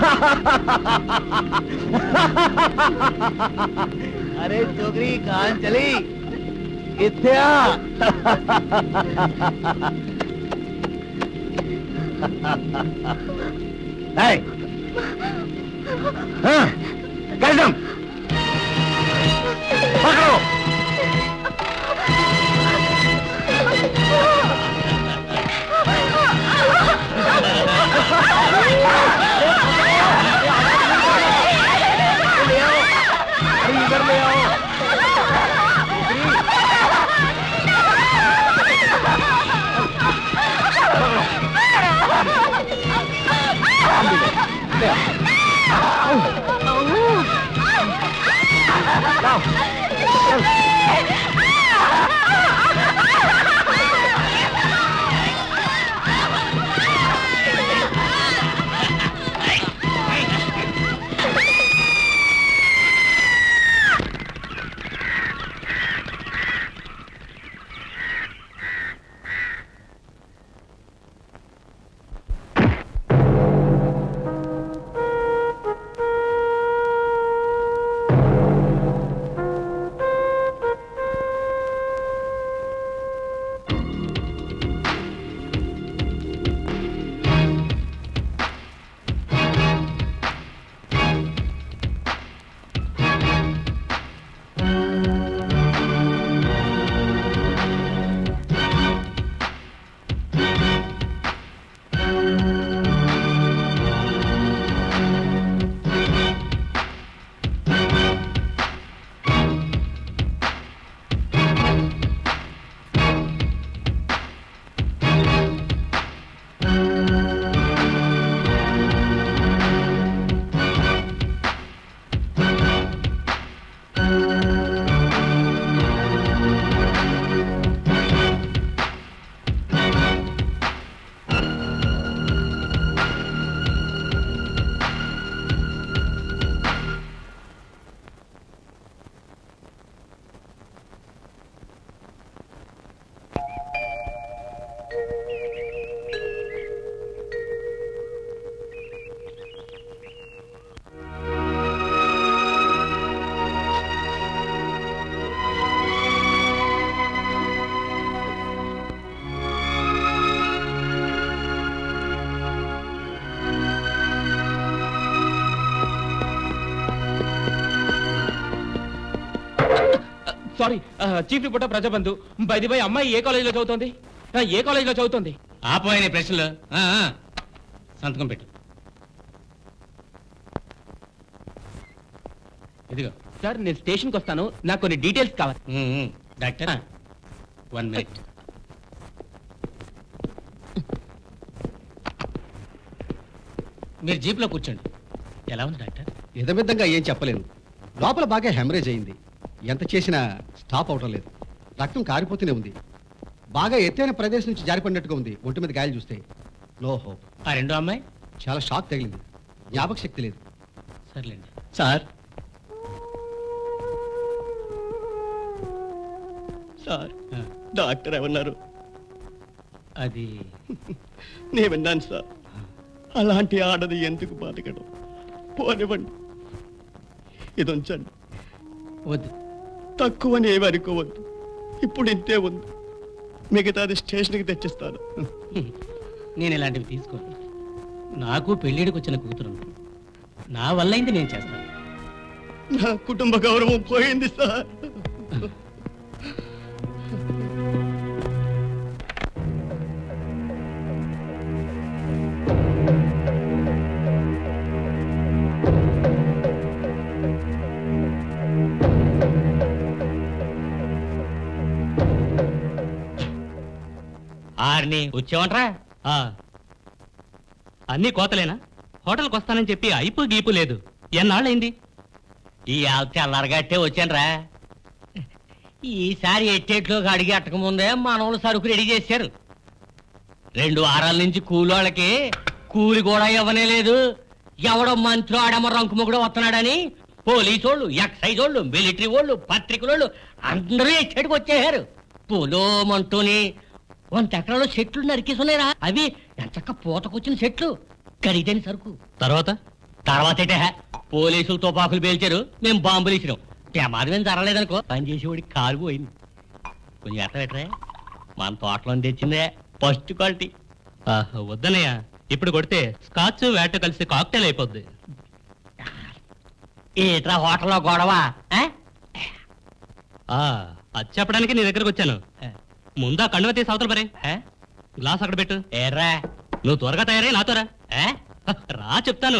अरे चोकरी कहाँ चली किथे आ नहीं हाँ, कसम पकड़ो अरे इधर ले आओ sorry chief reporter Prajabandhu by the by అమ్మాయి ఏ కాలేజీలో చదువుతోంది ఆ, ఏ కాలేజీలో చదువుతోంది ఆపోయిన ప్రశ్నలు ఆ, ఆ. సంతకం పెట్టు ఇదిగో సార్ నేను స్టేషన్కి వస్తాను నాకు కొన్ని డీటెయిల్స్ కావాలి um, um. Doctor ah. One minute మీరు జీప్లో కూర్చోండి ఎలా ఉంది డాక్టర్ విధమిధంగా ఏం చెప్పలేను లోపల బాగా హెమరేజ్ అయింది ఎంత చేసినా స్టాప్ అవటం లేదు రక్తం కారిపోతూనే ఉంది బాగా ఎత్తైన ప్రదేశం నుంచి జారిపడినట్టుగా ఉంది ఒంటి మీద గాయాలు చూస్తే నో హోప్ ఆ రెండో అమ్మాయి చాలా షాక్ తగిలింది జ్ఞాపక శక్తి లేదు సర్లేండి సార్ సార్ ఆ, డాక్టర్ ఏమన్నారు అది నేను విన్నాను సార్ అలాంటి ఆడది ఎందుకు బతకడం పోనివ్వండి ఇది ఉంచండి వద్దు తక్కువని ఏమి అనుకోవద్దు ఇప్పుడు ఇంతే ఉంది మిగతాది స్టేషన్కి తెచ్చిస్తాను నేను ఇలాంటివి తీసుకోను నాకు పెళ్ళిడికి వచ్చిన కూతురు ఉంది. నా వల్ల అయింది నేను చేస్తాను నా కుటుంబ గౌరవం పోయింది సార్ ఆరిని వచ్చావంట్రా అన్ని కోతలేనా హోటల్కి వస్తానని చెప్పి అయిపు గీపు లేదు ఎన్నాళ్ళైంది ఈ తెల్లారగట్టే వచ్చానురా ఈసారి ఎట్టేట్లోకి అడిగి అట్టక ముందే మనోళ్ళు సరుకు రెడీ చేశారు రెండు వారాల నుంచి కూలోళ్ళకి కూలి కూడా ఇవ్వనే లేదు ఎవడో మంత్రి ఆడమ్మ రంకుముగుడు వస్తున్నాడని పోలీసు వాళ్ళు ఎక్సైజ్ వాళ్ళు మిలిటరీ వాళ్ళు పత్రికలోళ్ళు అందరూ ఎట్టేటికి వచ్చేసారు పొలోమంటూని వంద ఎకరాలు చెట్లు నరికేసున్నాయిరా అవి ఎంచక్క పూతకొచ్చిన చెట్లు ఖరీదైన సరుకు తర్వాత తర్వాత ఏంటే పోలీసులు తుపాకులు పేల్చారు మేము బాంబులు ఇచ్చినాం ప్రమాదం ఏం జరగలేదనుకో పని చేసేవాడికి కారు పోయింది కొంచెం ఎట్ట పెట్టరే మన తోటలో తెచ్చిందే ఫస్ట్ క్వాలిటీ వద్దనయ్య ఇప్పుడు కొడితే స్కాచ్ వేట కలిసి కాక్టైల్ అయిపోద్ది ఏట్రా హోటల్లో గొడవ ఆ? ఆ, అది చెప్పడానికి నీ దగ్గరకు వచ్చాను ముందా కండువ తీసి అవతల పరే ఆ? గ్లాస్ అక్కడ పెట్టు ఏర్రా నువ్వు త్వరగా తయారై నాతోరా ఆ? రా చెప్తాను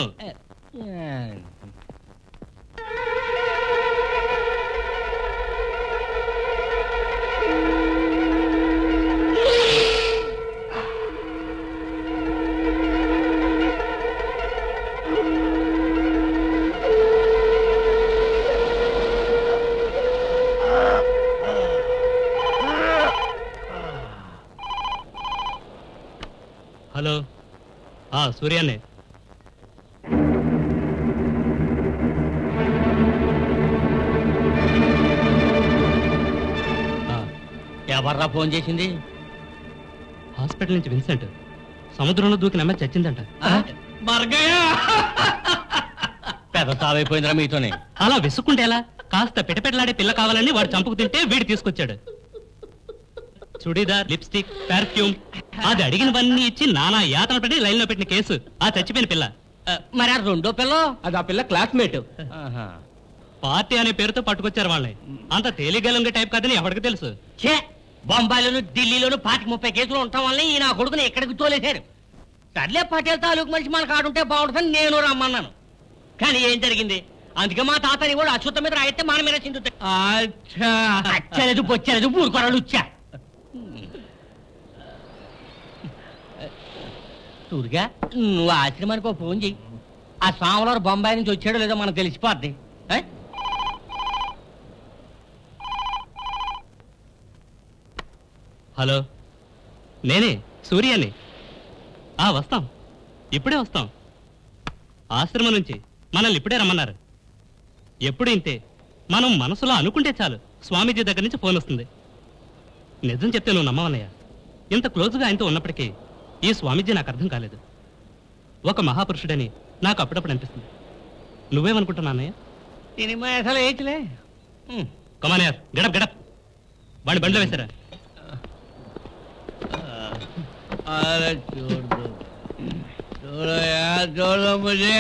హలో ఆ సూర్యాన్నే ఆ, ఎవర్రా ఫోన్ చేసింది హాస్పిటల్ నుంచి విన్సెంట్ సముద్రంలో దూకి నమ్మ చచ్చిందంట పెద్ద సావైపోయిందిరా మీతోనే అలా విసుక్కుంటే ఎలా కాస్త పిటపెటలాడే పిల్ల కావాలని వాడు చంపుకు తింటే వీడు తీసుకొచ్చాడు చుడీదార్ లిప్స్టిక్ పర్ఫ్యూమ్ అది అడిగినవన్నీ ఇచ్చి నానా యాతన పడి లైన్ లో పెట్టిన కేసు ఆ చచ్చిపోయిన పిల్ల ఆ, మరి ఆ రెండో పిల్ల అది ఆ పిల్ల క్లాస్మేట్ పార్టీ అనే పేరుతో పట్టుకొచ్చారు వాళ్ళని అంత తేలిగలంగా టైప్ కాదని ఎవరికి తెలుసు ఛే బొంబాయిలోను ఢిల్లీలోను పాతిక ముప్పై కేసులు ఉండటం వల్ల ఈ నా కొడుకుని ఎక్కడికి తోలేశారు సర్లే పటేల్ తాలూకు మనిషి మనకు ఆడుంటే బాగుంటుందని నేను రమ్మన్నాను కానీ ఏం జరిగింది అందుకే మా తాతని కూడా అచ్యుత మీద రాయితే మన మీద చిందు అచ్చలేదు పొచ్చలేదు ఊరుకొరలు వచ్చా సూరిగా నువ్వు ఆశ్రమానికి ఒక ఫోన్ చెయ్యి ఆ స్వామివారు బొంబాయి నుంచి వచ్చాడో లేదో మనకు తెలిసిపోద్ది ఏ? హలో నేనే సూర్యాని ఆ వస్తాం ఇప్పుడే వస్తాం ఆశ్రమం నుంచి మనల్ని ఇప్పుడే రమ్మన్నారు ఎప్పుడు ఇంతే మనం మనసులో అనుకుంటే చాలు స్వామీజీ దగ్గర నుంచి ఫోన్ వస్తుంది నిజం చెప్తే నువ్వు నమ్మవన్నయ్య ఇంత క్లోజ్గా ఆయనతో ఉన్నప్పటికీ ఈ స్వామీజీ నాకు అర్థం కాలేదు ఒక మహాపురుషుడని నాకు అప్పుడప్పుడు అనిపిస్తుంది నువ్వేమనుకుంటున్నా అన్నయ్య సినిమా అసలు ఏంటిలే హ్మ్. కమానయ్యార్ గడప్ గడప్ వాడి బండ్లో వేశారా अरे छोड़ दो छोड़ो यार छोड़ो मुझे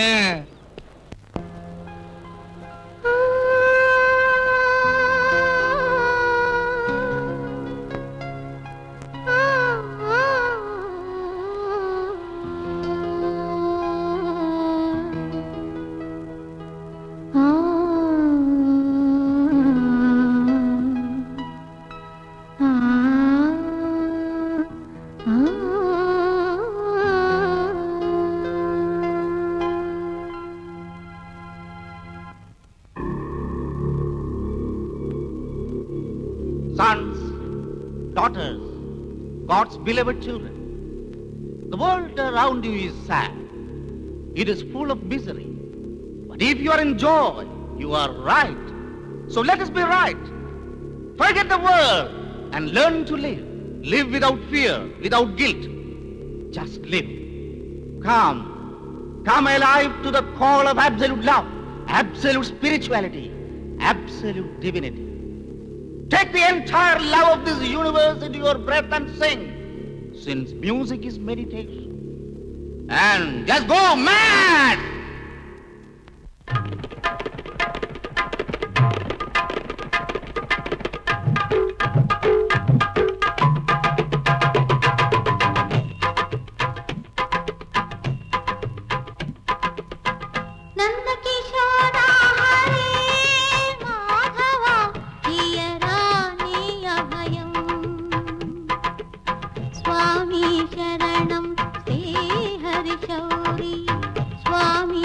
sons, daughters, God's beloved children. The world around you is sad. It is full of misery. But if you are in joy, you are right. So let us be right. Forget the world and learn to live. Live without fear, without guilt. Just live. Come. Come alive to the call of absolute love, absolute spirituality, absolute divinity. Take the entire love of this universe into your breath and sing, since music is meditation. And just go mad! ನಂದಕಿಶೋರ ಹರೇ ಮಾಧವ ಹಿಯರಾನೇ ಅಭಯಂ ಸ್ವಾಮಿ ಶರಣಂ ಶ್ರೀ ಹರಿ ಶೌರಿ ಸ್ವಾಮಿ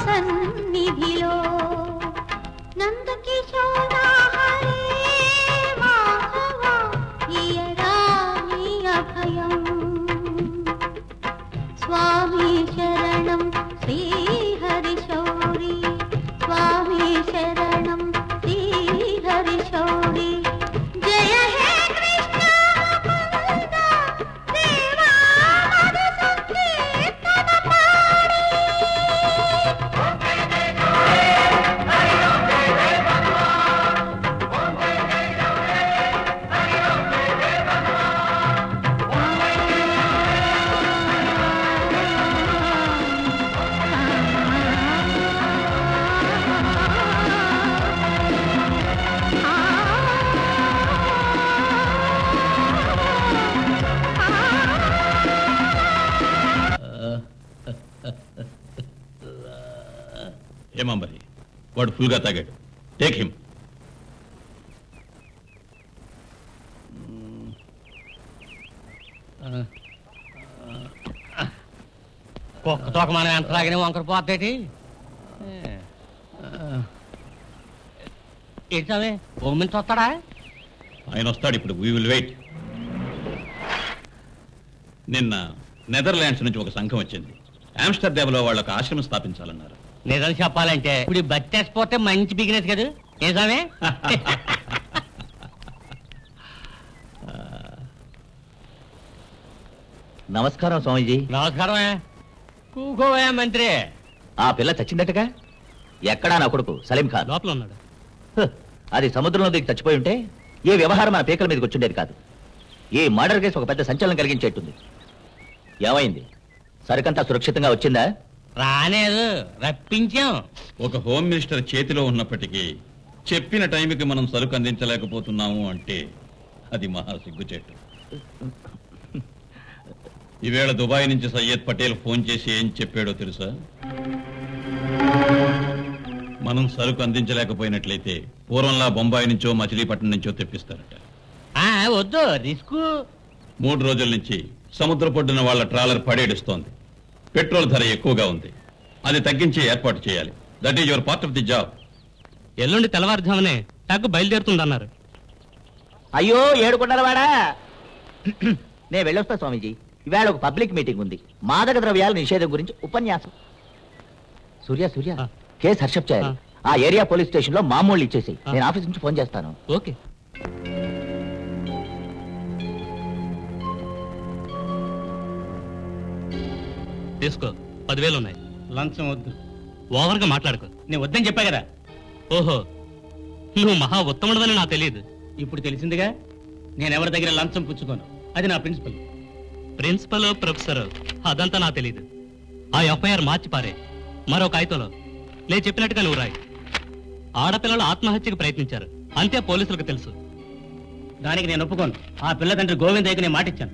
సన్నిధిలో నందకిశోర హరే మాధవ ఇయరా నీ అభయం స్వామి శరణం శ్రీహరి శౌరి స్వామి శరణం శ్రీహరి శౌరి జయ హే కృష్ణ ముకుంద దేవా మధు సంకీర్తన పాడి ఏమంబరి వాడు ఫుల్గా తాగాడు టేక్ హిమ్ కుక్క తోక మనం ఎంత తాగినా వంకర పోతాయి ఏంటవే బొమ్మించి వస్తాడా ఆయన వస్తాడు ఇప్పుడు వీ విల్ వెయిట్ నిన్న నెదర్లాండ్స్ నుంచి ఒక సంఘం వచ్చింది ఆమ్స్టర్డామ్లో వాళ్ళకు ఆశ్రమం స్థాపించాలన్నారు నిజం చెప్పాలంటే ఇప్పుడు బట్టేసిపోతే మంచి బిజినెస్ కదా నిజమే నమస్కారం స్వామీజీ నమస్కారమే కూకోవే మంత్రి ఆ పిల్ల చచ్చిందటగా ఎక్కడా నా కొడుకు సలీం ఖాన్ లోపల ఉన్నాడు హ్, అది సముద్రంలో దిగి చచ్చిపోయి ఉంటే ఏ వ్యవహారం మన పీకల మీదకి వచ్చుండేది కాదు ఈ మర్డర్ కేసు ఒక పెద్ద సంచలనం కలిగించేట్టుంది ఏమైంది సరికంతా సురక్షితంగా వచ్చిందా రాలేదు రప్పించాం ఒక హోమ్ మినిస్టర్ చేతిలో ఉన్నప్పటికీ చెప్పిన టైంకి మనం సరుకు అందించలేకపోతున్నాము అంటే అది మహా సిగ్గుచేటు ఈవేళ దుబాయ్ నుంచి సయ్యద్ పటేల్ ఫోన్ చేసి ఏం చెప్పాడో తెలుసా మనం సరుకు అందించలేకపోయినట్లయితే పూర్వంలా బొంబాయి నుంచో మచిలీపట్నం నుంచో తెప్పిస్తారట ఆ, వద్దు రిస్క్ మూడు రోజుల నుంచి సముద్ర పొడ్డున వాళ్ళ ట్రాలర్ పడేడుస్తోంది పెట్రోల్ ధర ఎక్కువగా ఉంది అది తగ్గించే ఏర్పాటు చేయాలి that is your part of the job ఎల్లుండి తెల్లవారుజామునే టగ్ బయలుదేరుతుందన్నారు అయ్యో ఏడుకొండలవాడా నేను వెళ్ళొస్తా స్వామీజీ ఇవాళ ఒక పబ్లిక్ మీటింగ్ ఉంది మాదక ద్రవ్యాల నిషేధం గురించి ఉపన్యాసం సూర్య సూర్య ఆ. కేసు హర్షప్ చేయాలి ఆ. ఆ ఏరియా పోలీస్ స్టేషన్ లో మామూలు ఇచ్చేసి ఆ. నేను ఆఫీస్ నుంచి ఫోన్ చేస్తాను ఓకే తీసుకో పదివేలు ఉన్నాయి లంచం వద్దు ఓవర్గా మాట్లాడుకో నేను వద్దని చెప్పా కదా ఓహో నువ్వు మహా ఉత్తముడవని నాకు తెలియదు ఇప్పుడు తెలిసిందిగా నేను ఎవరి దగ్గర లంచం పుచ్చుకోను అది నా ప్రిన్సిపల్ ప్రిన్సిపల్ ప్రొఫెసర్ అదంతా నాకు తెలియదు ఆ ఎఫ్ఐఆర్ మార్చి పారే మరో కాగితంలో నేను చెప్పినట్టుగా నువ్వు రాయి ఆడపిల్లలు ఆత్మహత్యకు ప్రయత్నించారు అంతే పోలీసులకు తెలుసు దానికి నేను ఒప్పుకోను ఆ పిల్ల తండ్రి గోవిందయ్యకు నేను మాటిచ్చాను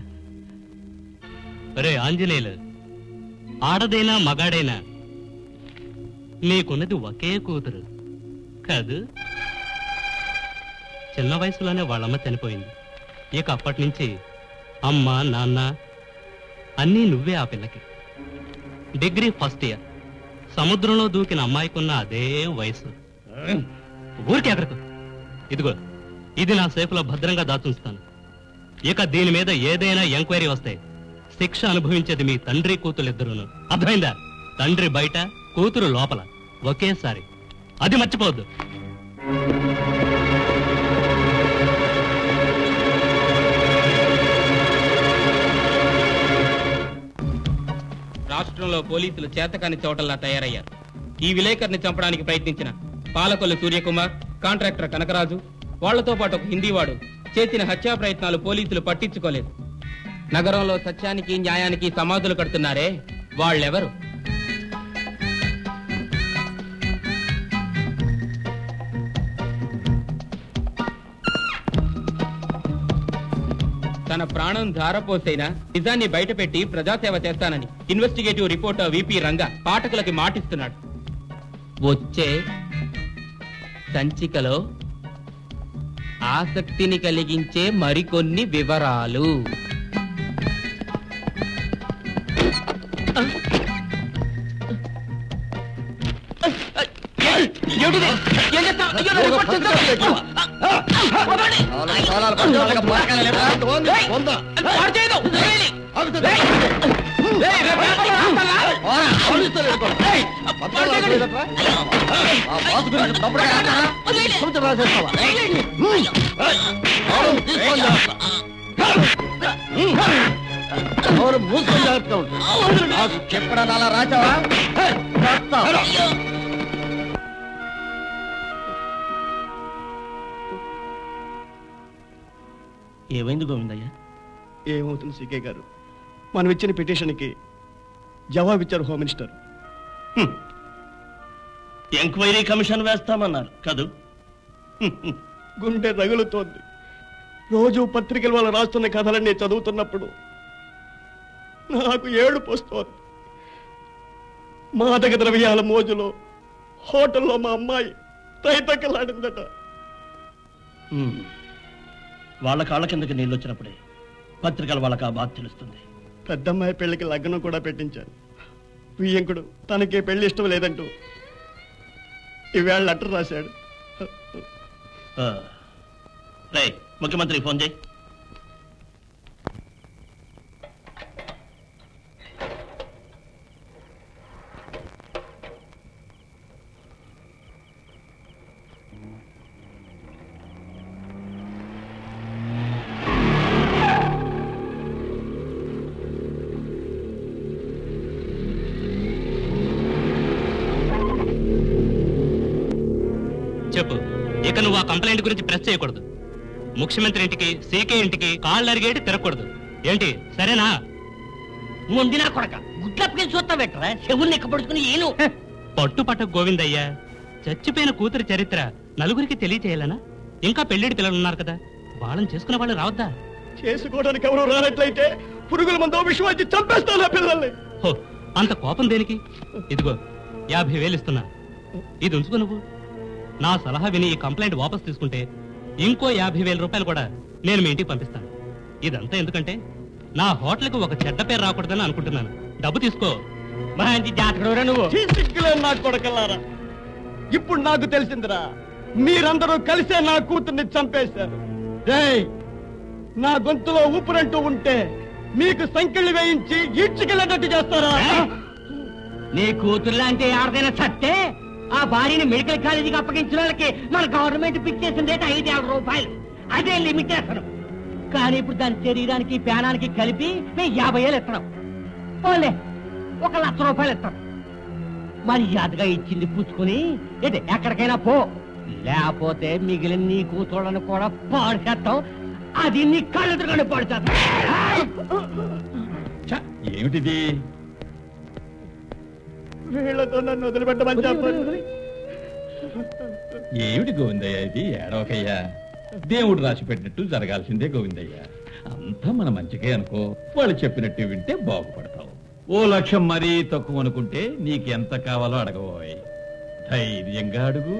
రే ఆంజనేయులు ఆడదైనా మగాడైనా నీకున్నది ఒకే కూతురు కాదు చిన్న వయసులోనే వాళ్ళమ్మ చనిపోయింది ఇక అప్పటి నుంచి అమ్మ నాన్న అన్నీ నువ్వే ఆ పిల్లకి డిగ్రీ ఫస్ట్ ఇయర్ సముద్రంలో దూకిన అమ్మాయికున్న అదే వయసు ఊరికే ఎక్కడకు ఇదిగో ఇది నా సేఫ్లో భద్రంగా దాచుంచుతాను ఇక దీని మీద ఏదైనా ఎంక్వైరీ వస్తే శిక్ష అనుభవించేది మీ తండ్రి కూతురిద్దరును అర్థమైందా తండ్రి బయట కూతురు లోపల ఒకేసారి అది మర్చిపోవద్దు రాష్ట్రంలో పోలీసులు చేతకాని చోటల్లా తయారయ్యారు ఈ విలేకరిని చంపడానికి ప్రయత్నించిన పాలకొల్లు సూర్యకుమార్ కాంట్రాక్టర్ కనకరాజు వాళ్లతో పాటు ఒక హిందీవాడు చేసిన హత్యా ప్రయత్నాలు పోలీసులు పట్టించుకోలేదు నగరంలో సత్యానికి న్యాయానికి సమాధులు కడుతున్నారే వాళ్ళెవరు తన ప్రాణం ధారపోసైనా నిజాన్ని బయటపెట్టి ప్రజాసేవ చేస్తానని ఇన్వెస్టిగేటివ్ రిపోర్టర్ విపి రంగ పాఠకులకి మాటిస్తున్నాడు వచ్చే సంచికలో ఆసక్తిని కలిగించే మరికొన్ని వివరాలు ఏమిటిది? ఏం చేస్తావ్? అయ్యో, నా రిపోర్ట్ చేస్తావ్. వదలండి. ఏయ్, అది పాడు చేయదు. వదిలేయండి. ఏయ్, రేపు పేపర్లో రాస్తారా? ఏయ్, పాడు చేయకండి. వదిలేయండి. చెప్పడా అలా రాచావా ఏమైంది గోవిందయ్య ఏమవుతుంది సీకే గారు మనం ఇచ్చిన పిటిషన్కి జవాబు ఇచ్చారు హోమ్ మినిస్టర్ ఎంక్వైరీ కమిషన్ వేస్తామన్నారు కదూ గుండె రగులుతోంది రోజు పత్రికల వాళ్ళు రాస్తున్న కథలన్నీ చదువుతున్నప్పుడు నాకు ఏడు పోస్తోంది మాదక ద్రవ్యాల మోజులో హోటల్లో మా అమ్మాయి తైతక్కలాడిందట వాళ్ళ కాళ్ళ కిందకి నీళ్ళు వచ్చినప్పుడే పత్రికల వాళ్ళకి ఆ బాధ తెలుస్తుంది పెద్దమ్మాయి పెళ్లికి లగ్నం కూడా పెట్టించాను వియ్యంకుడు తనకి పెళ్లి ఇష్టం లేదంటూ ఈవేళ లెటర్ రాశాడు రై ముఖ్యమంత్రికి ఫోన్ చేయి చెప్పు ఇక నువ్వు ఆ కంప్లైంట్ గురించి ప్రెస్ చేయకూడదు ముఖ్యమంత్రి ఇంటికి సీకే ఇంటికి కాళ్ళు అరిగేటి తిరగకూడదు ఏంటి సరేనా ముందినా కొడక గుడ్లప్పకి చూస్తా పెట్టరా చెవుల్ని ఎక్కపడుచుకుని ఏను పట్టుపట్ట గోవిందయ్య చచ్చిపోయిన కూతురి చరిత్ర నలుగురికి తెలియచేయాలనా ఇంకా పెళ్లిడి పిల్లలు ఉన్నారు కదా వాళ్ళని చేసుకునే వాళ్ళు రావద్దా చేసుకోవడానికి ఎవరు రానట్లయితే పురుగుల మందో విషయం వచ్చి చంపేస్తాను ఆ పిల్లల్ని హో అంత కోపం దేనికి ఇదిగో యాభై వేలు ఇస్తున్నా ఇది ఉంచుకో నువ్వు నా సలహా విని ఈ కంప్లైంట్ వాపస్ తీసుకుంటే ఇంకో యాభై వేల రూపాయలు కూడా నేను మీ ఇంటికి పంపిస్తాను ఇదంతా ఎందుకంటే నా హోటల్కి ఒక చెడ్డ పేరు రాకూడదని అనుకుంటున్నాను డబ్బు తీసుకో మంచి జాతకుడురా నువ్వు సిగ్గులేని నా కొడకల్లారా ఇప్పుడు నాకు తెలిసిందిరా మీరందరూ కలిసే నా కూతుర్ని చంపేశారు రేయ్ నా గొంతులో ఊపిరంటూ ఉంటే మీకు సంకెళ్ళు వేయించి ఈడ్చుకెళ్ళేటట్టు చేస్తారా నీ కూతురు లాంటి ఆడదైనా సత్తే ఆ భార్యని మెడికల్ కాలేజీకి అప్పగించిన వాళ్ళకి మన గవర్నమెంట్ ఫిక్స్ చేసిన రేట్ ఐదు వేల రూపాయలు అదే లిమిట్ అసలు కానీ ఇప్పుడు దాని శరీరానికి ప్రాణానికి కలిపి మేము యాభై వేలు ఇస్తున్నాం పోలే ఒక లక్ష రూపాయలు ఇస్తాం మర్యాదగా ఇచ్చింది పుచ్చుకుని ఏంటి ఎక్కడికైనా పో లేకపోతే మిగిలిన నీ కూతుళ్ళను కూడా పాడు చేస్తాం అది నీ కళ్ళెదురుగానే పాడు చేస్తాం ఛ, ఏమిటిది వీళ్ళతో నన్ను వదిలిపెట్టమని చెప్పండి ఏమిటి గోవిందయ్య ఇది ఏడవకయ్యా దేవుడు రాసి పెట్టినట్టు జరగాల్సిందే గోవిందయ్య అంతా మన మంచికే అనుకో వాళ్ళు చెప్పినట్టు వింటే బాగుపడతావు ఓ లక్షం మరీ తక్కువ అనుకుంటే నీకు ఎంత కావాలో అడగబోయ్ ధైర్యంగా అడుగు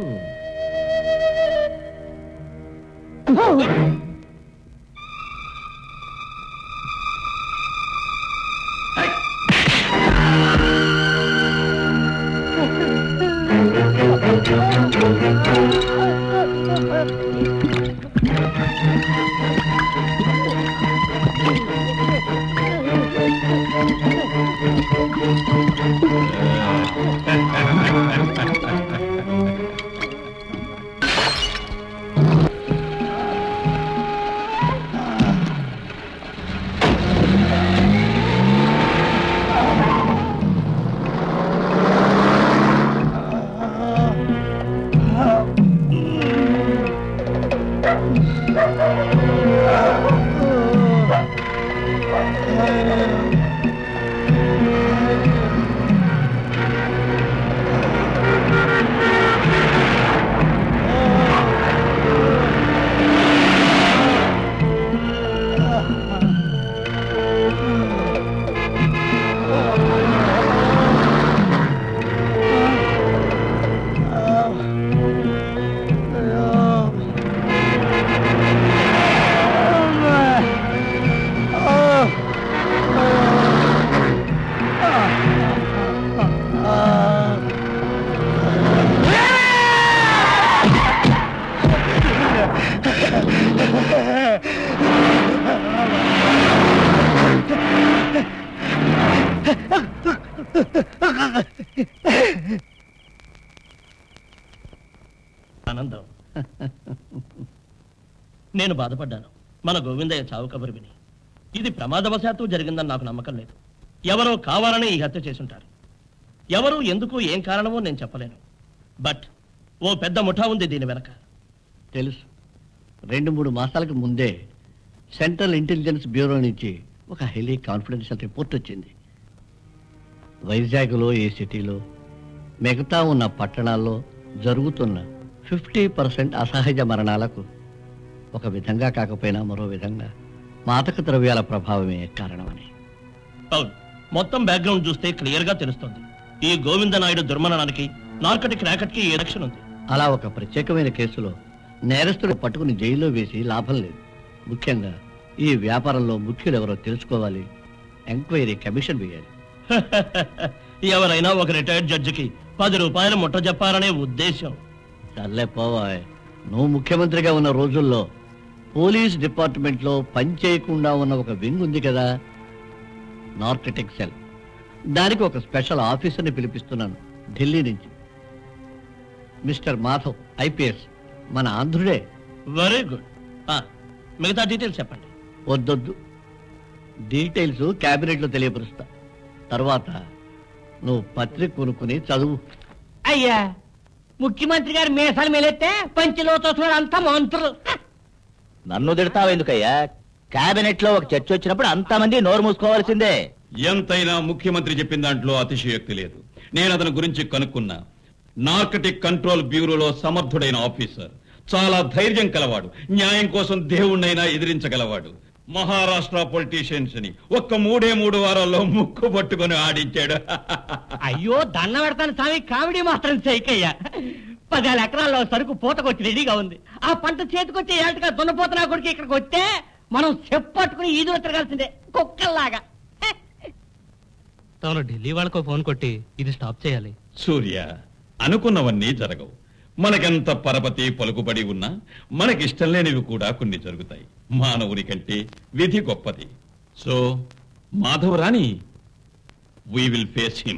ఆనందం నేను బాధపడ్డాను మన గోవిందయ్య చావు కబురు విని ఇది ప్రమాదవశాత్తు జరిగిందని నాకు నమ్మకం లేదు ఎవరో కావాలని ఈ హత్య చేసుంటారు ఎవరు ఎందుకు ఏం కారణమో నేను చెప్పలేను బట్ ఓ పెద్ద ముఠా ఉంది దీని వెనక తెలుసు రెండు మూడు మాసాలకు ముందే సెంట్రల్ ఇంటెలిజెన్స్ బ్యూరో నుంచి ఒక హైలీ కాన్ఫిడెన్షియల్ రిపోర్ట్ వచ్చింది వైజాగ్లో ఈ సిటీలో మిగతా ఉన్న పట్టణాల్లో జరుగుతున్న ఫిఫ్టీ పర్సెంట్ అసహజ మరణాలకు ఒక విధంగా కాకపోయినా మరో విధంగా మాదక ద్రవ్యాల ప్రభావమే కారణమని అవును మొత్తం బ్యాక్గ్రౌండ్ చూస్తే క్లియర్ గా తెలుస్తుంది ఈ గోవిందనాయుడు దుర్మరణానికి నార్కటిక్ ర్యాకెట్ కి ఈ ఎలక్షన్ ఉంది అలా ఒక ప్రత్యేకమైన కేసులో నేరస్తుడు పట్టుకుని జైల్లో వేసి లాభం లేదు ముఖ్యంగా ఈ వ్యాపారంలో ముఖ్యులెవరో తెలుసుకోవాలి ఎంక్వైరీ కమిషన్ వేయాలి ఎవరైనా ఒక రిటైర్డ్ జడ్జికి పది రూపాయలు ముట్ట చెప్పాలనే ఉద్దేశం సర్లే పోవాయ్ నువ్వు ముఖ్యమంత్రిగా ఉన్న రోజుల్లో పోలీస్ డిపార్ట్మెంట్లో పని చేయకుండా ఉన్న ఒక వింగ్ ఉంది కదా నార్కటిక్ సెల్ దానికి ఒక స్పెషల్ ఆఫీసర్ని పిలిపిస్తున్నాను ఢిల్లీ నుంచి మిస్టర్ మాధవ్ ఐపీఎస్ మన ఆంధ్రుడే వెరీ గుడ్ మిగతా డీటెయిల్స్ చెప్పండి వద్దొద్దు డీటెయిల్స్ క్యాబినెట్లో తెలియపరుస్తా తర్వాత నువ్వు పత్రిక కొనుక్కుని చదువు అయ్యా ముఖ్యమంత్రి గారు మేసాలు మేలెత్తే పంచిలో చూస్తున్నారు అంతా మంత్రులు నన్ను తిడతావు ఎందుకయ్యా కేబినెట్ లో ఒక చర్చ వచ్చినప్పుడు అంతమంది నోరు మూసుకోవాల్సిందే ఎంతైనా ముఖ్యమంత్రి చెప్పిన దాంట్లో అతిశయోక్తి లేదు నేను అతని గురించి కనుక్కున్నా నార్కటిక్ కంట్రోల్ బ్యూరోలో సమర్థుడైన ఆఫీసర్ చాలా ధైర్యం కలవాడు న్యాయం కోసం దేవుణ్ణైనా ఎదిరించగలవాడు మహారాష్ట్ర పొలిటీషియన్స్ ని ఒక్క మూడే మూడు వారాల్లో ముక్కు పట్టుకొని ఆడించాడు అయ్యో దండ పెడతాను స్వామి కామెడీ మాత్రం చేయకయ్యా పదివేల ఎకరాల్లో సరుకు పూతకొచ్చి రెడీగా ఉంది ఆ పంట చేతికొచ్చే ఏటగా దున్నపోతున్నా కొడుకు ఇక్కడికి వస్తే మనం చెప్పట్టుకుని ఈదులు తిరగాల్సిందే కుక్కల్లాగా తను ఢిల్లీ వాళ్ళకు ఫోన్ కొట్టి ఇది స్టాప్ చేయాలి సూర్య అనుకున్నవన్నీ జరగవు మనకెంత పరపతి పలుకుబడి ఉన్నా మనకిష్టం లేనివి కూడా కొన్ని జరుగుతాయి మానవుని కంటే విధి గొప్పది so Madhav Rani we will face him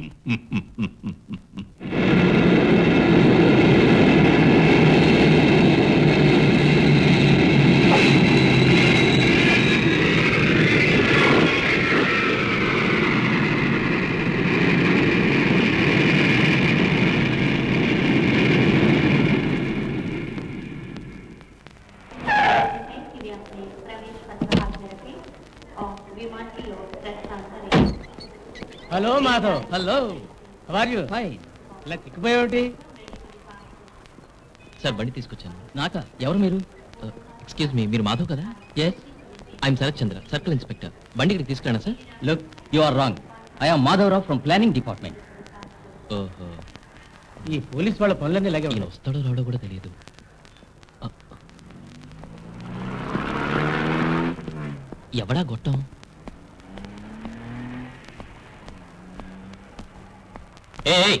hello Madhav hello are you ఇలా చిక్కిపోయేమిటి సార్ బండి తీసుకొచ్చాను నాకా ఎవరు మీరు ఎక్స్క్యూజ్ మీ మీరు మాధవ్ కదా yes I'm Sarath Chandra circle inspector బండి ఇక్కడికి తీసుకురానా sir look you are wrong I am Madhavrao from planning department ఓహో ఈ పోలీస్ వాళ్ళ పనులన్నీ ఇలాగే ఈయన ఉన్నాయి వస్తాడో రాడో కూడా తెలియదు ఎవడా గొట్టం ఏ ఏయ్!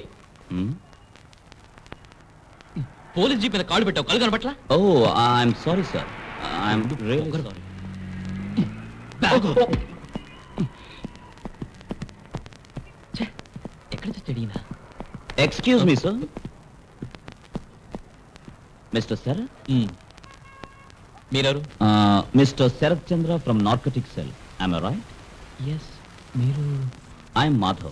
పోలీస్ జీప్ మీద కాళ్ళు పెట్టావు కళ్ళు కనపట్లా oh I'm sorry sir I'm really sorry ఎక్కడ చచ్చాడు ఈయన excuse me sir mister sir మీరెవరు mister Sarath Chandra from narcotic cell I'm right yes మీరు I'm Madhav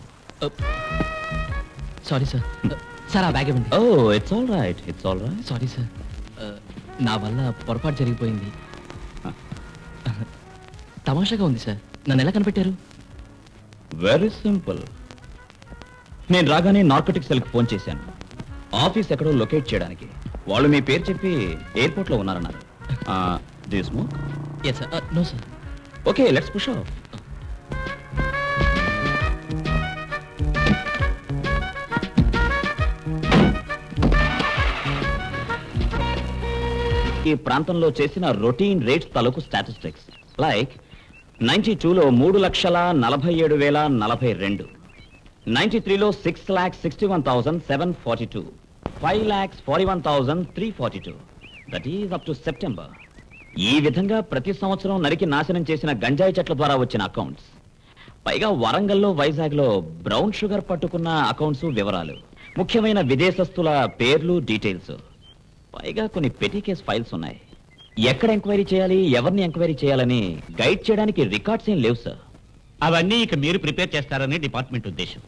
sorry sir sir ఆ బ్యాగ్ ఇవ్వండి oh it's all right it's all right sorry sir నా వల్ల పొరపాటు జరిగిపోయింది తమాషాగా ఉంది సార్ నన్ను ఎలా కనిపెట్టారు వెరీ సింపుల్ నేను రాగానే నార్కటిక్ సెల్ కి ఫోన్ చేశాను ఆఫీస్ ఎక్కడో లొకేట్ చేయడానికి వాళ్ళు మీ పేరు చెప్పి ఎయిర్పోర్ట్ లో ఉన్నారన్నారు this smoke yes sir no sir okay let's push off ఈ ప్రాంతంలో చేసిన రొటీన్ రేట్స్ తాలూకు స్టాటిస్టిక్స్ లైక్ నైన్టీ టూలో మూడు లక్షల నలభై ఏడు వేల నలభై రెండు నైన్టీ త్రీలో six lakhs sixty one thousand seven forty two five lakhs forty one thousand three forty two that is up to September ఈ విధంగా ప్రతి సంవత్సరం నరికి నాశనం చేసిన గంజాయి చెట్ల ద్వారా వచ్చిన అకౌంట్స్ పైగా వరంగల్లో వైజాగ్లో బ్రౌన్ షుగర్ పట్టుకున్న అకౌంట్స్ వివరాలు ముఖ్యమైన విదేశస్తుల పేర్లు డీటెయిల్స్ పైగా కొన్ని పెటీ కేస్ ఫైల్స్ ఉన్నాయి ఎక్కడ ఎంక్వైరీ చేయాలి ఎవరిని ఎంక్వైరీ చేయాలని గైడ్ చేయడానికి రికార్డ్స్ ఏం లేవు సార్ అవన్నీ ఇక మీరు ప్రిపేర్ చేస్తారని డిపార్ట్మెంట్ ఉద్దేశం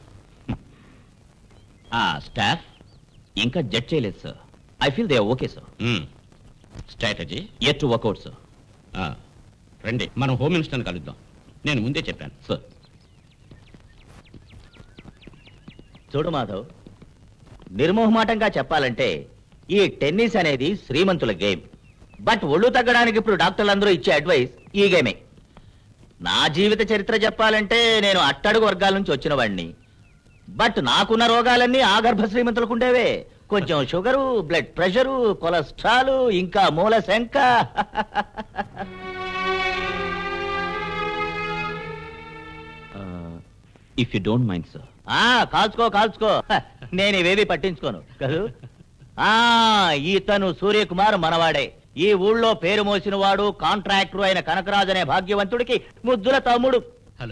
ఆ స్టాఫ్ ఇంకా జడ్జ్ చేయలేదు sir I feel they okay sir strategy at to work out sir రండి మనం హోమ్ మినిస్టర్ని కలుద్దాం నేను ముందే చెప్పాను సార్ చూడు మాధవ్ నిర్మోహమాటంగా చెప్పాలంటే ఈ టెన్నిస్ అనేది శ్రీమంతుల గేమ్ బట్ ఒళ్ళు తగ్గడానికి ఇప్పుడు డాక్టర్లందరూ ఇచ్చే అడ్వైస్ ఈ గేమే నా జీవిత చరిత్ర చెప్పాలంటే నేను అట్టడుగు వర్గాల నుంచి వచ్చిన వాడిని బట్ నాకున్న రోగాలన్నీ ఆ గర్భ శ్రీమంతులకు ఉండేవే కొంచెం షుగరు బ్లడ్ ప్రెషరు కొలెస్ట్రాల్ ఇంకా మూల శంక if you don't mind sir ఆ కాల్చుకో కాల్చుకో హ, నేను ఇవేవి పట్టించుకోను కదూ ఆ ఈతను సూర్యకుమార్ మనవాడే ఈ ఊళ్ళో పేరు మోసిన వాడు కాంట్రాక్టర్ అయిన కనకరాజు అనే భాగ్యవంతుడికి ముద్దుల తమ్ముడు హలో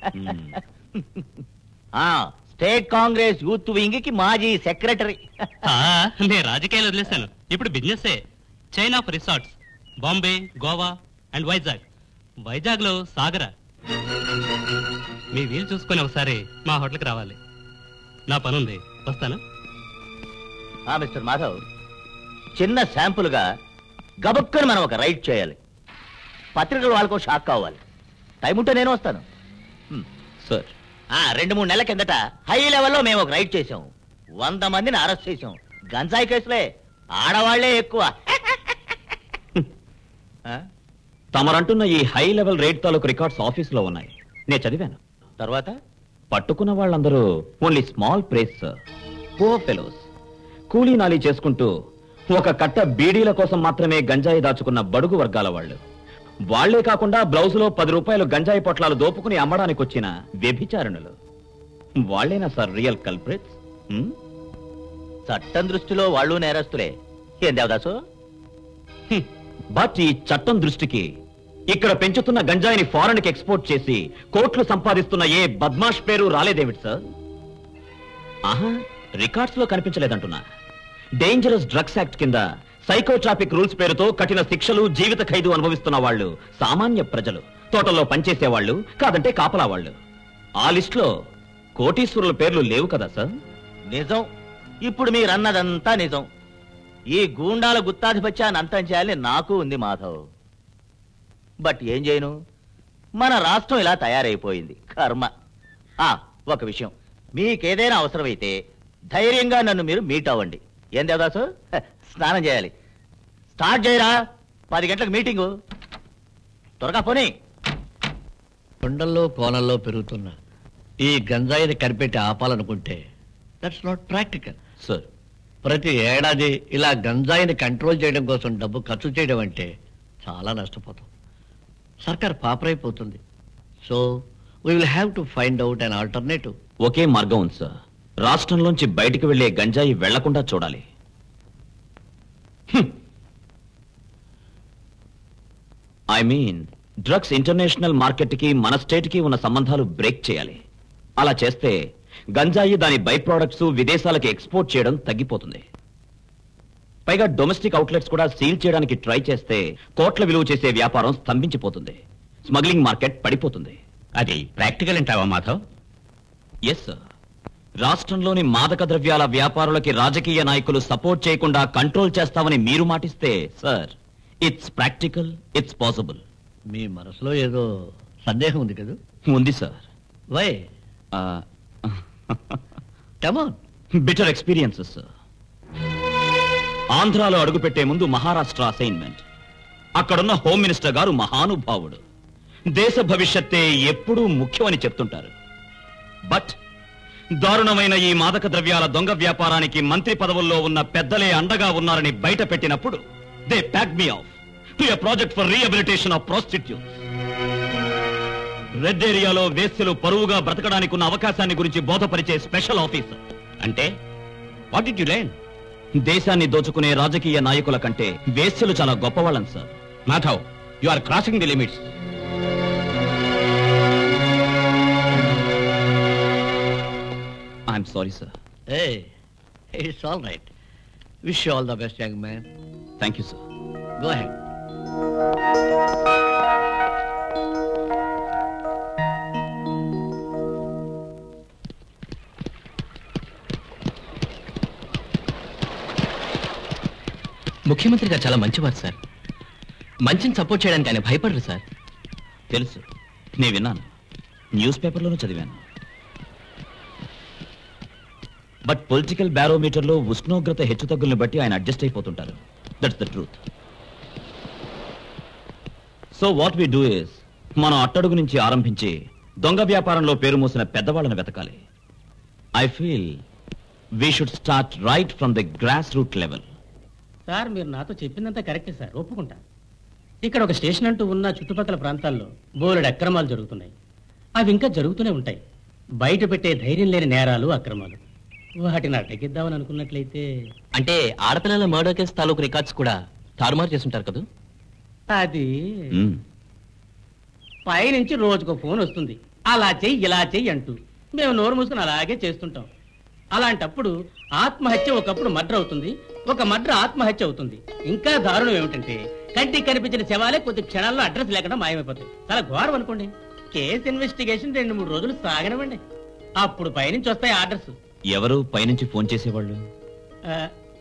ఆ స్టేట్ కాంగ్రెస్ యూత్ వింగ్ కి మాజీ సెక్రటరీ ఆ, నేను రాజకీయాలు వదిలేశాను ఇప్పుడు business chain of resorts Bombay Goa and Vizag Vizag లో సాగర మీ వీలు చూసుకొని ఒకసారి మా హోటల్కి రావాలి నా పనుంది వస్తాను ఆ మిస్టర్ మాధవ్ చిన్న శాంపుల్ గా గబుక్కని మనం ఒక రైడ్ చేయాలి పత్రికలు వాళ్ళకు షాక్ కావాలి టైం ఉంటే నేను వస్తాను సార్ ఆ రెండు మూడు నెలల కిందట హై లెవెల్లో మేము ఒక రైడ్ చేసాం వంద మందిని అరెస్ట్ చేసాం గంజాయి కేసులే ఆడవాళ్లే ఎక్కువ ఆ? తమరంటున్న ఈ హై లెవెల్ రేట్ తాలూకు రికార్డ్స్ ఆఫీసులో ఉన్నాయి నేను చదివాను తర్వాత పట్టుకున్న వాళ్ళందరూ only small fries sir poor fellows కూలీ నాలీ చేసుకుంటూ ఒక కట్ట బీడీల కోసం మాత్రమే గంజాయి దాచుకున్న బడుగు వర్గాల వాళ్ళు వాళ్లే కాకుండా బ్లౌజులో పది రూపాయలు గంజాయి పొట్లాలు దోపుకుని అమ్మడానికి వచ్చిన వ్యభిచారణలు వాళ్లేనా సార్ రియల్ కల్ప్రిట్స్ చట్టం దృష్టిలో వాళ్ళు నేరస్తులే ఏం దేవదాసు బట్ ఈ చట్టం దృష్టికి ఇక్కడ పెంచుతున్న గంజాయిని ఫారెన్ కి ఎక్స్పోర్ట్ చేసి కోట్లు సంపాదిస్తున్న ఏ బద్మాష్ పేరు రాలేదేమిటి సార్ ఆహా రికార్డ్స్ లో కనిపించలేదంటున్నా డేంజరస్ డ్రగ్స్ యాక్ట్ కింద సైకోట్రాపిక్ రూల్స్ పేరుతో కఠిన శిక్షలు జీవిత ఖైదు అనుభవిస్తున్న వాళ్ళు సామాన్య ప్రజలు తోటల్లో పనిచేసే వాళ్ళు కాదంటే కాపలా వాళ్ళు ఆ లిస్ట్ లో కోటీశ్వరుల పేర్లు లేవు కదా సార్ నిజం ఇప్పుడు మీరన్నదంతా నిజం ఈ గూండాల గుత్తాధిపత్యాన్ని అంతం చేయాలని నాకు ఉంది మాధవ్ బట్ ఏం చేయను మన రాష్ట్రం ఇలా తయారైపోయింది కర్మ ఆ ఒక విషయం మీకేదైనా అవసరమైతే ధైర్యంగా నన్ను మీరు మీట్ అవ్వండి ఏం దేవదాసు హ, స్నానం చేయాలి స్టార్ట్ చేయరా పది గంటలకు మీటింగు త్వరగా పోనీ కొండల్లో కోనల్లో పెరుగుతున్న ఈ గంజాయిని కనిపెట్టి ఆపాలనుకుంటే దట్స్ నాట్ ప్రాక్టికల్ సార్ ప్రతి ఏడాది ఇలా గంజాయిని కంట్రోల్ చేయడం కోసం డబ్బు ఖర్చు చేయడం అంటే చాలా నష్టపోతాం సర్కార్ పాపరైపోతుంది so we will have to find out an alternative ఒకే మార్గం ఉంది సార్ రాష్ట్రంలోంచి బయటికి వెళ్లే గంజాయి వెళ్లకుండా చూడాలి I mean drugs international market కి మన స్టేట్ కి ఉన్న సంబంధాలు బ్రేక్ చేయాలి అలా చేస్తే గంజాయి దాని బై ప్రోడక్ట్స్ విదేశాలకు ఎక్స్పోర్ట్ చేయడం తగ్గిపోతుంది పైగా డొమెస్టిక్ అవుట్లెట్స్ కూడా సీల్ చేయడానికి ట్రై చేస్తే కోట్ల విలువ చేసే వ్యాపారం స్తంభించిపోతుంది స్మగ్లింగ్ మార్కెట్ పడిపోతుంది అది ప్రాక్టికల్ అంటావా మాధవ్ ఎస్ సార్ రాష్ట్రంలోని మాదక ద్రవ్యాల వ్యాపారులకి రాజకీయ నాయకులు సపోర్ట్ చేయకుండా కంట్రోల్ చేస్తామని మీరు మాటిస్తే sir it's practical it's possible మీ మనసులో ఏదో సందేహం ఉంది కదా ఉంది sir why come on bitter experiences sir ఆంధ్రాలో అడుగుపెట్టే ముందు మహారాష్ట్ర అసైన్మెంట్ అక్కడున్న హోమ్ మినిస్టర్ గారు మహానుభావుడు దేశ భవిష్యత్తే ఎప్పుడూ ముఖ్యమని చెప్తుంటారు బట్ దారుణమైన ఈ మాదక ద్రవ్యాల దొంగ వ్యాపారానికి మంత్రి పదవుల్లో ఉన్న పెద్దలే అండగా ఉన్నారని బయట పెట్టినప్పుడు they pack me off to a project for rehabilitation of prostitute red ఏరియాలో వేశ్యలు పరువుగా బ్రతకడానికి ఉన్న అవకాశాన్ని గురించి బోధపరిచే స్పెషల్ ఆఫీసర్ అంటే వాట్ డి యు లెర్న్ దేశాన్ని దోచుకునే రాజకీయ నాయకుల కంటే వేశ్యలు చాలా గొప్పవాళ్ళం sir Madhav you are crossing the limits I'm sorry sir ఏ it's all right wish all the best young man thank you sir go ahead ముఖ్యమంత్రి గారు చాలా మంచివారు సార్ మంచిని సపోర్ట్ చేయడానికి ఆయన భయపడరు సార్ తెలుసు నేను విన్నాను న్యూస్ పేపర్లోనూ చదివాను బట్ పొలిటికల్ బ్యారోమీటర్లో ఉష్ణోగ్రత హెచ్చుతగ్గుల్ని బట్టి ఆయన అడ్జస్ట్ అయిపోతుంటారు that's the truth so what we do is మనం అట్టడుగు నుంచి ఆరంభించి దొంగ వ్యాపారంలో పేరు మోసిన పెద్దవాళ్ళని వెతకాలి I feel we should start right from the grass root level sir మీరు నాతో చెప్పిందంతా కరెక్టే సార్ ఒప్పుకుంటా ఇక్కడ ఒక స్టేషన్ అంటూ ఉన్న చుట్టుపక్కల ప్రాంతాల్లో బోలెడు అక్రమాలు జరుగుతున్నాయి అవి ఇంకా జరుగుతూనే ఉంటాయి బయట పెట్టే ధైర్యం లేని నేరాలు అక్రమాలు వాటిని అడ్డగిద్దామని అనుకున్నట్లయితే అంటే ఆడపిల్లల మర్డర్ కేసు తాలూకు రికార్డ్స్ కూడా తారుమారు చేస్తుంటారు కదా అది పైనుంచి రోజుకో ఫోన్ వస్తుంది అలా చెయ్యి ఇలా చెయ్యి అంటూ మేము నోరు మూసుకుని అలాగే చేస్తుంటాం అలాంటప్పుడు ఆత్మహత్య ఒకప్పుడు మర్డర్ అవుతుంది ఒక మర్డర్ ఆత్మహత్య అవుతుంది ఇంకా దారుణం ఏమిటంటే కంటికి కనిపించిన శవాలే కొద్ది క్షణాల్లో అడ్రస్ లేకుండా మాయమైపోతాయి చాలా ఘోరం అనుకోండి కేసు ఇన్వెస్టిగేషన్ రెండు మూడు రోజులు సాగనివ్వండి అప్పుడు పైనుంచి వస్తాయి ఆర్డర్స్ ఎవరు పైనుంచి ఫోన్ చేసేవాళ్ళు ఆ,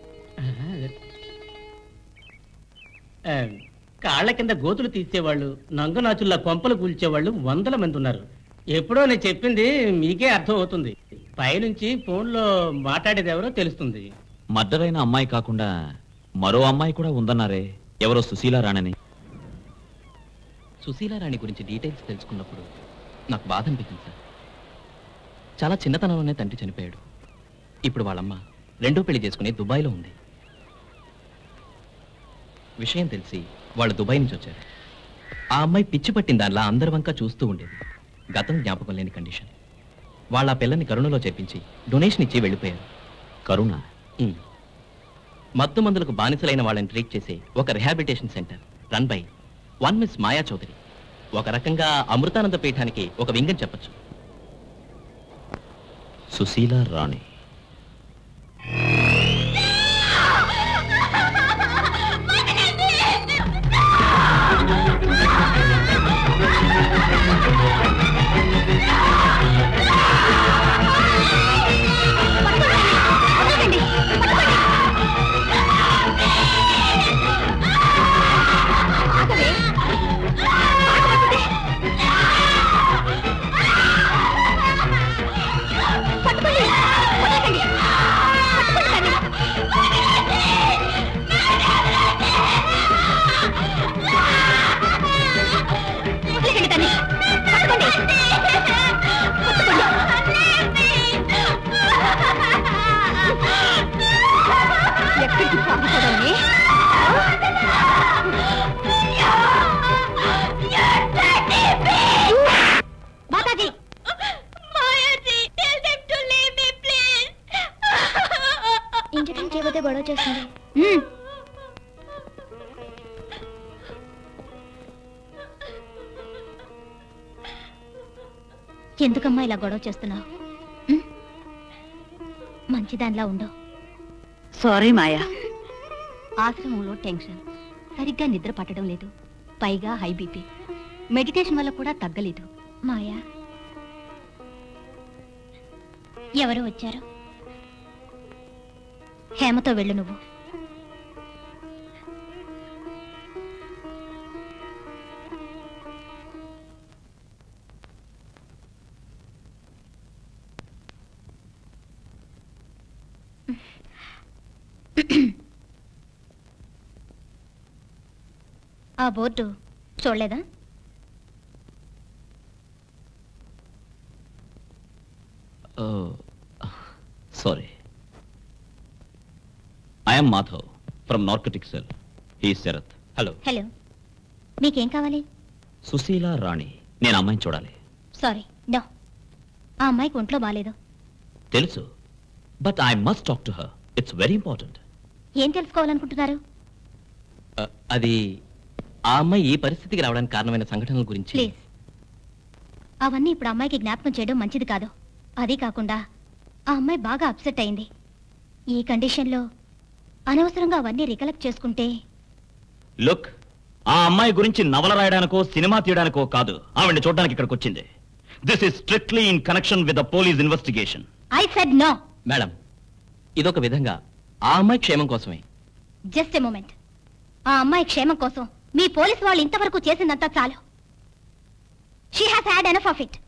ఆ, కాళ్ళ కింద గోతులు తీసేవాళ్ళు నంగనాచుల్లా కొంపలు కూల్చేవాళ్ళు వందల మంది ఉన్నారు ఎప్పుడో నేను చెప్పింది మీకే అర్థం అవుతుంది పైనుంచి ఫోన్లో మాట్లాడేది ఎవరో తెలుస్తుంది మర్డర్ అయిన అమ్మాయి కాకుండా మరో అమ్మాయి కూడా ఉందన్నారే ఎవరో సుశీల రాణని సుశీలారాణి గురించి డీటెయిల్స్ తెలుసుకున్నప్పుడు నాకు బాధ అనిపించింది సార్ చాలా చిన్నతనంలోనే తండ్రి చనిపోయాడు ఇప్పుడు వాళ్ళమ్మ రెండో పెళ్లి చేసుకుని దుబాయ్లో ఉంది విషయం తెలిసి వాళ్ళు దుబాయ్ నుంచి వచ్చారు ఆ అమ్మాయి పిచ్చి పట్టిన దానిలా అందరి వంక చూస్తూ ఉండేది గతం జ్ఞాపకం లేని కండిషన్ వాళ్ళ ఆ పిల్లని కరుణలో చేర్పించి డొనేషన్ ఇచ్చి వెళ్ళిపోయారు కరుణ ఉమ్. మత్తు మందులకు బానిసలైన వాళ్ళని ట్రీట్ చేసే ఒక rehabilitation centre run by one miss Maya Chowdary ఒక రకంగా అమృతానంద పీఠానికి ఒక వింగం చెప్పొచ్చు సుశీల రాణి ఎక్కడికి పంపుతాడండి మాతాజీ ఇంజక్షన్ చేయబోతే గొడవ చేస్తుంది ఎందుకమ్మా ఇలా గొడవ చేస్తున్నావు మంచిదానిలా ఉండవు సారీ మాయా ఆశ్రమంలో టెన్షన్ సరిగ్గా నిద్ర పట్టడం లేదు పైగా హై బీపీ మెడిటేషన్ వల్ల కూడా తగ్గలేదు మాయా ఎవరు వచ్చారు హేమతో వెళ్ళు నువ్వు ఆ బోర్డు చూడలేదా sorry I'm Madhav from narcotic cell he Sarath hello hello మీకేం కావాలి సుశీల రాణి నేను అమ్మాయిని చూడాలి సారీ నో ఆ అమ్మాయికి ఒంట్లో బాగాలేదు తెలుసు but I must talk to her it's very important ఏం తెలుసుకోవాలనుకుంటున్నారు అ, అది ఆ అమ్మాయి ఈ పరిస్థితికి రావడానికి కారణమైన సంఘటనల గురించి అనవసరంగా అవన్నీ రికలెక్ట్ చేసుకుంటే లుక్ ఆ అమ్మాయి గురించి నవల రాయడానికో సినిమా తీయడానికో కాదు ఆవిడ్ని చూడడానికి ఇక్కడికి వచ్చింది this is strictly in connection with the police investigation I said no madam ఇదొక విధంగా ఆ అమ్మాయి క్షేమం కోసమే జస్ట్ ఎ మూమెంట్ ఆ అమ్మాయి క్షేమం కోసం మీ పోలీస్ వాళ్ళు ఇంతవరకు చేసిందంతా చాలు she has had enough of it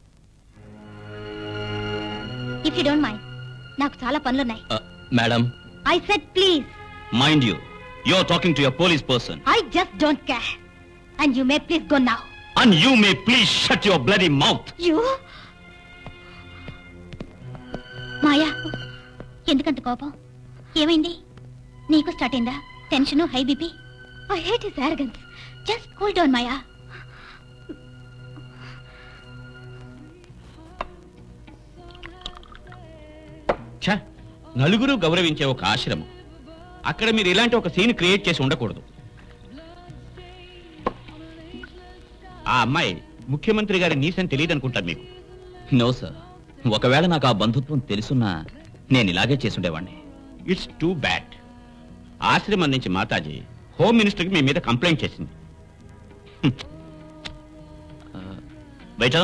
if you don't mind నాకు చాలా పనులున్నాయి madam I said please mind you you are talking to your police person I just don't care and you may please go now and you may please shut your bloody mouth you Maya ఎందుకంత కోపం ఏమైంది నీకు start అయిందా tension high BP I hate is arrogance just cool down Maya ఛ నలుగురు గౌరవించే ఒక ఆశ్రమం అక్కడ మీరు ఇలాంటి ఒక సీన్ క్రియేట్ చేసి ఉండకూడదు ఆ అమ్మాయి ముఖ్యమంత్రి గారి నీసని తెలియదు అనుకుంటారు మీకు నో సార్ ఒకవేళ నాకు ఆ బంధుత్వం తెలుసున్నా నేను ఇలాగే చేసుండేవాడిని ఇట్స్ టూ బ్యాడ్ ఆశ్రమం నుంచి మాతాజీ హోమ్ మినిస్టర్కి మీ మీద కంప్లైంట్ చేసింది బయట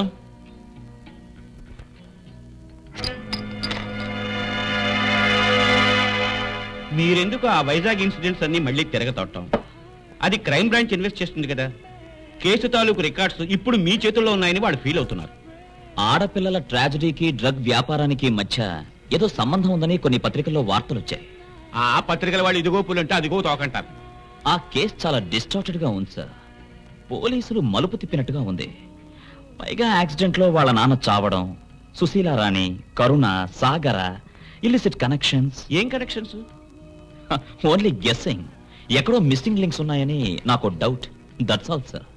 మీరెందుకు ఆ వైజాగ్ ఇన్సిడెంట్స్ అన్ని మళ్ళీ తిరగతొట్టం అది క్రైమ్ బ్రాంచ్ ఇన్వెస్ట్ చేస్తుంది కదా కేసు తాలూకు రికార్డ్స్ ఇప్పుడు మీ చేతుల్లో ఉన్నాయని వాళ్ళు ఫీల్ అవుతున్నారు ఆడపిల్లల ట్రాజడీకి డ్రగ్ వ్యాపారానికి మధ్య ఏదో సంబంధం ఉందని కొన్ని పత్రికల్లో వార్తలు వచ్చాయి ఆ పత్రికల వాళ్ళు ఇదిగో పులంటే అదిగో తోకంటారు ఆ కేసు చాలా డిస్టార్టెడ్ గా ఉంది సార్ పోలీసులు మలుపు తిప్పినట్టుగా ఉంది పైగా యాక్సిడెంట్ లో వాళ్ళ నాన్న చావడం సుశీల రాణి కరుణ సాగర ఇల్లిసిట్ కనెక్షన్స్ ఏం కనెక్షన్స్ ఓన్లీ గెస్సింగ్ ఎక్కడో మిస్సింగ్ లింక్స్ ఉన్నాయని నాకు డౌట్ దట్స్ ఆల్ సార్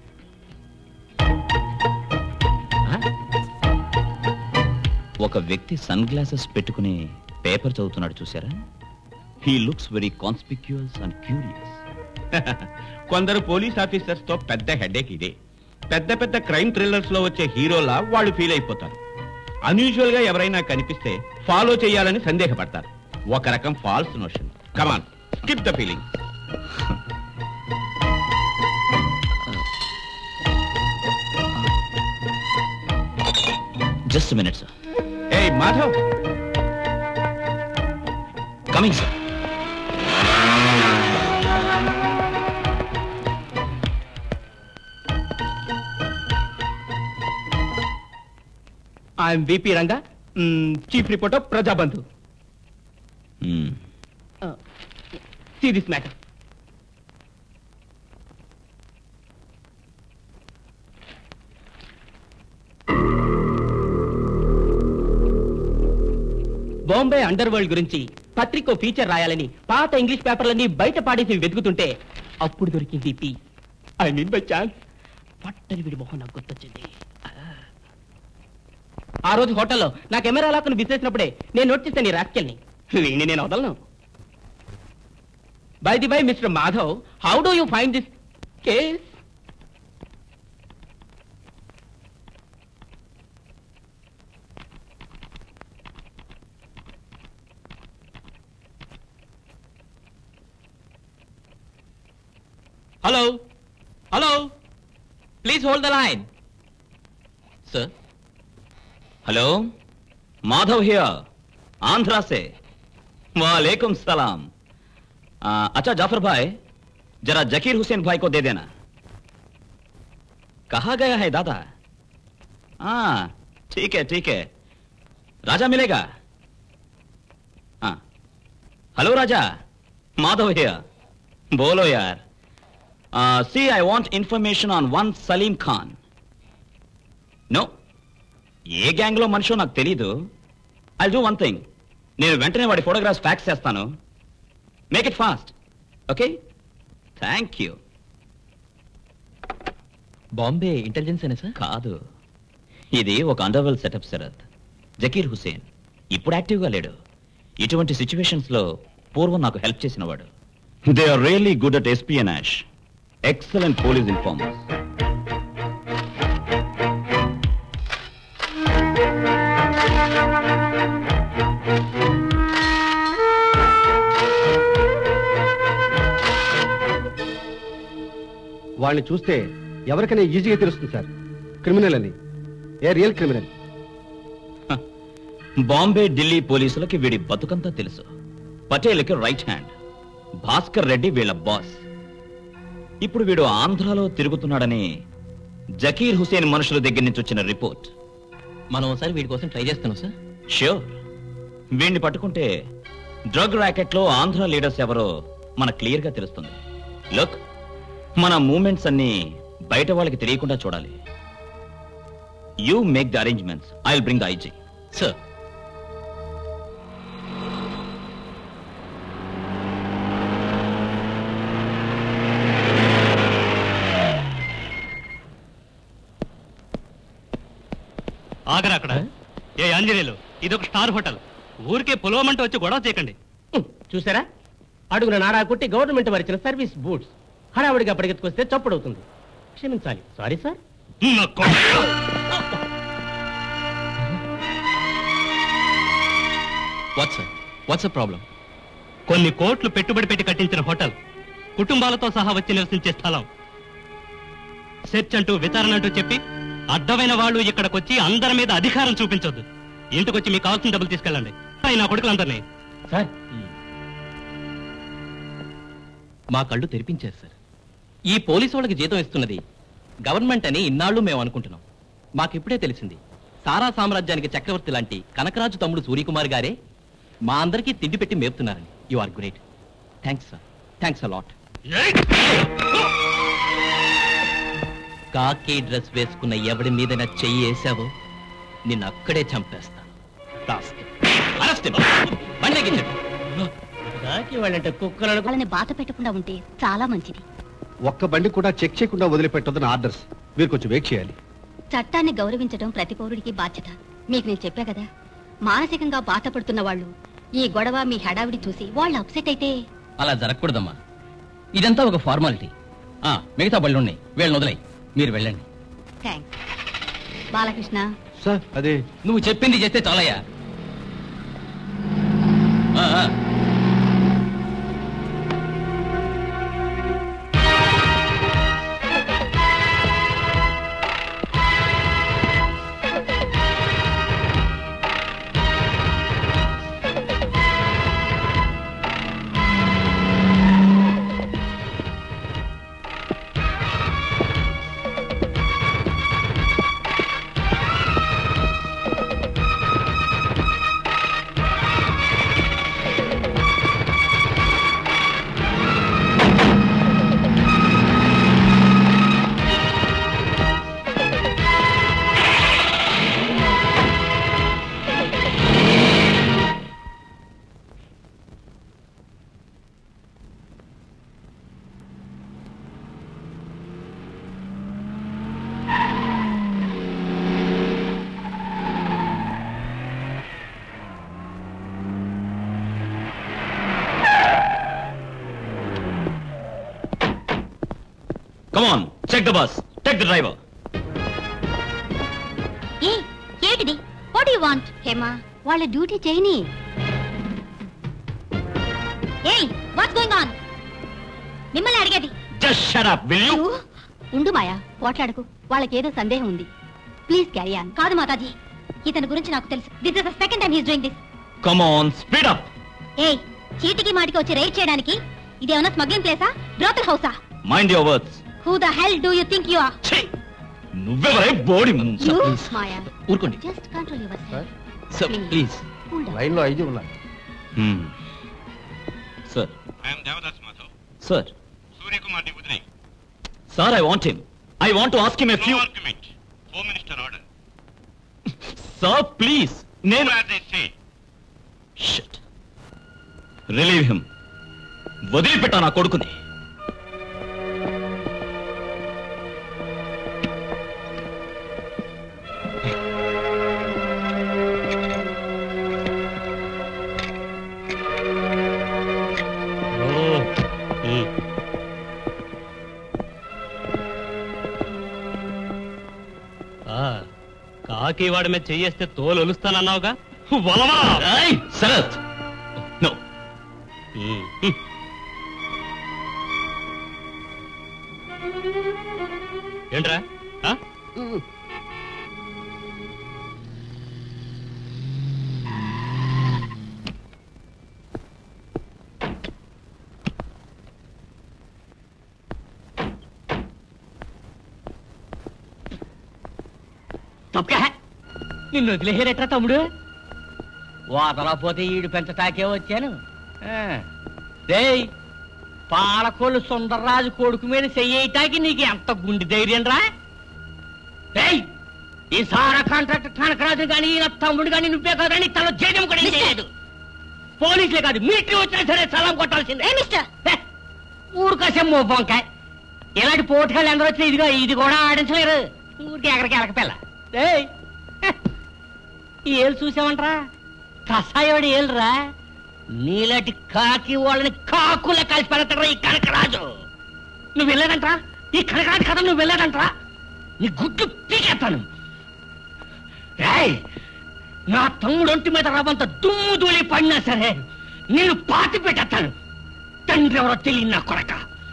ఒక వ్యక్తి సన్ గ్లాసెస్ పెట్టుకుని పేపర్ చదువుతున్నాడు చూసారా he looks very conspicuous and curious కొందరు పోలీస్ ఆఫీసర్స్ తో పెద్ద హెడేక్ ఇదే పెద్ద పెద్ద క్రైమ్ థ్రిల్లర్స్ లో వచ్చే హీరోలా వాళ్ళు ఫీల్ అయిపోతారు అన్యూజువల్ గా ఎవరైనా కనిపిస్తే ఫాలో చేయాలని సందేహపడతారు ఒక రకం false notion come on skip the feeling just minute sir ఏ Madhav coming sir I'm VP Ranga chief reporter Prajabandhu see this matter Bombay underworld గురించి పత్రికో ఫీచర్ రాయాలని పాత ఇంగ్లీష్ పేపర్లన్నీ బయట పాడేసి వెతుకుతుంటే అప్పుడు దొరికింది పీ ఐ మీన్ బై ఛాన్స్ పట్టని విడి మొహం నాకు గుర్తొచ్చింది ఆ రోజు హోటల్లో నా కెమెరా లాక్ను విసిరేసినప్పుడే నేను నోట్ చేశాను ఈ రాస్కెల్ని వీణ్ణి నేను వదలను by the by mister Madhav how do you find this case hello hello please hold the line sir hello Madhav here Andhra से वालेकुम सलाम आ, अच्छा जाफर भाई जरा जकीर हुसैन भाई को दे देना कहा गया है दादा हाँ ठीक है ठीक है राजा मिलेगा हाँ हेलो राजा माधव हियर बोलो यार see I want information on one Salim Khan నో ఏ గ్యాంగ్ లో మనిషో నాకు తెలీదు ఐ డూ వన్ థింగ్ నేను వెంటనే వాడి ఫోటోగ్రాఫ్స్ ఫ్యాక్స్ చేస్తాను make it fast okay thank you Bombay intelligence అనే సార్ కాదు ఇది ఒక అండర్వెల్ సెటప్ శరత్ జకీర్ హుసేన్ ఇప్పుడు యాక్టివ్గా లేడు ఇటువంటి సిచ్యువేషన్స్ లో పూర్వం నాకు హెల్ప్ చేసిన వాడు they are really good at espionage excellent police informers వాళ్ళని చూస్తే ఎవరికైనా ఈజీగా తెలుస్తుంది సార్ క్రిమినల్ అని a real criminal Bombay Delhi పోలీసులకి వీడి బతుకంతా తెలుసు పటేల్కి రైట్ హ్యాండ్ భాస్కర్ రెడ్డి వీళ్ళ బాస్ ఇప్పుడు వీడు ఆంధ్రాలో తిరుగుతున్నాడని జకీర్ హుసేన్ మనుషుల దగ్గర నుంచి వచ్చిన రిపోర్ట్ మనం ఒకసారి వీడి కోసం ట్రై చేస్తున్నాం సార్ ష్యూర్ వీడిని పట్టుకుంటే డ్రగ్ ర్యాకెట్ లో ఆంధ్ర లీడర్స్ ఎవరో మన క్లియర్ గా తెలుస్తుంది లుక్ మన మూమెంట్స్ అన్ని బయట వాళ్ళకి తెలియకుండా చూడాలి you make the arrangements I will bring the IG sir ఆగరా అక్కడ ఏ ఆంజనేయులు ఇదొక స్టార్ హోటల్ ఊరికే పొలవమంటూ వచ్చి గొడవ చేయకండి చూసారా అడుగున నాడా కొట్టి గవర్నమెంట్ వారిచ్చిన సర్వీస్ బూట్స్ హడావుడిగా పరిగెత్తుకొస్తే చప్పుడవుతుంది క్షమించాలి sorry sir what's what's problem కొన్ని కోట్లు పెట్టుబడి పెట్టి కట్టించిన హోటల్ కుటుంబాలతో సహా వచ్చి నివసించే స్థలం సెర్చ్ అంటూ విచారణ అంటూ చెప్పి అడ్డమైన వాళ్ళు ఇక్కడికొచ్చి అందరి మీద అధికారం చూపించొద్దు ఇంటికొచ్చి మీకు కావాల్సిన డబ్బులు తీసుకెళ్ళండి నా కొడుకులందరినీ సార్ మా కళ్ళు తెరిపించారు సార్ ఈ పోలీసు వాళ్ళకి జీతం ఇస్తున్నది గవర్నమెంట్ అని ఇన్నాళ్ళు మేము అనుకుంటున్నాం మాకిప్పుడే తెలిసింది సారా సామ్రాజ్యానికి చక్రవర్తి లాంటి కనకరాజు తమ్ముడు సూర్యకుమార్ గారే మా అందరికీ తిండి పెట్టి మేపుతున్నారని you are great thanks sir thanks a lot khaki dress వేసుకున్న ఎవడి మీద చెయ్యి వేసావో నిన్ను అక్కడే చంపేస్తా కాకి వాళ్ళంటే కుక్కలను వాళ్ళని బాధ పెట్టకుండా ఉంటే చాలా మంచిది ఒక్క బండి కూడా చెక్ చేయకుండా వదిలిపెట్టొద్దని ఆర్డర్స్ మీరు కొంచెం వెయిట్ చేయాలి చట్టాన్ని గౌరవించడం ప్రతి పౌరుడికి బాధ్యత మీకు నేను చెప్పా కదా మానసికంగా బాధపడుతున్న వాళ్ళు ఈ గొడవ మీ హడావిడి చూసి వాళ్ళు అప్సెట్ అయితే అలా జరగకూడదమ్మా ఇదంతా ఒక ఫార్మాలిటీ ఆ, మిగతా బళ్ళు ఉన్నాయి వీళ్ళని వదిలేయి మీరు వెళ్ళండి థ్యాంక్స్ బాలకృష్ణ సార్ అదే నువ్వు చెప్పింది చేస్తే చాలయ్యా ఆ, ఆ. Come on check the bus check the driver ఏ ఏంటిది వాట్ యు వాంట్ హేమా వాళ్ళ డ్యూటీ చేయని ఏయ్ వాట్స్ గోయింగ్ ఆన్ మిమ్మల్ని అడిగేది just shut up will you నువ్వు ఉండు మాయా పోట్లాడకు వాళ్ళకేదో సందేహం ఉంది ప్లీజ్ క్యారీ ఆన్ కాదు మాతాజీ ఇతని గురించి నాకు తెలుసు this is the second time he's doing this come on speed up ఏయ్ చీటికి మాటికి వచ్చి రైడ్ చేయడానికి ఇదేమన్నా స్మగ్లింగ్ ప్లేసా బ్రోతల్ హౌసా mind your words who the hell do you think you are నువ్వెవరే బోడి యు మాయా ఊరుకోండి just control yourself sir please లైన్లో ఐదు ఉన్నాయి sir I'm Devadas Madhav sir సూర్యకుమార్ని వదిలే sir I want him I want to ask him a few argument home minister order sir please నేను relieve him వదిలిపెట్టా నా కొడుకుని ఆ, కాకి వాడి మీద చెయ్యేస్తే తోలు ఒలుస్తానన్నావుగా వలవా శరత్ నో ఉమ్. ఏంట్రా ఆ? తప్పక నిన్ను వదిలేసారట్రా తమ్ముడు వదలపోతే ఈడు పెంచటాకే వచ్చాను ఆ. డేయ్ పాలకోళ్ళు సుందర్రాజు కొడుకు మీద చెయ్యటానికి నీకు ఎంత గుండె ధైర్యం రా డేయ్ ఈ సారా కాంట్రాక్టర్ కనకరాజు కానీ నా తమ్ముడు కానీ నువ్వే కదని తల జేజం కూడా ఏం చేయలేదు పోలీసులే కాదు మిలిటరీ వచ్చినా సరే సలాం కొట్టాల్సిందే హే, ఊరికోసం మోపంకాయ్ ఇలాంటి పోటుకాళ్ళు ఎందరూ వచ్చినా ఇదిగో ఇది కూడా ఆడించలేరు ఊరికి ఎక్కడికి ఎలకపిల్ల ఏయ్ హె, ఈ ఏళ్ళు చూసామంటరా కషాయోడి ఏళ్ళరా నీలాంటి కాకి వాళ్ళని కాకుల కలిసి పెడతారా ఈ కనకరాజు నువ్వు వెళ్ళాడంట్రా ఈ కనకరాజు కథ నువ్వు వెళ్ళాడంట్రా నీ గుడ్డు పీకేస్తాను ఏయ్ నా తమ్ముడు ఒంటి మీద రవ్వంత దుమ్ము దూలి పడినా సరే నేను పాతి పెట్టేస్తాను తండ్రి ఎవరో తెలియదు నా కొడక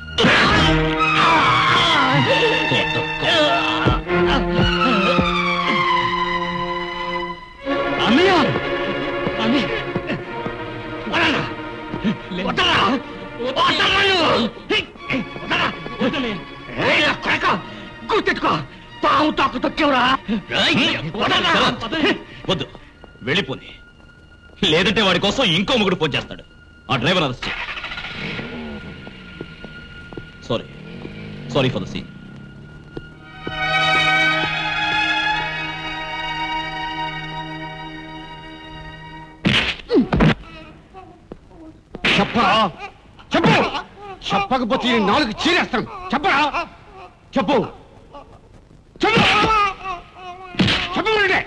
అమ్మయ్య అమ్మయ్య వదలరా వదలరా వదలరా నువ్వు వదలరా ఏయ్, నా కొడక గుర్తెట్టుకో పావు తాకు తొక్కేవరా వదలరా వద్దు వెళ్ళిపోని లేదంటే వాడి కోసం ఇంకో ముగుడు ఫోన్ చేస్తాడు ఆ driver arrest sorry sorry for the scene చెప్పరా చెప్పు చెప్పకపోతే ఈ నాలుగు చీరేస్తాను చెప్పరా చెప్పు చెప్పు చెప్పు వీడే.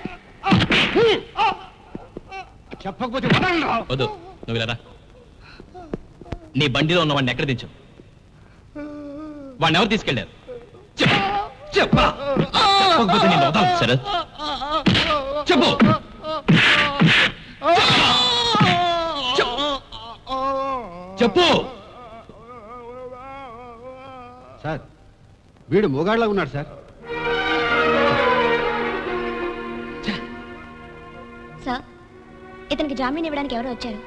చెప్పకపోతే వదలరా వద్దు నువ్వు ఇలా రా. నీ బండిలో ఉన్న వాడిని ఎక్కడ దించావు వాడిని ఎవరు తీసుకెళ్లారు చెప్పు చెప్పా చెప్పకపోతే నేను వదలను శరత్ చెప్పు చెప్పు సార్ వీడు మొగాళ్ళ ఉన్నాడు సార్ సార్ ఇతనికి జామీన్ ఇవ్వడానికి ఎవరో వచ్చారు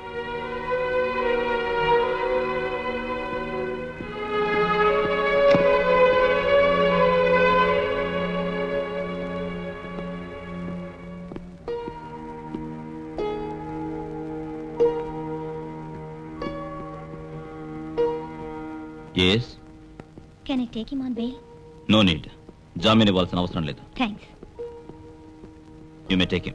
yes can I take him on bail no need జామీన్ ఇవ్వాల్సిన అవసరం లేదు thanks you may take him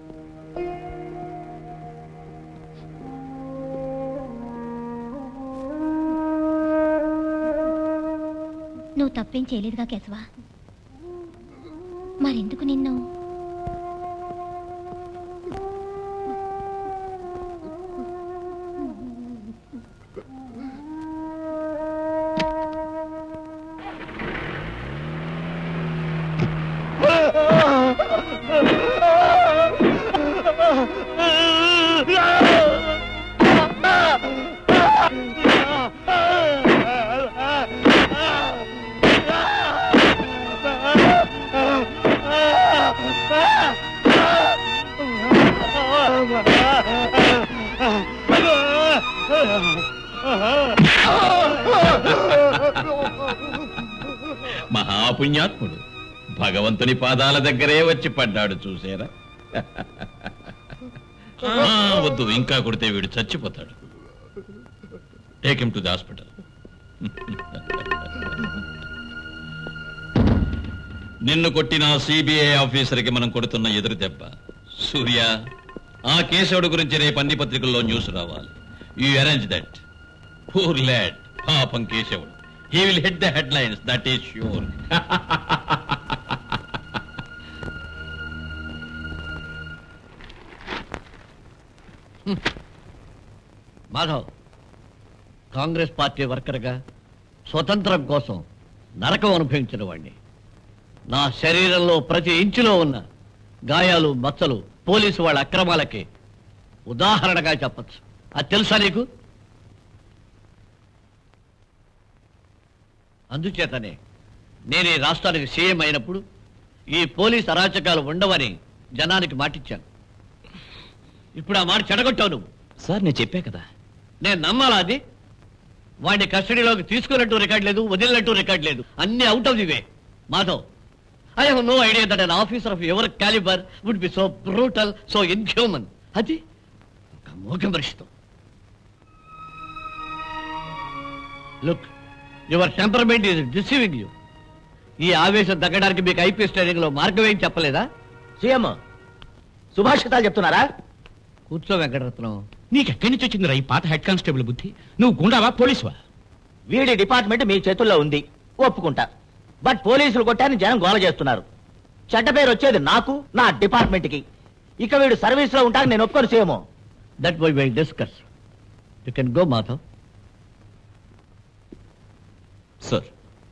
నువ్వు తప్పేం చేయలేదుగా కేశవా మరెందుకు నిన్ను మహాపుణ్యాత్ముడు భగవంతుని పాదాల దగ్గరే వచ్చి పడ్డాడు చూసేరా ఆ, వద్దు ఇంకా కొడితే వీడు చచ్చిపోతాడు take him to the hospital నిన్ను కొట్టిన సిబిఐ ఆఫీసర్కి మనం కొడుతున్న ఎదురు దెబ్బ సూర్య ఆ కేశవుడు గురించి రేపు అన్ని పత్రికల్లో న్యూస్ రావాలి you arrange that poor lad పాపం కేశవుడు he will hit the headlines that is sure Madhav Congress party వర్కర్గా స్వతంత్రం కోసం నరకం అనుభవించిన వాణ్ణి నా శరీరంలో ప్రతి ఇంచులో ఉన్న గాయాలు మచ్చలు పోలీసు వాళ్ళ అక్రమాలకి ఉదాహరణగా చెప్పచ్చు అది తెలుసా నీకు అందుచేతనే నేను ఈ రాష్ట్రానికి సీఎం అయినప్పుడు ఈ పోలీస్ అరాచకాలు ఉండవని జనానికి మాటిచ్చాను ఇప్పుడు ఆ మాట చెడగొట్టావు నువ్వు సార్ నేను చెప్పా కదా నేను నమ్మాలా అది వాడిని కస్టడీలోకి తీసుకున్నట్టు రికార్డ్ లేదు వదిలినట్టు రికార్డ్ లేదు అన్ని out of the way Madhav I have no idea that an officer of your calibre would be so brutal so inhuman అది ఒక మూగమరిష్టం look your temperament is deceiving you ఈ ఆవేశం తగ్గడానికి మీకు ఐపీఎస్ ట్రైనింగ్ లో మార్గం ఏం చెప్పలేదా సీఎం సుభాషితాలు చెప్తున్నారా కూర్చో వెంకటరత్నం నీకెక్కడి నుంచి వచ్చిందిరా ఈ పాత హెడ్ కానిస్టేబుల్ బుద్ధి నువ్వు గుండావా పోలీసువా వీడి డిపార్ట్మెంట్ మీ చేతుల్లో ఉంది ఒప్పుకుంటా బట్ పోలీసులు కొట్టారని జనం గోల చేస్తున్నారు చెడ్డ పేరు వచ్చేది నాకు నా డిపార్ట్మెంట్ కి ఇక వీడు సర్వీస్ లో ఉంటాను నేను ఒప్పుకొని CM that why will discuss you can go Madhav sir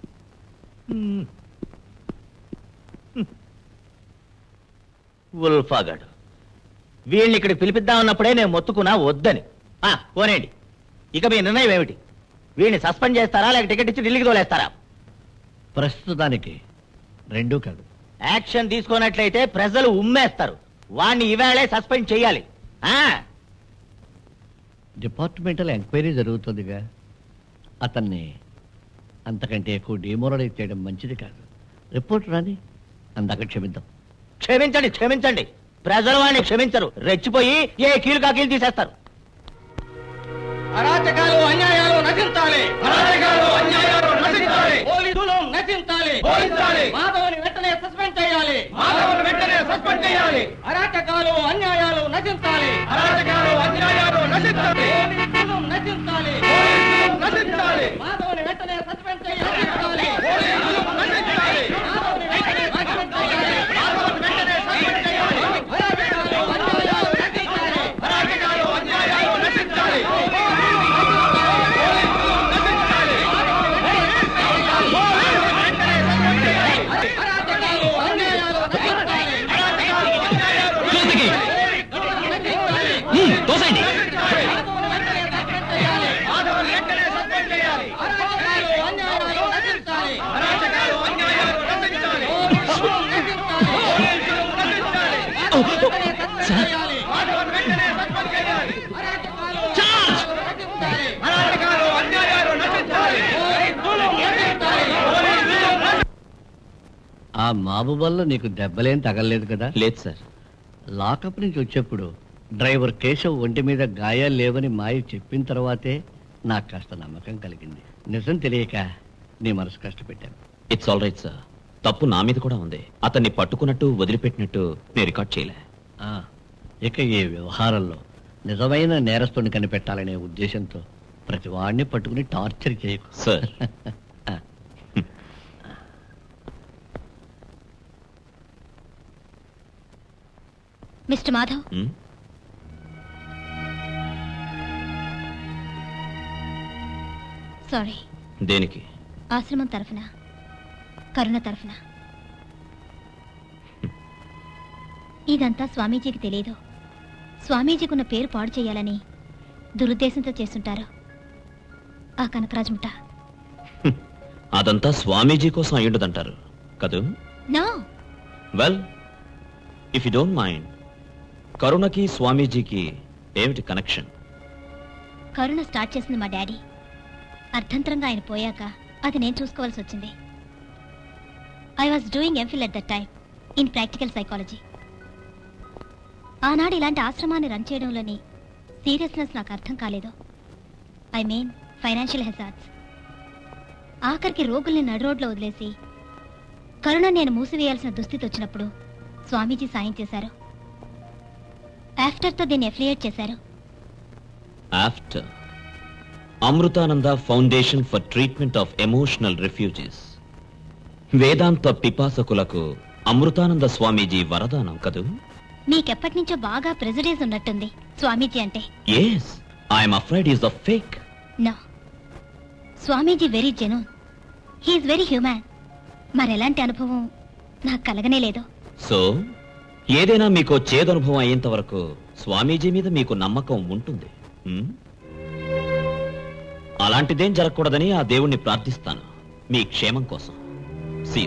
ఉల్ఫాగాడు వీళ్ళని ఇక్కడికి పిలిపిద్దామన్నప్పుడే నేను మొత్తుకున్నా వద్దని ఆ, పోనేండి ఇక మీ నిర్ణయం ఏమిటి వీడిని సస్పెండ్ చేస్తారా లేక టికెట్ ఇచ్చి ఢిల్లీకి తోలేస్తారా ప్రస్తుతానికి రెండూ కాదు యాక్షన్ తీసుకున్నట్లయితే ప్రజలు ఉమ్మేస్తారు వాణ్ణి ఈవేళే సస్పెండ్ చేయాలి ఆ డిపార్ట్మెంటల్ ఎంక్వైరీ జరుగుతుందిగా అతన్ని అంతకంటే ఎక్కువ డిమోరలైజ్ చేయడం మంచిది కాదు రిపోర్ట్ రాని అందాక క్షమిద్దాం క్షమించండి క్షమించండి ప్రజలు వాడిని క్షమించరు రెచ్చిపోయి ఏ కీలు కాకీలు తీసేస్తారు అరాచకాలు అన్యాయాలు నశించాలి అరాచకాలు అన్యాయాలు నశించాలి పోలీసులు నశించాలి పోలీసాలి మాధవని వెంటనే సస్పెండ్ చేయాలి మాధవని వెంటనే సస్పెండ్ చేయాలి అరాచకాలు అన్యాయాలు నశించాలి అరాచకాలు అన్యాయాలు నశించాలి పోలీసులు నశించాలి పోలీసులు నశించాలి మాధవని వెంటనే సస్పెండ్ చేయాలి పోలీసులు నశించాలి మాధవని వెంటనే సస్పెండ్ చేయాలి మాధవని వెంటనే సస్పెండ్ చేయాలి అరాచకాలు అన్యాయాలు నశించాలి అరాచకాలు అన్యాయాలు నశించాలి తోసండి ఆ మాబు వల్ల నీకు దెబ్బలేం తగలలేదు కదా లేదు సార్ లాకప్ నుంచి వచ్చేప్పుడు డ్రైవర్ కేశవ్ ఒంటి మీద గాయాలు లేవని మాయ చెప్పిన తర్వాతే నాకు కాస్త నమ్మకం కలిగింది నిజం తెలియక నీ మనసు కష్టపెట్టాను ఇట్స్ ఆల్ రైట్ సార్ తప్పు నా మీద కూడా ఉంది అతన్ని పట్టుకున్నట్టు వదిలిపెట్టినట్టు నేను రికార్డ్ చేయలే ఆ, ఇక ఈ వ్యవహారంలో నిజమైన నేరస్తుని కనిపెట్టాలనే ఉద్దేశంతో ప్రతి వాడిని పట్టుకుని టార్చర్ చేయకు సార్ మిస్టర్ మాధవ్ హ్మ్? సారీ దేనికి ఆశ్రమం తరఫున కరుణ తరఫున ఇదంతా స్వామీజీకి తెలియదు స్వామీజీకున్న పేరు పాడు చేయాలని దురుద్దేశంతో చేస్తుంటారు ఆ కనకరాజు ముఠ అదంతా స్వామీజీ కోసం అయ్యుండదంటారు కదూ no well if you don't mind కరుణకి స్వామీజీకి ఏమిటి కనెక్షన్ కరుణ స్టార్ట్ చేసింది మా డాడీ అర్థంతరంగా ఆయన పోయాక అది నేను చూసుకోవాల్సి వచ్చింది I was doing MPhil at that time in practical psychology ఆనాడు ఇలాంటి ఆశ్రమాన్ని రన్ చేయడంలోని సీరియస్నెస్ నాకు అర్థం కాలేదు ఐ మీన్ ఫైనాన్షియల్ హెజార్డ్స్ ఆఖరికి రోగుల్ని నడు రోడ్లో వదిలేసి కరుణ నేను మూసివేయాల్సిన దుస్థితి వచ్చినప్పుడు స్వామీజీ సాయం చేశారు ఆఫ్టర్తో దీన్ని ఎఫిలియేట్ చేశారు after Amritananda foundation for treatment of emotional refugees వేదాంత పిపాసకులకు అమృతానంద స్వామీజీ వరదానం కదూ మీకెప్పటి నుంచో బాగా ప్రెజడేజ్ ఉన్నట్టుంది స్వామీజీ అంటే yes I'm afraid is the fake no Swamiji very genuine he's very human మరెలాంటి అనుభవం నాకు కలగనే లేదు సో ఏదైనా మీకు చేదనుభవం అయ్యేంత వరకు స్వామీజీ మీద మీకు నమ్మకం ఉంటుంది హ్మ్? అలాంటిదేం జరగకూడదని ఆ దేవుణ్ణి ప్రార్థిస్తాను మీ క్షేమం కోసం సి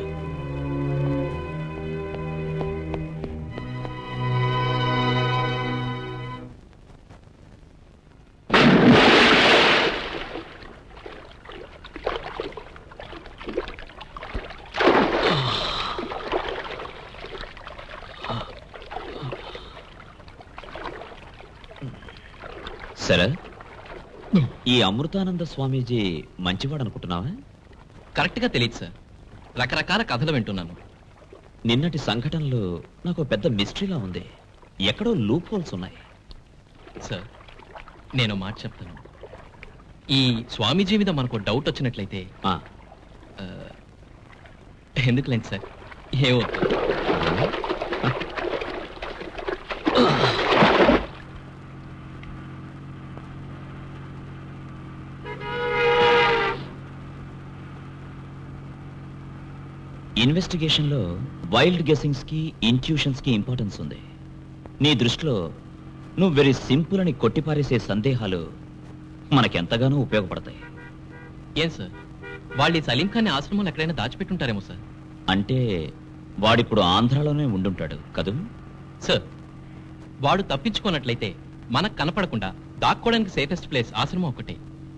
సరే ఈ అమృతానంద స్వామీజీ మంచివాడు అనుకుంటున్నావా కరెక్ట్గా తెలియదు సార్ రకరకాల కథలు వింటున్నాను నిన్నటి సంఘటనలు నాకు పెద్ద మిస్టరీలా ఉంది ఎక్కడో లూప్ హోల్స్ ఉన్నాయి సార్ నేను మాట చెప్తాను ఈ స్వామీజీ మీద మనకు డౌట్ వచ్చినట్లయితే ఆ, ఆ, ఎందుకులేండి సార్ ఏవో ఇన్వెస్టిగేషన్ లో వైల్డ్ గెసింగ్స్ కి ఇంట్యూషన్స్ కి ఇంపార్టెన్స్ ఉంది నీ దృష్టిలో నువ్వు వెరీ సింపుల్ అని కొట్టిపారేసే సందేహాలు మనకెంతగానో ఉపయోగపడతాయి ఏం సార్ వాళ్ళు ఈ సలీం ఖాన్ ఆశ్రమంలో ఎక్కడైనా దాచిపెట్టుంటారేమో సార్ అంటే వాడిప్పుడు ఆంధ్రాలోనే ఉండుంటాడు కదూ సార్ వాడు తప్పించుకున్నట్లయితే మనకు కనపడకుండా దాక్కోవడానికి సేఫెస్ట్ ప్లేస్ ఆశ్రమం ఒకటే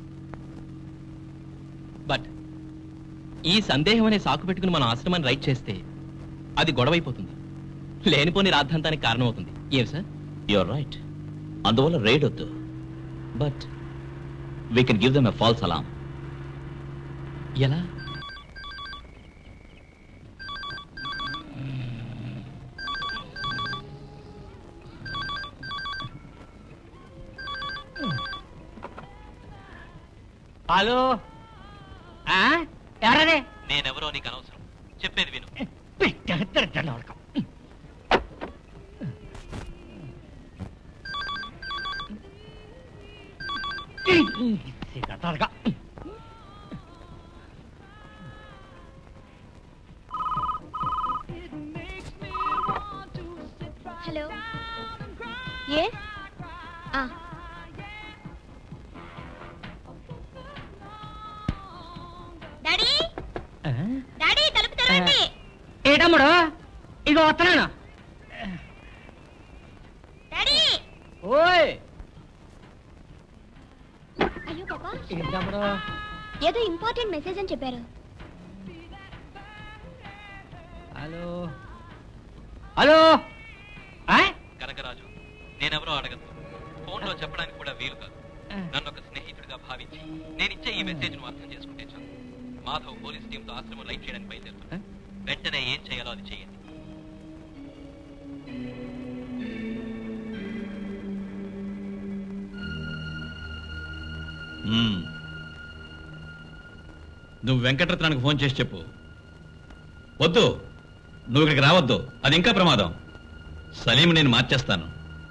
బట్ ఈ సందేహం అనే సాకు పెట్టుకుని మనం ఆశ్రమాన్ని రైట్ చేస్తే అది గొడవైపోతుంది లేనిపోని రాద్ధాంతానికి కారణమవుతుంది ఏం సార్ యువర్ రైట్ అందువల్ల రైడ్ వద్దు but we can give them a false alarm ఎలా హలో ఆ? ఎవరది నేనెవరో నీకు అనవసరం చెప్పేది విను పెట్టేస్తాడు వాడకం సిగతాడుగా హలో ఏ ఆ. డాడీ డాడీ తలుపు తెరవండి ఏటమ్ముడు ఇక వస్తున్నాను డాడీ ఓయ్ అయ్యో పాపా ఏంటమ్ముడు ఏదో ఇంపార్టెంట్ మెసేజ్ అని చెప్పారు హలో హలో ఆ? కనకరాజు నేనెవరో అడగదు ఫోన్లో చెప్పడానికి కూడా వీలు కాదు నన్ను ఒక స్నేహితుడిగా భావించి నేను ఇచ్చే ఈ మెసేజ్ ను అర్థం చేసుకుంటే చాలు మాధవ్ పోలీస్ టీంతో ఆశ్రమం లైట్ చేయడానికి బయలుదేరుతాను వెంటనే ఏం చేయాలో అది చేయండి మ్మ్. నువ్వు వెంకటరత్నానికి ఫోన్ చేసి చెప్పు వద్దు నువ్వు ఇక్కడికి రావద్దు అది ఇంకా ప్రమాదం సలీం నేను మార్చేస్తాను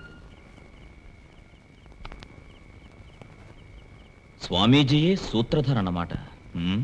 స్వామీజీయే సూత్రధార్ అన్నమాట హ్మ్?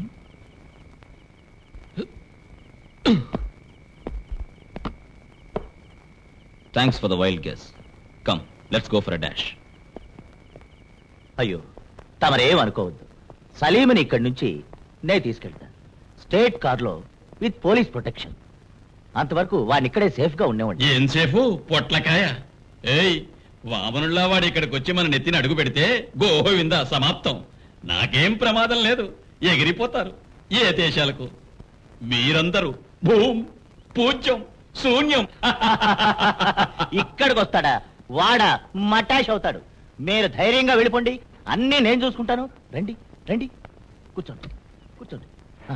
Thanks for the wild guess come let's go for a dash అయ్యో తమరేం అనుకోవద్దు సలీంని ఇక్కడి నుంచి నే తీసుకెళ్తాను స్టేట్ కార్లో విత్ పోలీస్ ప్రొటెక్షన్ అంతవరకు వాడిని ఇక్కడే సేఫ్ గా ఉండేవాడి ఏం సేపు పొట్లకాయ ఏయ్ వామనుల్లా వాడు ఇక్కడికి వచ్చి మన నెత్తిని అడుగు పెడితే గోవింద సమాప్తం నాకేం ప్రమాదం లేదు ఎగిరిపోతారు ఏ దేశాలకు మీరందరూ భూం పూజ్యం శూన్యం ఇక్కడికి వస్తాడా వాడా మటాష్ అవుతాడు మీరు ధైర్యంగా వెళ్ళిపోండి అన్నీ నేను చూసుకుంటాను రండి రండి కూర్చోండి కూర్చోండి ఆ.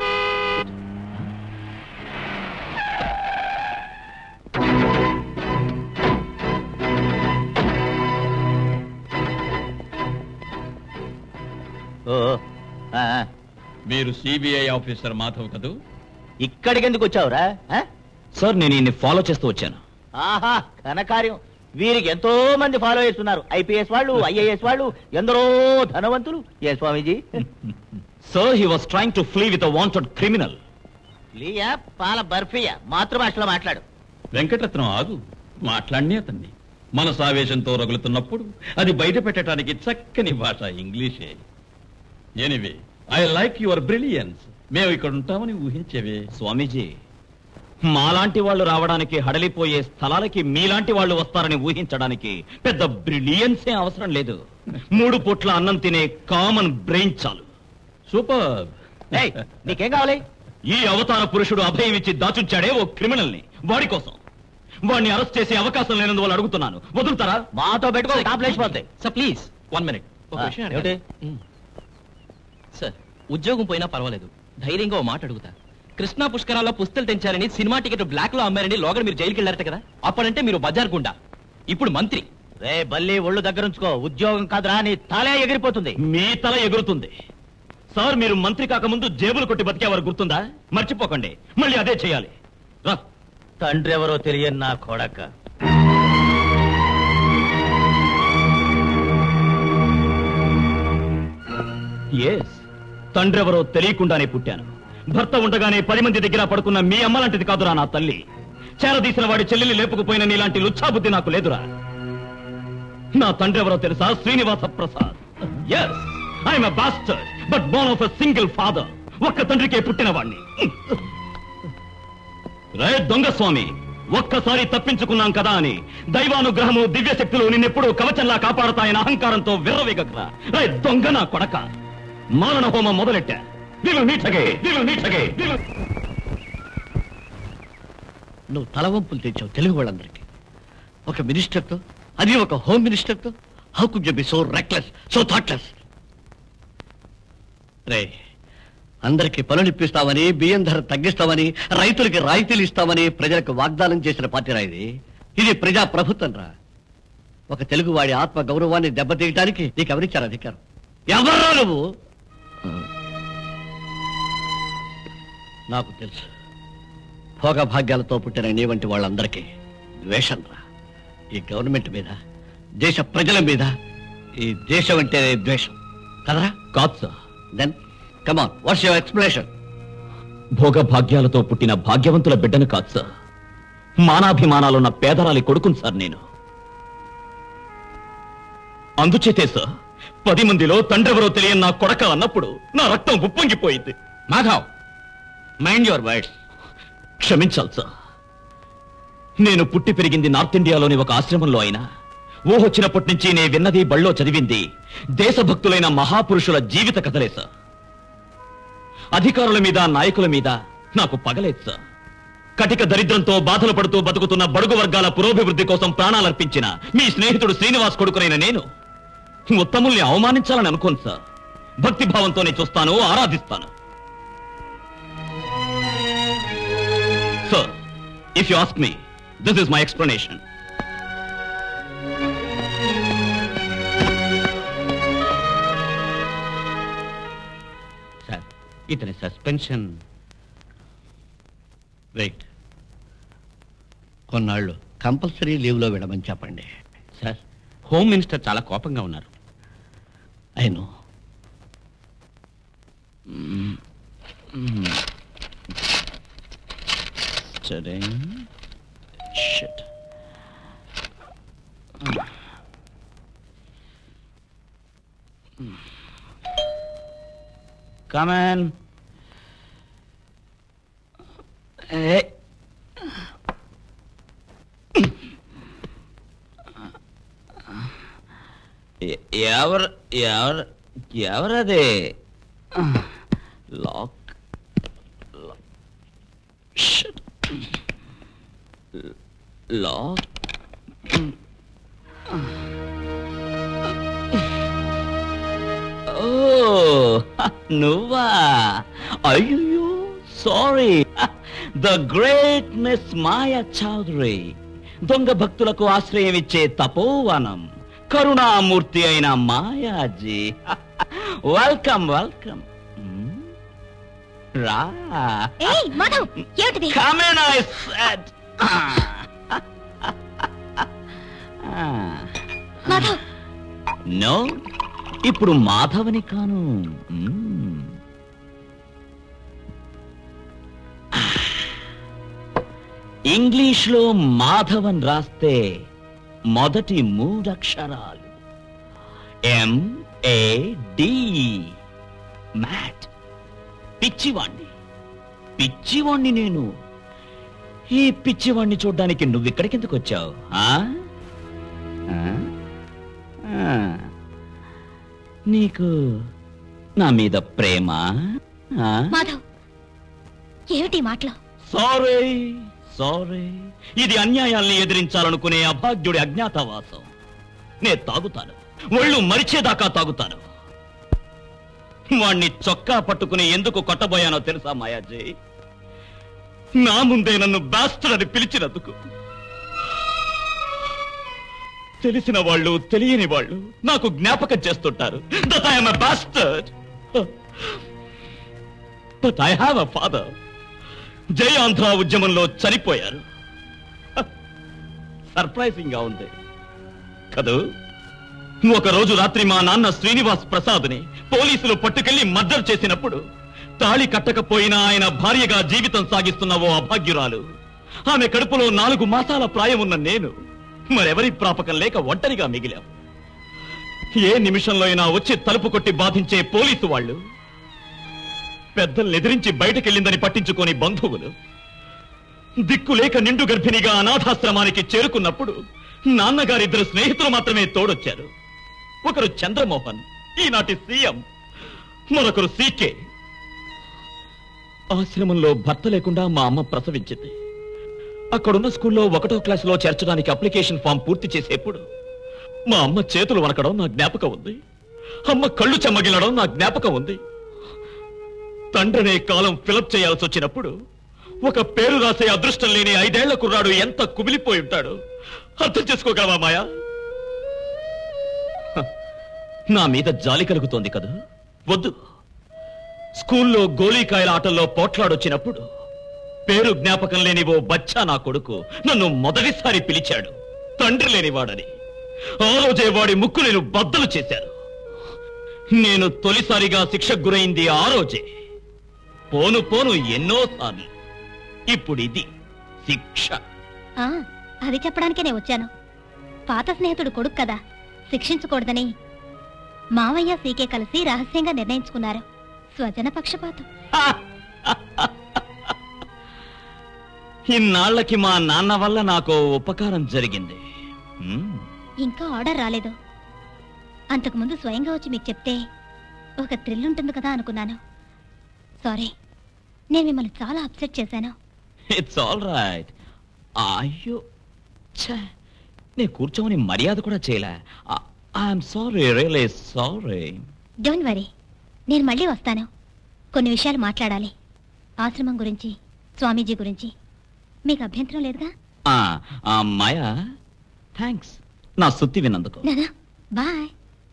ఓ ఆ, ఆ. మీరు సిబిఐ ఆఫీసర్ మాధవ్ కదూ ఇక్కడికి ఎందుకు వచ్చావురా ఆ? సార్ నేను ఈయన్ని ఫాలో చేస్తూ వచ్చాను ఆహా ఘనకార్యం వీరికి ఎంతో మంది ఫాలో చేస్తున్నారు ఐపీఎస్ వాళ్ళు ఐఏఎస్ వాళ్ళు ఎందరో ధనవంతులు ఏ Swamiji sir he was trying to flee with wanted criminal లియా పాల బర్ఫియా మాతృభాషలో మాట్లాడు వెంకటరత్నం ఆగు మాట్లాడినే అతన్ని మనసావేశంతో రగులుతున్నప్పుడు అది బయట పెట్టడానికి చక్కని భాష ఇంగ్లీషే anyway I like your brilliance మేము ఇక్కడ ఉంటామని ఊహించేవే స్వామీజీ మాలాంటి వాళ్ళు రావడానికి హడలిపోయే స్థలాలకి మీలాంటి వాళ్ళు వస్తారని ఊహించడానికి పెద్ద బ్రిలియన్సే అవసరం లేదు మూడు పూట్ల అన్నం తినే కామన్ బ్రెయిన్ చాలు సూపర్ నీకేం కావాలి ఈ అవతార పురుషుడు అభయం ఇచ్చి దాచుంచాడే ఓ క్రిమినల్ ని వాడి కోసం వాడిని అరెస్ట్ చేసే అవకాశం లేనందువల్ల అడుగుతున్నాను వదులుతారా మాతో పెట్టుకో కాపులేసిపోతాయి సార్ ప్లీజ్ వన్ మినిట్ ఒక ఆ, విషయం ఏమిటి? అడగాలి. మ్. సార్ ఉద్యోగం పోయినా పర్వాలేదు ధైర్యంగా ఓ మాట అడుగుతా కృష్ణా పుష్కరాల్లో పుస్తలు తెంచారని సినిమా టికెట్ బ్లాక్ లో అమ్మారని లోగడ మీరు జైలుకి వెళ్ళారట కదా అప్పుడంటే మీరు బజార్ గుండా ఇప్పుడు మంత్రి రే బల్లి ఒళ్ళు దగ్గరుంచుకో ఉద్యోగం కాదురా నీ తలే ఎగిరిపోతుంది మీ తల ఎగురుతుంది సార్ మీరు మంత్రి కాకముందు జేబులు కొట్టి బతికేవారు గుర్తుందా మర్చిపోకండి మళ్ళీ అదే చేయాలి రా తండ్రి ఎవరో తెలియని నా కొడక ఎస్ తండ్రెవరో తెలియకుండానే పుట్టాను భర్త ఉండగానే పది మంది దగ్గర పడుకున్న మీ అమ్మ లాంటిది కాదురా నా తల్లి చేరదీసిన వాడి చెల్లెల్ని లేపుకుపోయిన నీలాంటి లుచ్చాబుద్ధి నాకు లేదురా నా తండ్రి ఎవరో తెలుసా Srinivasa Prasad yes I'm bastard but born of a single father ఒక్క తండ్రికే పుట్టిన వాణ్ణి రే దొంగ స్వామి ఒక్కసారి తప్పించుకున్నాం కదా అని దైవానుగ్రహము దివ్య శక్తులు నిన్నెప్పుడు కవచంలా కాపాడతాయని అహంకారంతో విర్రవేగకరా రే దొంగ నా కొడక మారణ హోమం మొదలెట్టా విలు నీటగే విలు నీటగే విలు నువ్వు తలవంపులు తెచ్చావు తెలుగు వాళ్ళందరికీ ఒక మినిస్టర్తో అది ఒక హోమ్ మినిస్టర్తో how could you be so reckless so thoughtless రే అందరికి పనులు ఇప్పిస్తామని బియ్యం ధర తగ్గిస్తామని రైతులకి రాయితీలు ఇస్తామని ప్రజలకు వాగ్దానం చేసిన పార్టీరా ఇది ఇది ప్రజా ప్రభుత్వం రా ఒక తెలుగువాడి ఆత్మ గౌరవాన్ని దెబ్బతీయటానికి నీకు ఎవరిచ్చారు అధికారం ఎవరా నువ్వు నాకు తెలుసు భోగభాగ్యాలతో పుట్టిన నీ వంటి వాళ్ళందరికీ ద్వేషం రా ఈ గవర్నమెంట్ మీద దేశ ప్రజల మీద ఈ దేశం అంటే ద్వేషం కదరా కాదు sir then come on what's your explanation భోగ భాగ్యాలతో పుట్టిన భాగ్యవంతుల బిడ్డను కాదు సార్ మానాభిమానాలున్న పేదరాలి కొడుకును సార్ నేను అందుచేతే సార్ పది మందిలో తండ్రెవరో తెలియని నా కొడక అన్నప్పుడు నా రక్తం ఉప్పొంగిపోయింది మాధవ్ మైండ్ యువర్ వర్డ్స్ క్షమించాలి సార్ నేను పుట్టి పెరిగింది నార్త్ ఇండియాలోని ఒక ఆశ్రమంలో అయినా ఊహొచ్చినప్పటి నుంచి నే విన్నది బళ్ళో చదివింది దేశభక్తులైన మహాపురుషుల జీవిత కథలే సార్ అధికారుల మీద నాయకుల మీద నాకు పగలేదు సార్ కటిక దరిద్రంతో బాధలు పడుతూ బతుకుతున్న బడుగు వర్గాల పురోభివృద్ధి కోసం ప్రాణాలర్పించిన మీ స్నేహితుడు శ్రీనివాస్ కొడుకునైన నేను ఉత్తముల్ని అవమానించాలని అనుకోను సార్ భక్తి భావంతోనే చూస్తాను ఆరాధిస్తాను sir if you ask me this is my explanation sir ఇతని సస్పెన్షన్ వెయిట్ కొన్నాళ్ళు కంపల్సరీ లీవ్లో విడమని చెప్పండి సార్ హోమ్ మినిస్టర్ చాలా కోపంగా ఉన్నారు అయిను Shit. Come in. Hey. ఎ- ఎవరు ఎవరు ఎవరది లాక్ షట్ లాక్ ఓ నువ్వా అయ్యో sorry the great miss Maya Chaudhary దొంగ భక్తులకు ఆశ్రయం ఇచ్చే తపోవనం కరుణామూర్తి అయిన మాయాజీ వెల్కమ్ వెల్కమ్ రా ఏయ్ మాధవ్ ఏమిటిది Come in, I said. Madhav no ఇప్పుడు మాధవని కాను మ్మ్. ఇంగ్లీష్లో మాధవన్ రాస్తే మొదటి మూడక్షరాలు ఎంఏడి మ్యాట్ పిచ్చివాణ్ణి పిచ్చివాణ్ణి నేను ఈ పిచ్చివాణ్ణి చూడ్డానికి నువ్వు ఇక్కడికెందుకు వచ్చావు ఆ? ఆ? ఆ. నీకు నా మీద ప్రేమ ఆ? మాధవ్ ఏమిటి ఈ మాటలు సారీ సారీ ఇది అన్యాయాల్ని ఎదిరించాలనుకునే అభాగ్యుడి అజ్ఞాతవాసం నే తాగుతాను ఒళ్ళు మరిచేదాకా తాగుతాను వాణ్ణి చొక్కా పట్టుకుని ఎందుకు కొట్టబోయానో తెలుసా మాయాజీ నా ముందే నన్ను బాస్టర్ అని పిలిచినందుకు తెలిసిన వాళ్ళు తెలియని వాళ్ళు నాకు జ్ఞాపకం చేస్తుంటారు that I'm bastard but I have a father Jai Andhra ఉద్యమంలో చనిపోయారు సర్ప్రైజింగ్ గా ఉంది కదూ ఒక రోజు రాత్రి మా నాన్న శ్రీనివాస్ ప్రసాద్ని పోలీసులు పట్టుకెళ్లి మర్డర్ చేసినప్పుడు తాళి కట్టకపోయినా ఆయన భార్యగా జీవితం సాగిస్తున్న ఓ అభాగ్యురాలు ఆమె కడుపులో నాలుగు మాసాల ప్రాయం ఉన్న నేను మరెవరి ప్రాపకం లేక ఒంటరిగా మిగిలాం ఏ నిమిషంలో అయినా వచ్చి తలుపు కొట్టి బాధించే పోలీసు వాళ్ళు పెద్దల్ని ఎదిరించి బయటకెళ్ళిందని పట్టించుకోని బంధువులు దిక్కులేక నిండు గర్భిణిగా అనాథాశ్రమానికి చేరుకున్నప్పుడు నాన్నగారిద్దరు స్నేహితులు మాత్రమే తోడొచ్చారు ఒకరు చంద్రమోహన్ ఈనాటి సీఎం మరొకరు సీకే ఆశ్రమంలో భర్త లేకుండా మా అమ్మ ప్రసవించింది అక్కడున్న స్కూల్లో ఒకటో క్లాసులో చేర్చడానికి అప్లికేషన్ ఫామ్ పూర్తి చేసేప్పుడు మా అమ్మ చేతులు వనకడం నా జ్ఞాపకం ఉంది అమ్మ కళ్ళు చెమ్మగిలడం నా జ్ఞాపకం ఉంది తండ్రినే కాలం ఫిలప్ చేయాల్సి వచ్చినప్పుడు ఒక పేరు రాసే అదృష్టం లేని ఐదేళ్ల కుర్రాడు ఎంత కుమిలిపోయి ఉంటాడు అర్థం చేసుకోగలవా మాయా హ, నా మీద జాలి కలుగుతోంది కదా వద్దు స్కూల్లో గోలీకాయల ఆటల్లో పోట్లాడొచ్చినప్పుడు పేరు జ్ఞాపకం లేని ఓ బచ్చా నా కొడుకు నన్ను మొదటిసారి పిలిచాడు తండ్రి లేనివాడని ఆ రోజే వాడి ముక్కు నేను బద్దలు చేశాను నేను తొలిసారిగా శిక్షకు గురైంది ఆ రోజే పోను పోను ఎన్నో సార్లు ఇప్పుడు ఇది శిక్ష ఆ, అది చెప్పడానికే నేను వచ్చాను పాత స్నేహితుడు కొడుకు కదా శిక్షించకూడదని మావయ్య సీకే కలిసి రహస్యంగా నిర్ణయించుకున్నారు స్వజన పక్షపాతం ఇన్నాళ్లకి మా నాన్న వల్ల నాకు ఉపకారం జరిగింది హ్మ్. ఇంకా ఆర్డర్ రాలేదు అంతకుముందు స్వయంగా వచ్చి మీకు చెప్తే ఒక థ్రిల్ ఉంటుంది కదా అనుకున్నాను సారీ నేను మిమ్మల్ని చాలా అప్సెట్ చేశాను ఇట్స్ ఆల్ రైట్ అయ్యో ఛే, నేను కూర్చోమని మర్యాద కూడా చేయలే I'm sorry really sorry don't worry నేను మళ్ళీ వస్తాను కొన్ని విషయాలు మాట్లాడాలి ఆశ్రమం గురించి స్వామీజీ గురించి మీకు అభ్యంతరం లేదుగా మాయా థ్యాంక్స్ నా సుత్తి విన్నందుకు నానా బాయ్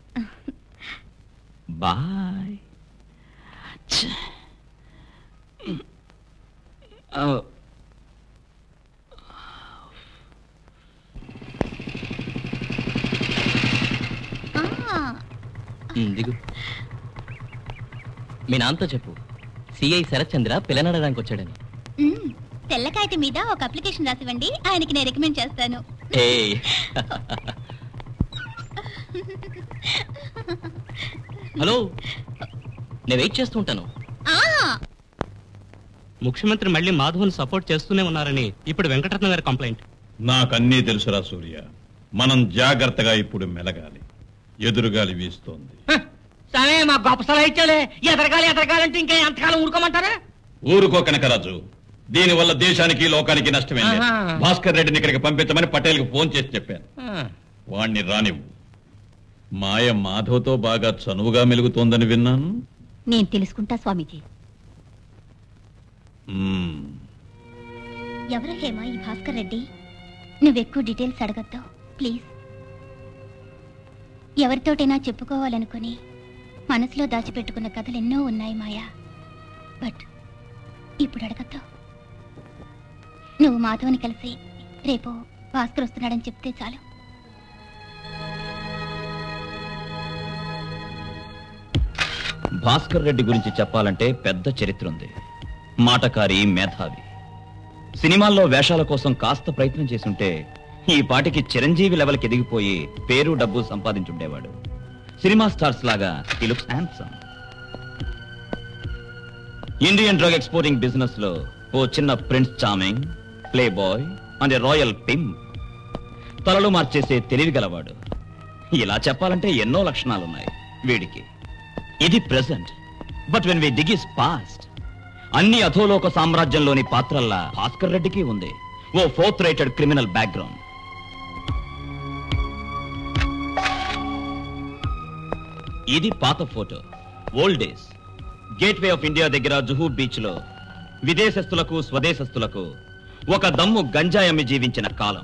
బాయ్ ఉమ్, దిగు మీ నాన్నతో చెప్పు సిఐ శరత్ చంద్ర పిల్లనడడానికి వచ్చాడని మ్మ్. తెల్ల కాగితం మీద ఒక అప్లికేషన్ రాసివ్వండి ఆయనకి నేను రికమెండ్ చేస్తాను ఏ హలో నేను వెయిట్ చేస్తూ ఉంటాను ఆ ముఖ్యమంత్రి మళ్ళీ మాధవన్ సపోర్ట్ చేస్తూనే ఉన్నారని ఇప్పుడు వెంకటరత్న గారి కంప్లైంట్ నాకన్నీ తెలుసురా సూర్య మనం జాగ్రత్తగా ఇప్పుడు మెలగాలి ఎదురుగాలి వీస్తోంది సరే మా గొప్ప సలహా ఇచ్చాలే ఎదరగాలి ఎదరగాలంటే ఇంకా ఎంతకాలం ఊరుకోమంటారా ఊరుకో కనకరాజు దీనివల్ల దేశానికి లోకానికి నష్టమే లేదు. ఆహా. భాస్కర్ రెడ్డిని ఇక్కడికి పంపించమని పటేల్కి ఫోన్ చేసి చెప్పాను వాణ్ణి రానివ్వు మాయ మాధవ్తో బాగా చనువుగా మెలుగుతోందని విన్నాను నేను తెలుసుకుంటా స్వామీజీ మ్మ్. ఎవరు హేమ ఈ భాస్కర్ రెడ్డి నువ్వెక్కువ డీటెయిల్స్ అడగద్దు ప్లీజ్ ఎవరితోటైనా చెప్పుకోవాలనుకుని మనసులో దాచిపెట్టుకున్న కథలు ఎన్నో ఉన్నాయి మాయా బట్ ఇప్పుడు అడగద్దు నువ్వు మాధవని కలిసి రేపు భాస్కర్ వస్తున్నాడని చెప్తే చాలు భాస్కర్ రెడ్డి గురించి చెప్పాలంటే పెద్ద చరిత్ర ఉంది మాటకారి మేధావి సినిమాల్లో వేషాల కోసం కాస్త ప్రయత్నం చేసుంటే ఈ పాటికి చిరంజీవి లెవెల్కి ఎదిగిపోయి పేరు డబ్బు సంపాదించుండేవాడు సినిమా స్టార్స్ లాగా ఈ looks handsome Indian drug exporting business లో ఓ చిన్న prince charming playboy and royal pimp తలలు మార్చేసే తెలివి గలవాడు ఇలా చెప్పాలంటే ఎన్నో లక్షణాలున్నాయి వీడికి ఇది present but when we dig his past అన్ని అధోలోక సామ్రాజ్యంలోని పాత్రల్లా భాస్కర్ రెడ్డికి ఉంది ఓ ఫోర్త్ రేటెడ్ క్రిమినల్ బ్యాక్గ్రౌండ్ ఇది పాత photo old days gateway of India దగ్గర జుహూ బీచ్ లో విదేశస్తులకు స్వదేశస్తులకు ఒక దమ్ము గంజాయమ్మి జీవించిన కాలం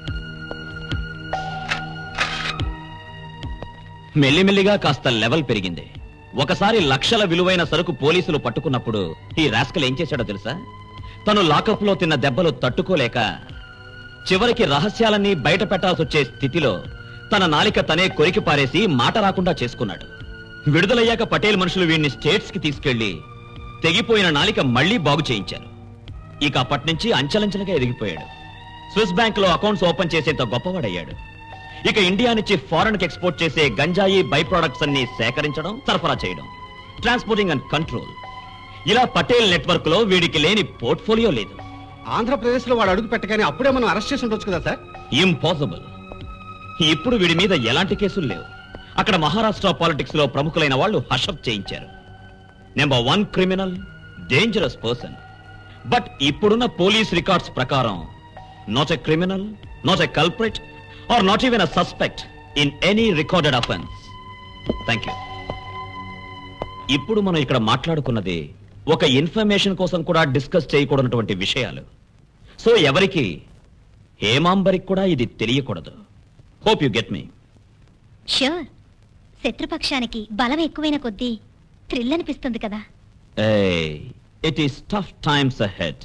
మెల్లిమెల్లిగా కాస్త లెవెల్ పెరిగింది ఒకసారి లక్షల విలువైన సరుకు పోలీసులు పట్టుకున్నప్పుడు ఈ రాస్కల్ ఏం చేశాడో తెలుసా తను లాకప్ లో తిన్న దెబ్బలు తట్టుకోలేక చివరికి రహస్యాలన్నీ బయట పెట్టాల్సి వచ్చే స్థితిలో తన నాలిక తనే కొరికి పారేసి మాట రాకుండా చేసుకున్నాడు విడుదలయ్యాక పటేల్ మనుషులు వీడిని స్టేట్స్ కి తీసుకెళ్లి తెగిపోయిన నాలిక మళ్లీ బాగు చేయించారు ఇక అప్పటి నుంచి అంచెలంచెలుగా ఎదిగిపోయాడు స్విస్ బ్యాంక్ లో అకౌంట్స్ ఓపెన్ చేసేంత గొప్పవాడయ్యాడు ఇక ఇండియా నుంచి ఫారెన్ కి ఎక్స్పోర్ట్ చేసే గంజాయి బై ప్రొడక్ట్స్ అన్ని సేకరించడం సరఫరా చేయడం ట్రాన్స్పోర్టింగ్ అండ్ కంట్రోల్ ఇలా పటేల్ నెట్వర్క్ లో వీడికి లేని పోర్ట్ఫోలియో లేదు ఆంధ్రప్రదేశ్ లో వాడు అడుగు పెట్టగానే అప్పుడే మనం అరెస్ట్ చేసి ఉండొచ్చు కదా సార్ ఇంపాసిబుల్ ఇప్పుడు వీడి మీద ఎలాంటి కేసులు లేవు అక్కడ మహారాష్ట్ర పాలిటిక్స్ లో ప్రముఖులైన వాళ్ళు హషప్ చేయించారు number one criminal dangerous person but ఇప్పుడున్న పోలీస్ రికార్డ్స్ ప్రకారం not a criminal not a culprit or not even a suspect in any recorded offence thank you ఇప్పుడు మనం ఇక్కడ మాట్లాడుకున్నది ఒక ఇన్ఫర్మేషన్ కోసం కూడా డిస్కస్ చేయకూడనటువంటి విషయాలు సో ఎవరికి హేమాంబరికి కూడా ఇది తెలియకూడదు hope you get me sure శత్రుపక్షానికి బలం ఎక్కువైన కొద్దీ థ్రిల్ అనిపిస్తుంది కదా it is tough times ahead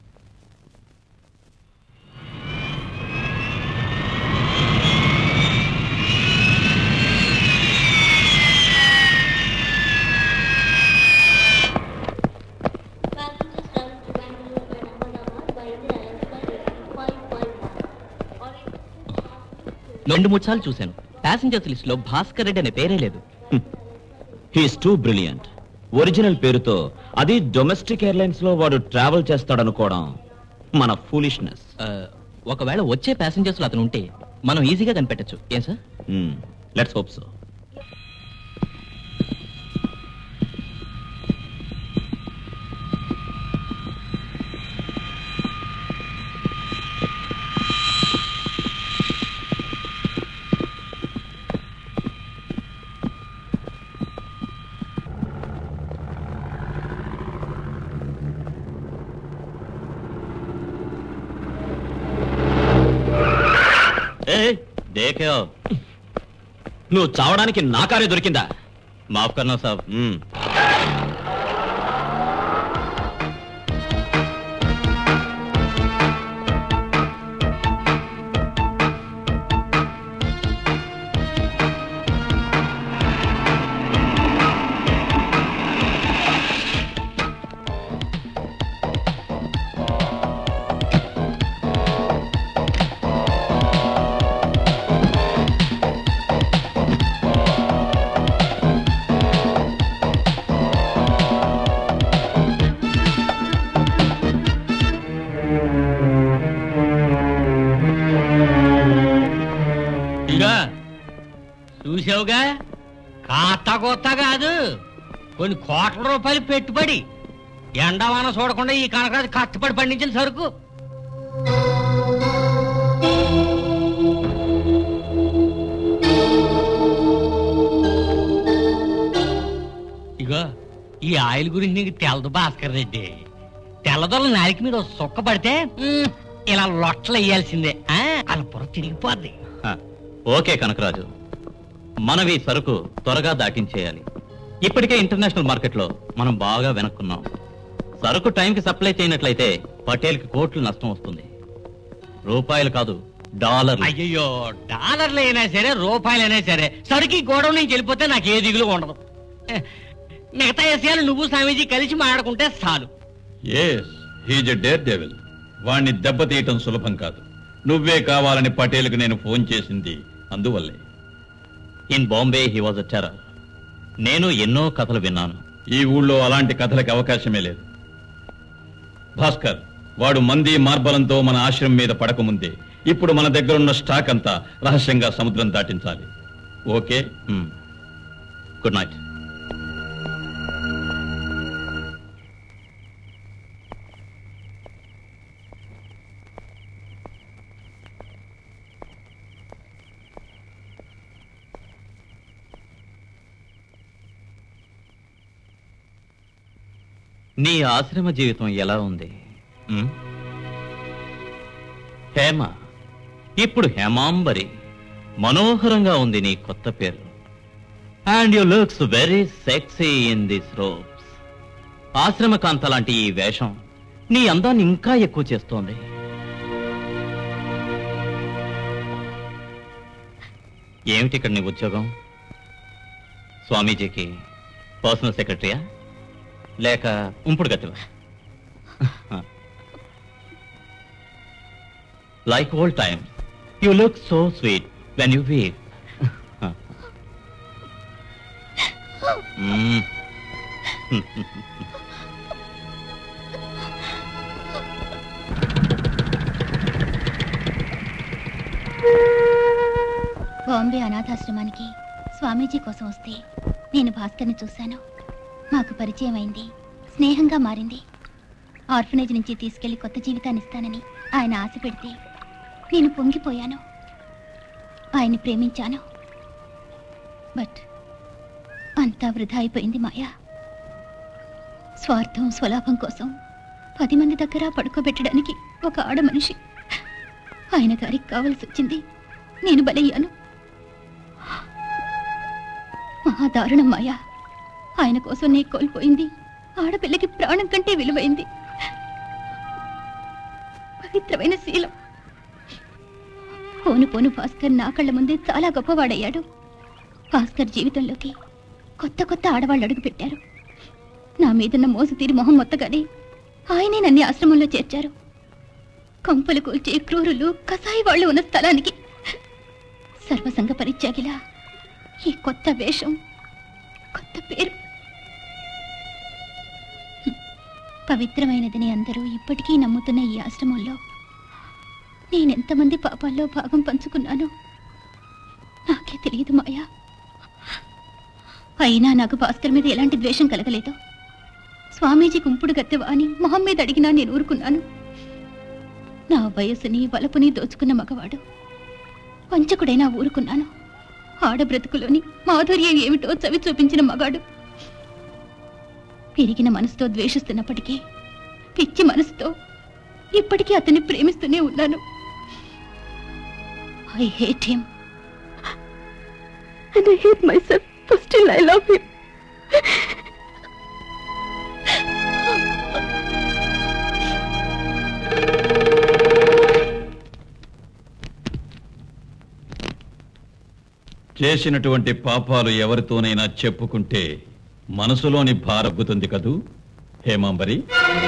రెండు మూడు సార్లు చూశాను ప్యాసింజర్స్ లిస్ట్ లో భాస్కర్ రెడ్డి అనే పేరే లేదు హీస్ టూ బ్రిలియంట్ ఒరిజినల్ పేరుతో అది డొమెస్టిక్ ఎయిర్లైన్స్ లో వాడు ట్రావెల్ చేస్తాడనుకోవడం మన ఫూలిష్నెస్ ఒకవేళ వచ్చే ప్యాసింజర్స్ లో అతను ఉంటే మనం ఈజీగా కనిపెట్టచ్చు ఏం సార్ లెట్స్ హోప్ సో ఏ దేకే నువ్వు చావడానికి నా కారే దొరికిందా మాఫ్ కర్నా సాబ్ ఇగా చూసావుగా కాస్త కొత్త కాదు కొన్ని కోట్ల రూపాయలు పెట్టుబడి ఎండవాన చూడకుండా ఈ కనకరాజు కష్టపడి పండించిన సరుకు ఇగో ఈ ఆయిల్ గురించి నీకు తెలదు భాస్కర్ రెడ్డి తెల్లదొల్ల నాలిక మీద ఓ సుక్క పడితే మ్, ఇలా లొట్టలు వేయాల్సిందే ఆ, అలా పొర తిరిగిపోద్ది ఓకే కనకరాజు మనం ఈ సరుకు త్వరగా దాటించేయాలి ఇప్పటికే ఇంటర్నేషనల్ మార్కెట్లో మనం బాగా వెనక్కున్నాం సరుకు టైంకి సప్లై చేయనట్లయితే పటేల్కి కోట్లు నష్టం వస్తుంది రూపాయలు కాదు డాలర్ అయ్యో డాలర్లు అయినా సరే రూపాయలు అయినా సరే సరికి గోడౌన్ నుంచి వెళ్ళిపోతే నాకు ఏ దిగులు ఉండదు ఏ, మిగతా విషయాలు నువ్వు స్వామీజీ కలిసి మాట్లాడుకుంటే చాలు yes he's a daredevil వాణ్ణి దెబ్బతీయటం సులభం కాదు నువ్వే కావాలని పటేల్కి నేను ఫోన్ చేసింది అందువల్లే in Bombay he was a terror నేను ఎన్నో కథలు విన్నాను ఈ ఊళ్ళో అలాంటి కథలకి అవకాశమే లేదు భాస్కర్ వాడు మంది మార్బలంతో మన ఆశ్రమం మీద పడకముందే ఇప్పుడు మన దగ్గరున్న స్టాక్ అంతా రహస్యంగా సముద్రం దాటించాలి ఓకే గుడ్ నైట్ నీ ఆశ్రమ జీవితం ఎలా ఉంది ఉమ్? హేమ ఇప్పుడు హేమాంబరి మనోహరంగా ఉంది నీ కొత్త పేరు and you looks very sexy in this robes ఆశ్రమ కాంత లాంటి ఈ వేషం నీ అందాన్ని ఇంకా ఎక్కువ చేస్తోంది ఏమిటి ఇక్కడ నీ ఉద్యోగం స్వామీజీకి పర్సనల్ సెక్రటరీయా లేక ఉంపుడు గతివా like old time you look so sweet when you week Bombay అనాథాశ్రమానికి స్వామీజీ కోసం వస్తే నేను భాస్కర్ని చూశాను మాకు పరిచయం అయింది స్నేహంగా మారింది ఆర్ఫనేజ్ నుంచి తీసుకెళ్లి కొత్త జీవితాన్ని ఇస్తానని ఆయన ఆశ పెడితే నేను పొంగిపోయాను ఆయన్ని ప్రేమించాను బట్ అంతా వృధా అయిపోయింది మాయా స్వార్థం స్వలాభం కోసం పది మంది దగ్గర పడుకోబెట్టడానికి ఒక ఆడ మనిషి ఆయన గారికి కావలసి వచ్చింది నేను బలయ్యాను మహా దారుణం మాయా ఆయన కోసం నీ కోల్పోయింది ఆడపిల్లకి ప్రాణం కంటే విలువైంది పవిత్రమైన శీలం పోను పోను భాస్కర్ నా కళ్ళ ముందే చాలా గొప్పవాడయ్యాడు భాస్కర్ జీవితంలోకి కొత్త కొత్త ఆడవాళ్ళు అడుగు పెట్టారు నా మీదున్న మోసు తీరి మొహం మొత్తగానే ఆయనే నన్ను ఆశ్రమంలో చేర్చారు కంపలు కూల్చే క్రూరులు కసాయి వాళ్ళు ఉన్న స్థలానికి సర్వసంగ పరిత్యాగిలా ఈ కొత్త వేషం కొత్త పేరు హ్మ్. పవిత్రమైనదని అందరూ ఇప్పటికీ నమ్ముతున్న ఈ ఆశ్రమంలో నేనెంతమంది పాపాల్లో భాగం పంచుకున్నానో నాకే తెలియదు మాయా అయినా నాకు భాస్కర్ మీద ఎలాంటి ద్వేషం కలగలేదు స్వామీజీ కుంపుడు గత్తెవా అని మొహం మీద అడిగినా నేను ఊరుకున్నాను నా వయసుని వలపుని దోచుకున్న మగవాడు వంచకుడైనా ఊరుకున్నాను ఆడబ్రతుకులోని మాధుర్యం ఏమిటో చవి చూపించిన మగాడు పెరిగిన మనసుతో ద్వేషిస్తున్నప్పటికీ పిచ్చి మనసుతో ఇప్పటికీ అతన్ని ప్రేమిస్తూనే ఉన్నాను I hate him And I hate myself, but still I love him. చేసినటువంటి పాపాలు ఎవరితోనైనా చెప్పుకుంటే మనసులోని భారగ్గుతుంది కదూ హేమాంబరి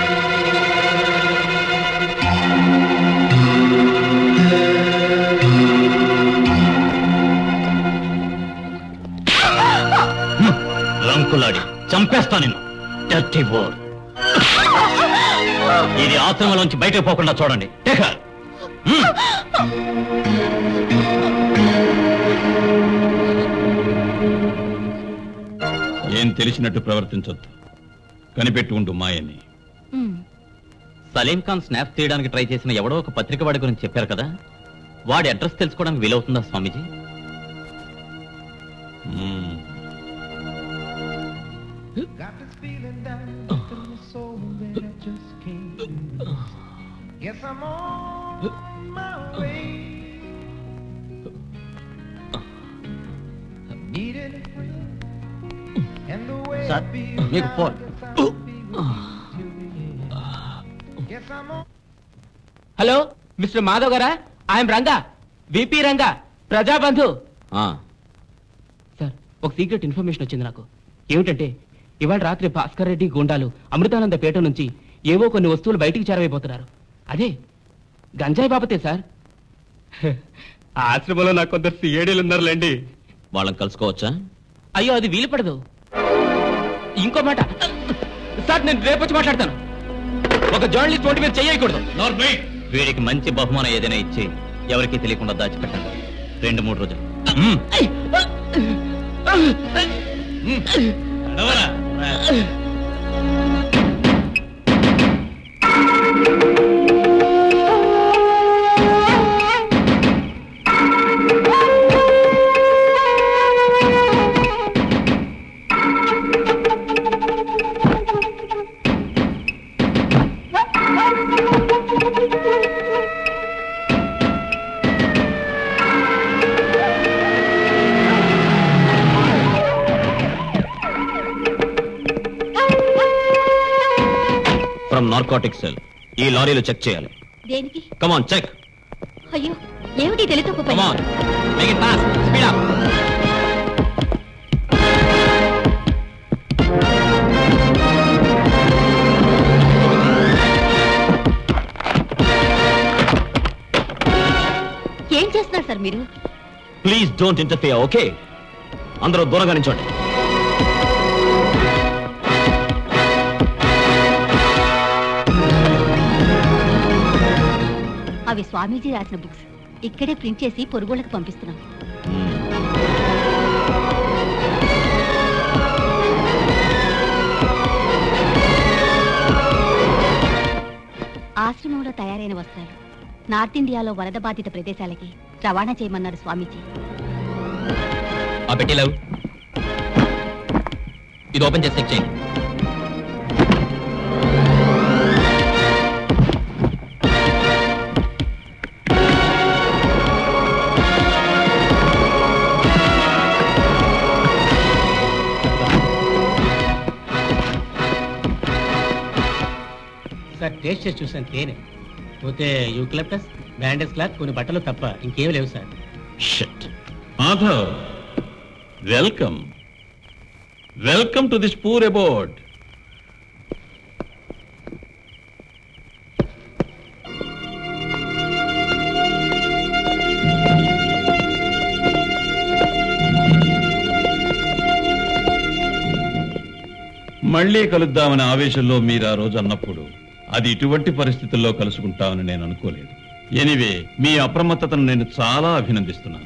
రంకులాడి చంపేస్తా నిన్ను డర్టీ బోర్ ఇది ఆశ్రమంలోంచి బయటకు పోకుండా చూడండి టేక్ హర్. ఏం తెలిసినట్టు ప్రవర్తించొద్దు కనిపెట్టి ఉండు మాయని సలీం ఖాన్ స్నాప్ తీయడానికి ట్రై చేసిన ఎవడో ఒక పత్రిక వాడి గురించి చెప్పారు కదా వాడి అడ్రస్ తెలుసుకోవడానికి వీలవుతుందా స్వామీజీ మ్మ్. Got this feeling down deep in my soul that I just can't lose. Guess I'm on my way. Needed a friend, and the way sir I feel మీకు now, phone guess I'll be with you, yeah. Guess I'm on. Hello mister Madhav గారా I'm Ranga VP Ranga Prajabandhu sir ఒక secret information వచ్చింది నాకు ఏమిటంటే ఇవాళ రాత్రి భాస్కర్ రెడ్డి గుండాలు అమృతానంద పేట నుంచి ఏవో కొన్ని వస్తువులు బయటికి చేరవైపోతున్నారు అదే గంజాయి బాబతే సార్ ఆ ఆశ్రమంలో నాకు కొందరు సిఐడీలు ఉన్నారులేండి వాళ్ళని కలుసుకోవచ్చా అయ్యో అది వీలు పడదు ఇంకో మాట సార్ నేను రేపు వచ్చి మాట్లాడతాను ఒక జర్నలిస్ట్ ఒంటి మీద చెయ్యకూడదు వీడికి మంచి బహుమానం ఏదైనా ఇచ్చి ఎవరికీ తెలియకుండా దాచిపెట్టండి రెండు మూడు రోజులు మ్మ్. నడవరా. ఫ్రమ్ నార్కోటిక్ సెల్ ఈ లారీలు చెక్ చేయాలి దేనికి కమాన్ చెక్ అయ్యో ఏమిటి తెలుసు come on make it fast speed up ఏం చేస్తున్నారు సార్ మీరు ప్లీజ్ డోంట్ ఇంటర్ఫియర్ ఓకే అందరూ దూరంగా నించోండి అవి స్వామీజీ రాసిన బుక్స్ ఇక్కడే ప్రింట్ చేసి పొరుగుళ్ళకి పంపిస్తున్నాం ఆశ్రమంలో తయారైన వస్త్రాలు నార్త్ ఇండియాలో వరద బాధిత ప్రదేశాలకి రవాణా చేయమన్నారు స్వామీజీ ఆ పెట్టిలేవు ఇది ఓపెన్ చేసి చెక్ చేయండి సార్ టేస్ట్ చేసి చూసాను తేనె పోతే యూక్లిప్టస్ బ్యాండేజ్ క్లాత్ కొన్ని బట్టలు తప్ప ఇంకేం లేవు sir shut Madhav welcome welcome to this poor about మళ్ళీ కలుద్దామనే ఆవేశంలో మీరు ఆ రోజు అన్నప్పుడు అది ఇటువంటి పరిస్థితుల్లో కలుసుకుంటామని నేను అనుకోలేదు ఎనివే మీ అప్రమత్తతను నేను చాలా అభినందిస్తున్నాను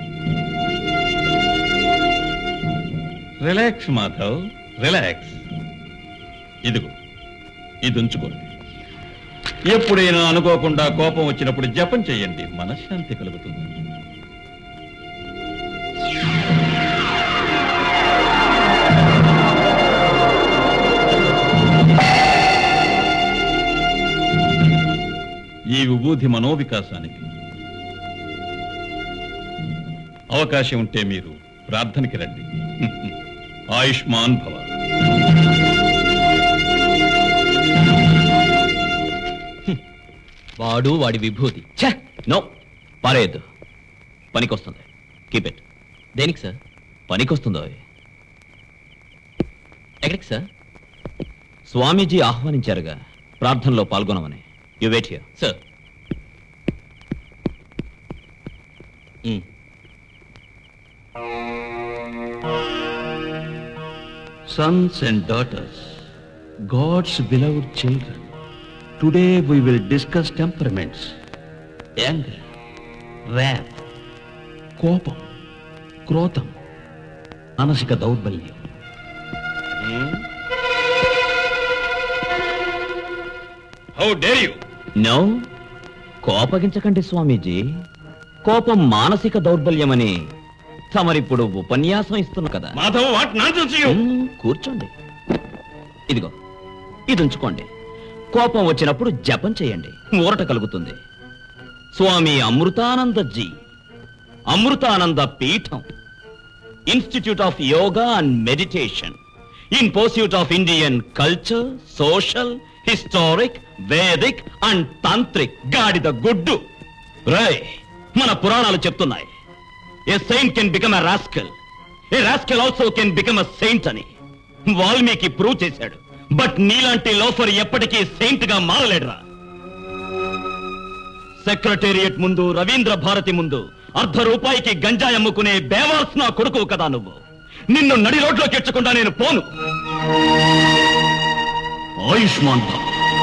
రిలాక్స్ మాధవ్ రిలాక్స్ ఇదిగో ఇది ఉంచుకోండి ఎప్పుడైనా అనుకోకుండా కోపం వచ్చినప్పుడు జపం చేయండి మనశ్శాంతి కలుగుతుంది ఈ విభూతి మనోవికాసానికి అవకాశం ఉంటే మీరు ప్రార్థనకి రండి ఆయుష్మాన్ భవ వాడు వాడి విభూతి నో పారేయద్దు పనికొస్తుంది కీప్ ఇట్ దేనికి సార్ పనికొస్తుందో ఎక్కడికి సార్ స్వామీజీ ఆహ్వానించారుగా ప్రార్థనలో పాల్గొనమని you wait here sir Sons and daughters, God's beloved children, today we will discuss temperaments, anger, wrath, కోపం క్రోధం మానసిక దౌర్బల్యం హౌ డేర్ యు నో కోపగించకండి స్వామీజీ కోపం మానసిక దౌర్బల్యమని తమరిప్పుడు ఉపన్యాసం ఇస్తున్నా కదా మాధవ్ వాట్ నాన్సెన్స్ యు మ్మ్, కూర్చోండి ఇదిగో ఇది ఉంచుకోండి కోపం వచ్చినప్పుడు జపం చేయండి ఊరట కలుగుతుంది స్వామి అమృతానందజీ అమృతానంద పీఠం institute of yoga and meditation in pursuit of Indian culture social historic Vedic and tantric గాడిద గుడ్డు రాయ్ మన పురాణాలు చెప్తున్నాయి a saint can become a rascal a rascal also can become a saint అని వాల్మీకి ప్రూవ్ చేశాడు బట్ నీలాంటి లోఫర్ ఎప్పటికీ సెయింట్ గా మారలేడురా సెక్రటేరియట్ ముందు రవీంద్ర భారతి ముందు అర్ధ రూపాయికి గంజాయి అమ్ముకునే బేవార్స్ నా కొడుకు కదా నువ్వు నిన్ను నడి రోడ్లోకి ఎచ్చకుండా నేను పోను ఆయుష్మాన్ భవ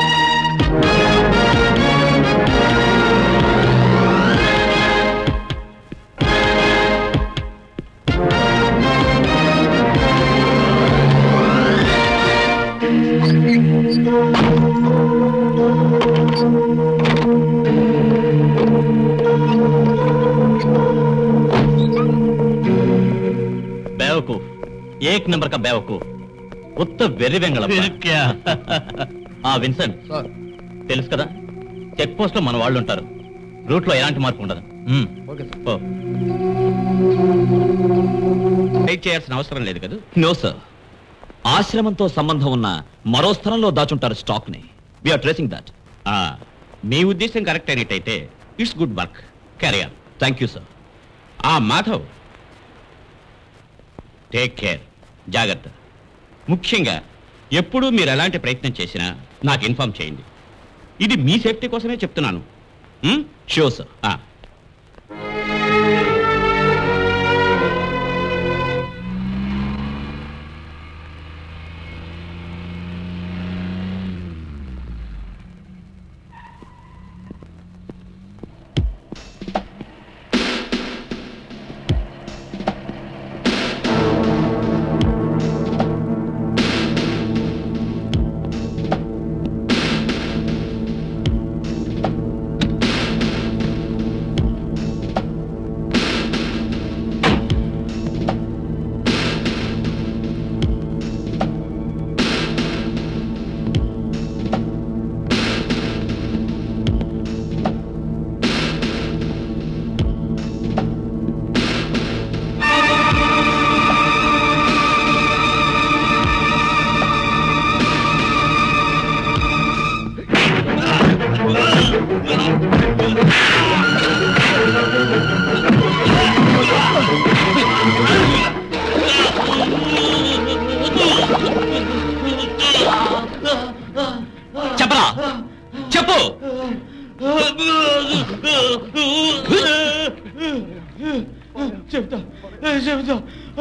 బేవకూఫ్ ఏక్ నంబర్ కా బేవకూఫ్ ఉత్త వెర్రి వెంగళ ఆ విన్సెంట్ తెలుసు కదా చెక్ పోస్ట్ లో మన వాళ్ళు ఉంటారు రూట్ లో ఎలాంటి మార్పు ఉండదు మ్మ్. ఓ. వెయిట్ చేయాల్సిన అవసరం లేదు కదా నో సార్ ఆశ్రమంతో సంబంధం ఉన్న మరో స్థలంలో దాచుంటారు స్టాక్ ని వీఆర్ ట్రేసింగ్ దట్ ఆ, మీ ఉద్దేశం కరెక్ట్ అయినట్టయితే it's good work carry on thank you sir ఆ మాధవ్ టేక్ కేర్ జాగ్రత్త ముఖ్యంగా ఎప్పుడూ మీరు ఎలాంటి ప్రయత్నం చేసినా నాకు ఇన్ఫార్మ్ చేయండి ఇది మీ సేఫ్టీ కోసమే చెప్తున్నాను షూర్ సార్ చెప్పరా చెప్పు చెప్తా చెప్తా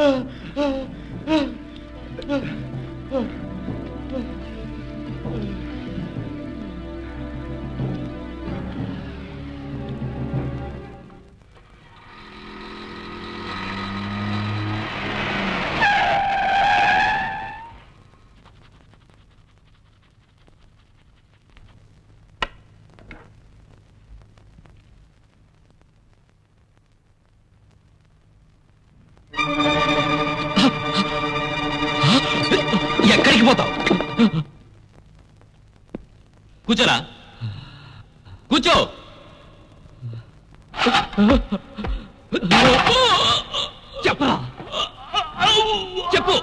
ఎక్కడికి పోతావు కూర్చోరా కూర్చో చెప్పరా చెప్పు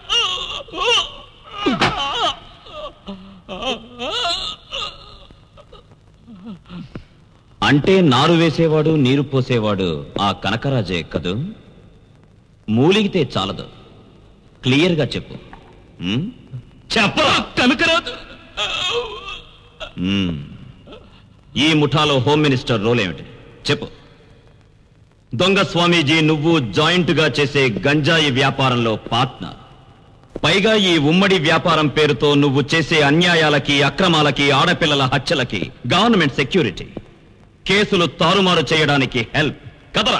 అంటే నారు వేసేవాడు నీరు పోసేవాడు ఆ కనకరాజే కదూ మూలిగితే చాలదు క్లియర్గా చెప్పు ఉమ్? చెప్పరా కనకరాజు ఉమ్. ఈ ముఠాలో హోమ్ మినిస్టర్ రోల్ ఏమిటి చెప్పు దొంగ స్వామీజీ నువ్వు జాయింట్ గా చేసే గంజాయి వ్యాపారంలో పార్ట్నర్ పైగా ఈ ఉమ్మడి వ్యాపారం పేరుతో నువ్వు చేసే అన్యాయాలకి అక్రమాలకి ఆడపిల్లల హత్యలకి గవర్నమెంట్ సెక్యూరిటీ కేసులు తారుమారు చేయడానికి హెల్ప్ కదరా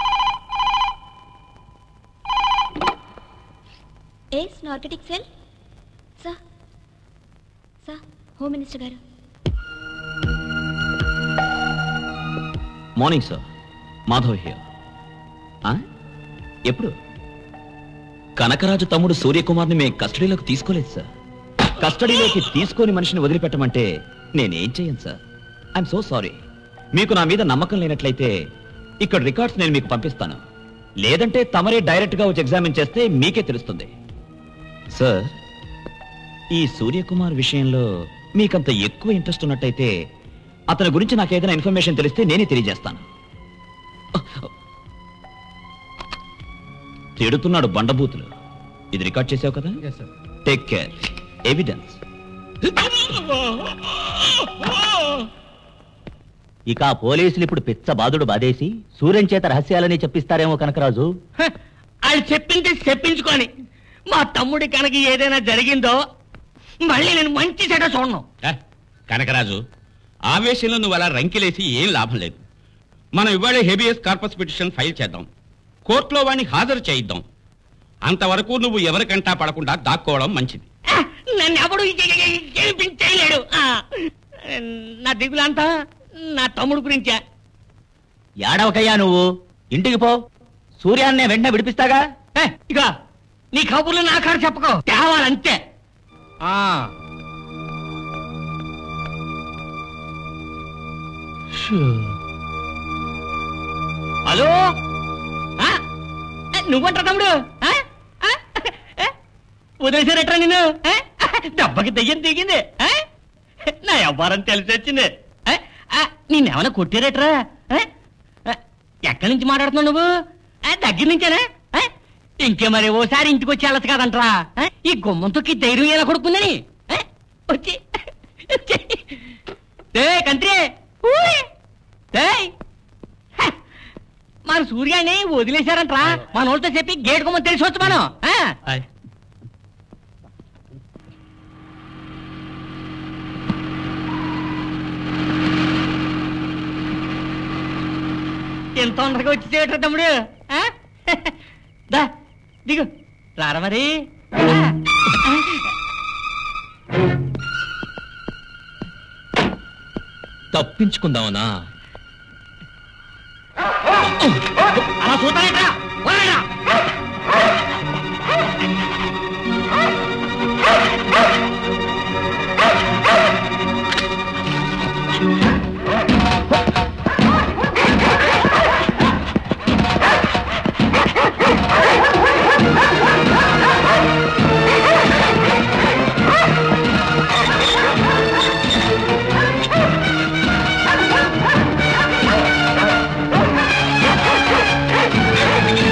yes narcotic cell sir sir home minister గారు మార్నింగ్ సార్ మాధవ్ హియర్ ఎప్పుడు కనకరాజు తమ్ముడు సూర్యకుమార్ని మేము కస్టడీలోకి తీసుకోలేదు సార్ కస్టడీలోకి తీసుకొని మనిషిని వదిలిపెట్టమంటే నేనేం చేయను సార్ ఐఎమ్ సో సారీ మీకు నా మీద నమ్మకం లేనట్లయితే ఇక్కడ రికార్డ్స్ నేను మీకు పంపిస్తాను లేదంటే తమరే డైరెక్ట్ గా వచ్చి ఎగ్జామిన్ చేస్తే మీకే తెలుస్తుంది సార్ ఈ సూర్యకుమార్ విషయంలో మీకంత ఎక్కువ ఇంట్రెస్ట్ ఉన్నట్టయితే అతని గురించి నాకు ఏదైనా ఇన్ఫర్మేషన్ తెలిస్తే నేనే తెలియజేస్తాను తిడుతున్నాడు బండబూతులు ఇది రికార్డ్ చేసావు కదా టేక్ కేర్ ఎవిడెన్స్ ఇక ఆ పోలీసులు ఇప్పుడు పిచ్చ బాధుడు బాధేసి సూర్యం చేత రహస్యాలని చెప్పిస్తారేమో కనకరాజు వాళ్ళు చెప్పింది చెప్పించుకొని మా తమ్ముడి కనుక ఏదైనా జరిగిందో మళ్ళీ నేను మంచి చెడ్డ చూడను ఏ, కనకరాజు ఆవేశంలో నువ్వు అలా రంకిలేసి ఏం లాభం లేదు మనం ఇవాళ హెబియస్ కార్పస్ పిటిషన్ ఫైల్ చేద్దాం కోర్టులో వాడిని హాజరు చేయిద్దాం అంతవరకు నువ్వు ఎవరికంటా పడకుండా దాక్కోవడం మంచిది నన్ను ఎవడు చేయలేడు ఆ, నా దిగులంతా నా తమ్ముడు గురించే ఏడవకయ్యా నువ్వు ఇంటికి పో సూర్యాన్నే వెంటనే విడిపిస్తాగా ఏ, ఇక నీ కబుర్లు నా కాడ చెప్పకో తేవాలంతే ఆ హలో ఆ? ఏ, నువ్వంటా తమ్ముడు ఆ? ఆ? ఏ? వదిలేశారట్రా నిన్ను ఆ? దెబ్బకి దెయ్యం దిగింది ఆ? నా వ్యాపారం తెలిసి వచ్చింది ఆ? ఆ, నిన్నేమైనా కొట్టారట్రా ఆ? ఆ, ఎక్కడి నుంచి మాట్లాడుతున్నావు నువ్వు ఆ, దగ్గర నుంచేనా ఆ? ఇంకే మరి ఓసారి ఇంటికి వచ్చి వెళ్ళచ్చు కాదంట్రా ఆ? ఈ గుమ్మంతోకి ధైర్యం ఎలా కొడుకుందని ఆ? వచ్చి వచ్చి. ఏ కంట్రీ ఊయ్. ఏయ్. హ. మన సూర్యాన్ని వదిలేశారంట్రా మన వాళ్ళతో చెప్పి గేట్ గుమ్మని తెలిసి వచ్చు మనం ఆ? ఎంత తొందరగా వచ్చేసేట్రా తమ్ముడు ఆ? దా దిగు రారా మరి ఆ. తప్పించుకుందామనా అలా చూస్తానేట్రా వదలరా. Thank you.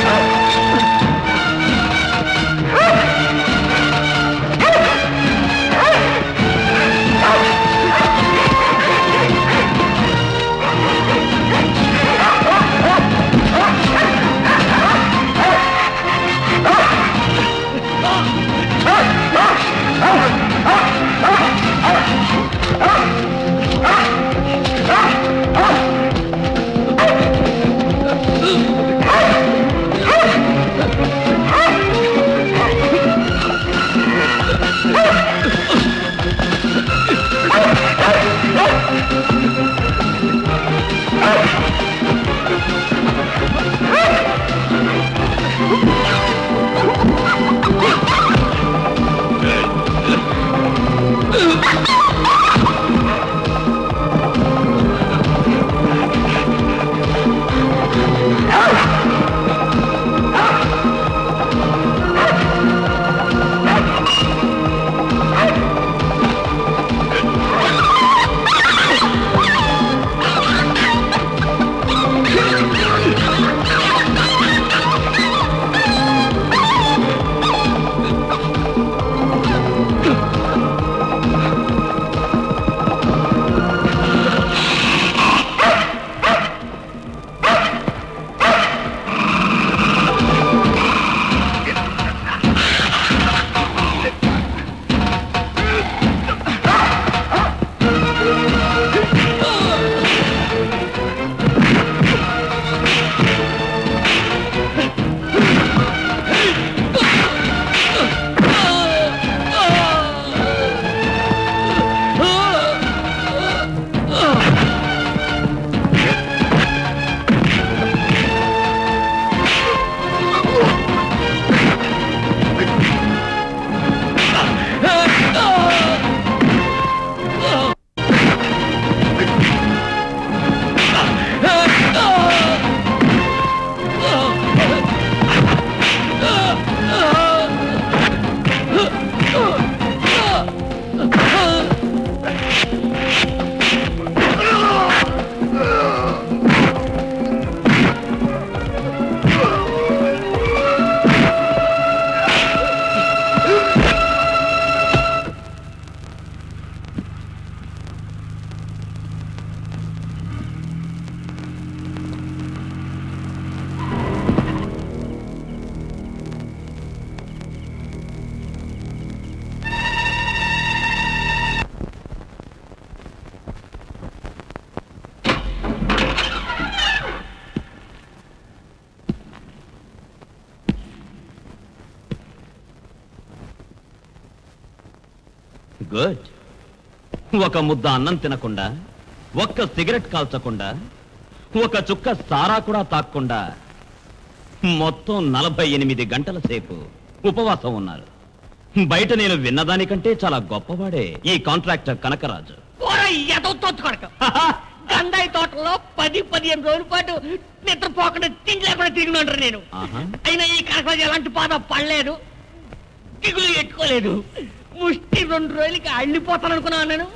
గుడ్ ఒక ముద్ద అన్నం తినకుండా ఒక్క సిగరెట్ కాల్చకుండా ఒక చుక్క సారా కూడా తాక్కుండా మొత్తం నలభై ఎనిమిది గంటల సేపు ఉపవాసం ఉన్నారు బయట నేను విన్నదానికంటే చాలా గొప్పవాడే ఈ కాంట్రాక్టర్ కనకరాజు కొడక గంధాయి తోటలో పది పదిహేను రోజుల పాటు నిద్రపోకుండా తిండి లేకుండా తిరిగినంటారు నేను ఆహా. అయినా ఈ కనకరాజు ఎలాంటి బాధ పడలేదు దిగులు పెట్టుకోలేదు ముష్టి రెండు రోజులకి అళ్ళిపోతాను అనుకున్నాను నేను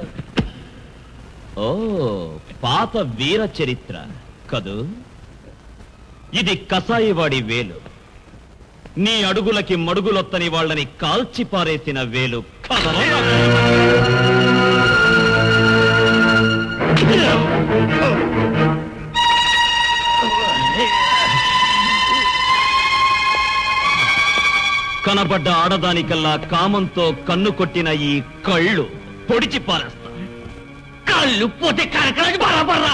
ఓ పాత వీర చరిత్ర కదూ ఇది కసాయివాడి వేలు నీ అడుగులకి మడుగులొత్తని వాళ్ళని కాల్చి పారేసిన వేలు కదరా? కనబడ్డ ఆడదానికల్లా కామంతో కన్ను కొట్టిన ఈ కళ్ళు పొడిచి పారేస్తా కళ్ళు పోతే కనకరాజు బరాబరా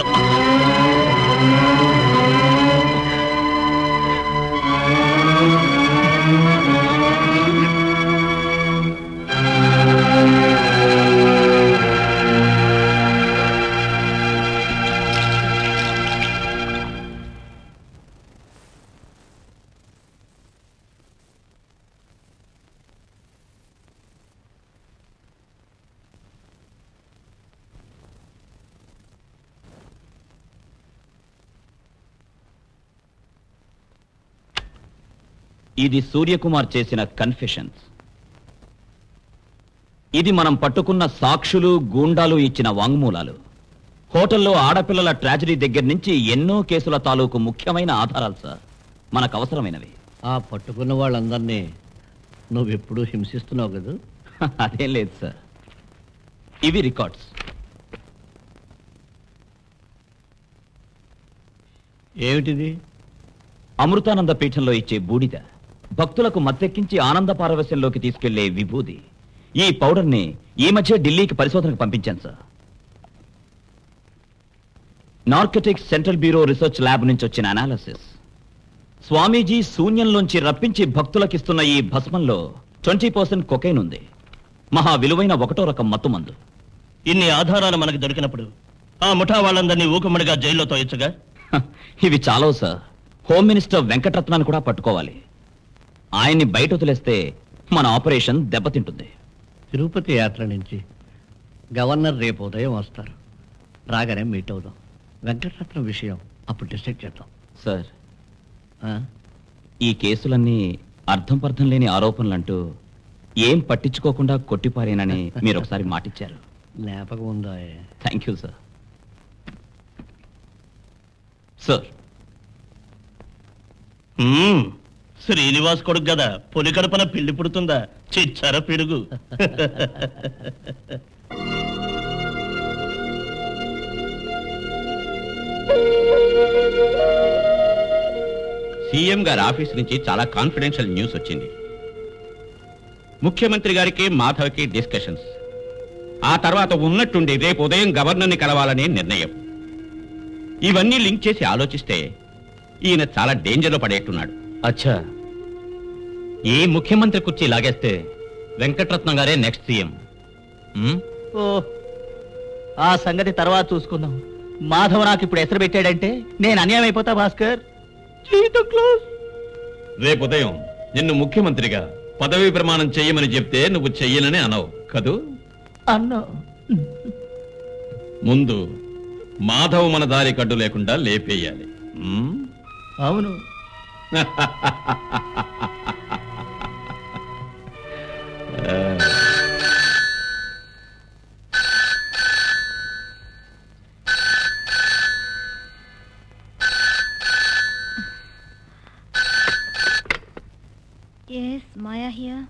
ఇది సూర్యకుమార్ చేసిన కన్ఫెషన్స్ ఇది మనం పట్టుకున్న సాక్షులు గూండాలు ఇచ్చిన వాంగ్మూలాలు హోటల్లో ఆడపిల్లల ట్రాజడీ దగ్గర నుంచి ఎన్నో కేసుల తాలూకు ముఖ్యమైన ఆధారాలు సార్ మనకు అవసరమైనవి ఆ పట్టుకున్న వాళ్ళందరినీ నువ్వెప్పుడు హింసిస్తున్నావు కదా అదేం లేదు సార్ ఇవి రికార్డ్స్ ఏమిటిది అమృతానంద పీఠంలో ఇచ్చే బూడిద భక్తులకు మత్తెక్కించి ఆనంద పారవశ్యంలోకి తీసుకెళ్లే విభూది ఈ పౌడర్ని ఈ మధ్య ఢిల్లీకి పరిశోధనకు పంపించాను sir narcotics central bureau research lab నుంచి వచ్చిన అనాలిసిస్ స్వామీజీ శూన్యంలోంచి రప్పించి భక్తులకిస్తున్న ఈ భస్మంలో ట్వంటీ పర్సెంట్ కొకైన్ ఉంది మహా విలువైన ఒకటో రకం మత్తుమందు ఇన్ని ఆధారాలు మనకు దొరికినప్పుడు ఆ ముఠా వాళ్ళందరినీ ఊకమ్మడిగా జైల్లో తోయొచ్చుగా హ, ఇవి చాలవు సార్ హోమ్ మినిస్టర్ వెంకటరత్నాన్ని కూడా పట్టుకోవాలి ఆయన్ని బయట వదిలేస్తే మన ఆపరేషన్ దెబ్బతింటుంది తిరుపతి యాత్ర నుంచి గవర్నర్ రేపు ఉదయం వస్తారు రాగానే మీట్ అవుదాం వెంకటరత్నం విషయం అప్పుడు డిసైడ్ చేద్దాం సార్ ఆ? ఈ కేసులన్నీ అర్థం పర్థం లేని ఆరోపణలంటూ ఏం పట్టించుకోకుండా కొట్టిపారేనని మీరు ఒకసారి మాటిచ్చారు జ్ఞాపకం ఉందా థ్యాంక్ యూ సార్ సార్ మ్మ్. శ్రీనివాస్ కొడుకు కదా పొలి కడుపున పిల్లి పుడుతుందా చిచ్చర పిడుగు సీఎం గారి ఆఫీస్ నుంచి చాలా కాన్ఫిడెన్షియల్ న్యూస్ వచ్చింది ముఖ్యమంత్రి గారికి మాధవ్కి డిస్కషన్స్ ఆ తర్వాత ఉన్నట్టుండి రేపు ఉదయం గవర్నర్ని కలవాలనే నిర్ణయం ఇవన్నీ లింక్ చేసి ఆలోచిస్తే ఈయన చాలా డేంజర్లో పడేట్టున్నాడు అచ్చా ఈ ముఖ్యమంత్రి కుర్చీ లాగేస్తే వెంకటరత్నం గారే నెక్స్ట్ సీఎం ఓ ఆ సంగతి తర్వాత చూసుకుందాం మాధవ్ నాకు ఇప్పుడు ఎసరు పెట్టాడంటే నేను అన్యాయం అయిపోతా భాస్కర్ జీవితం క్లోజ్ రేపు ఉదయం నిన్ను ముఖ్యమంత్రిగా పదవీ ప్రమాణం చెయ్యమని చెప్తే నువ్వు చెయ్యనని అనవు కదూ అన్నా ముందు మాధవ్ మన దారి కడ్డు లేకుండా లేపేయాలి ఉమ్? అవును Yes, Maya here.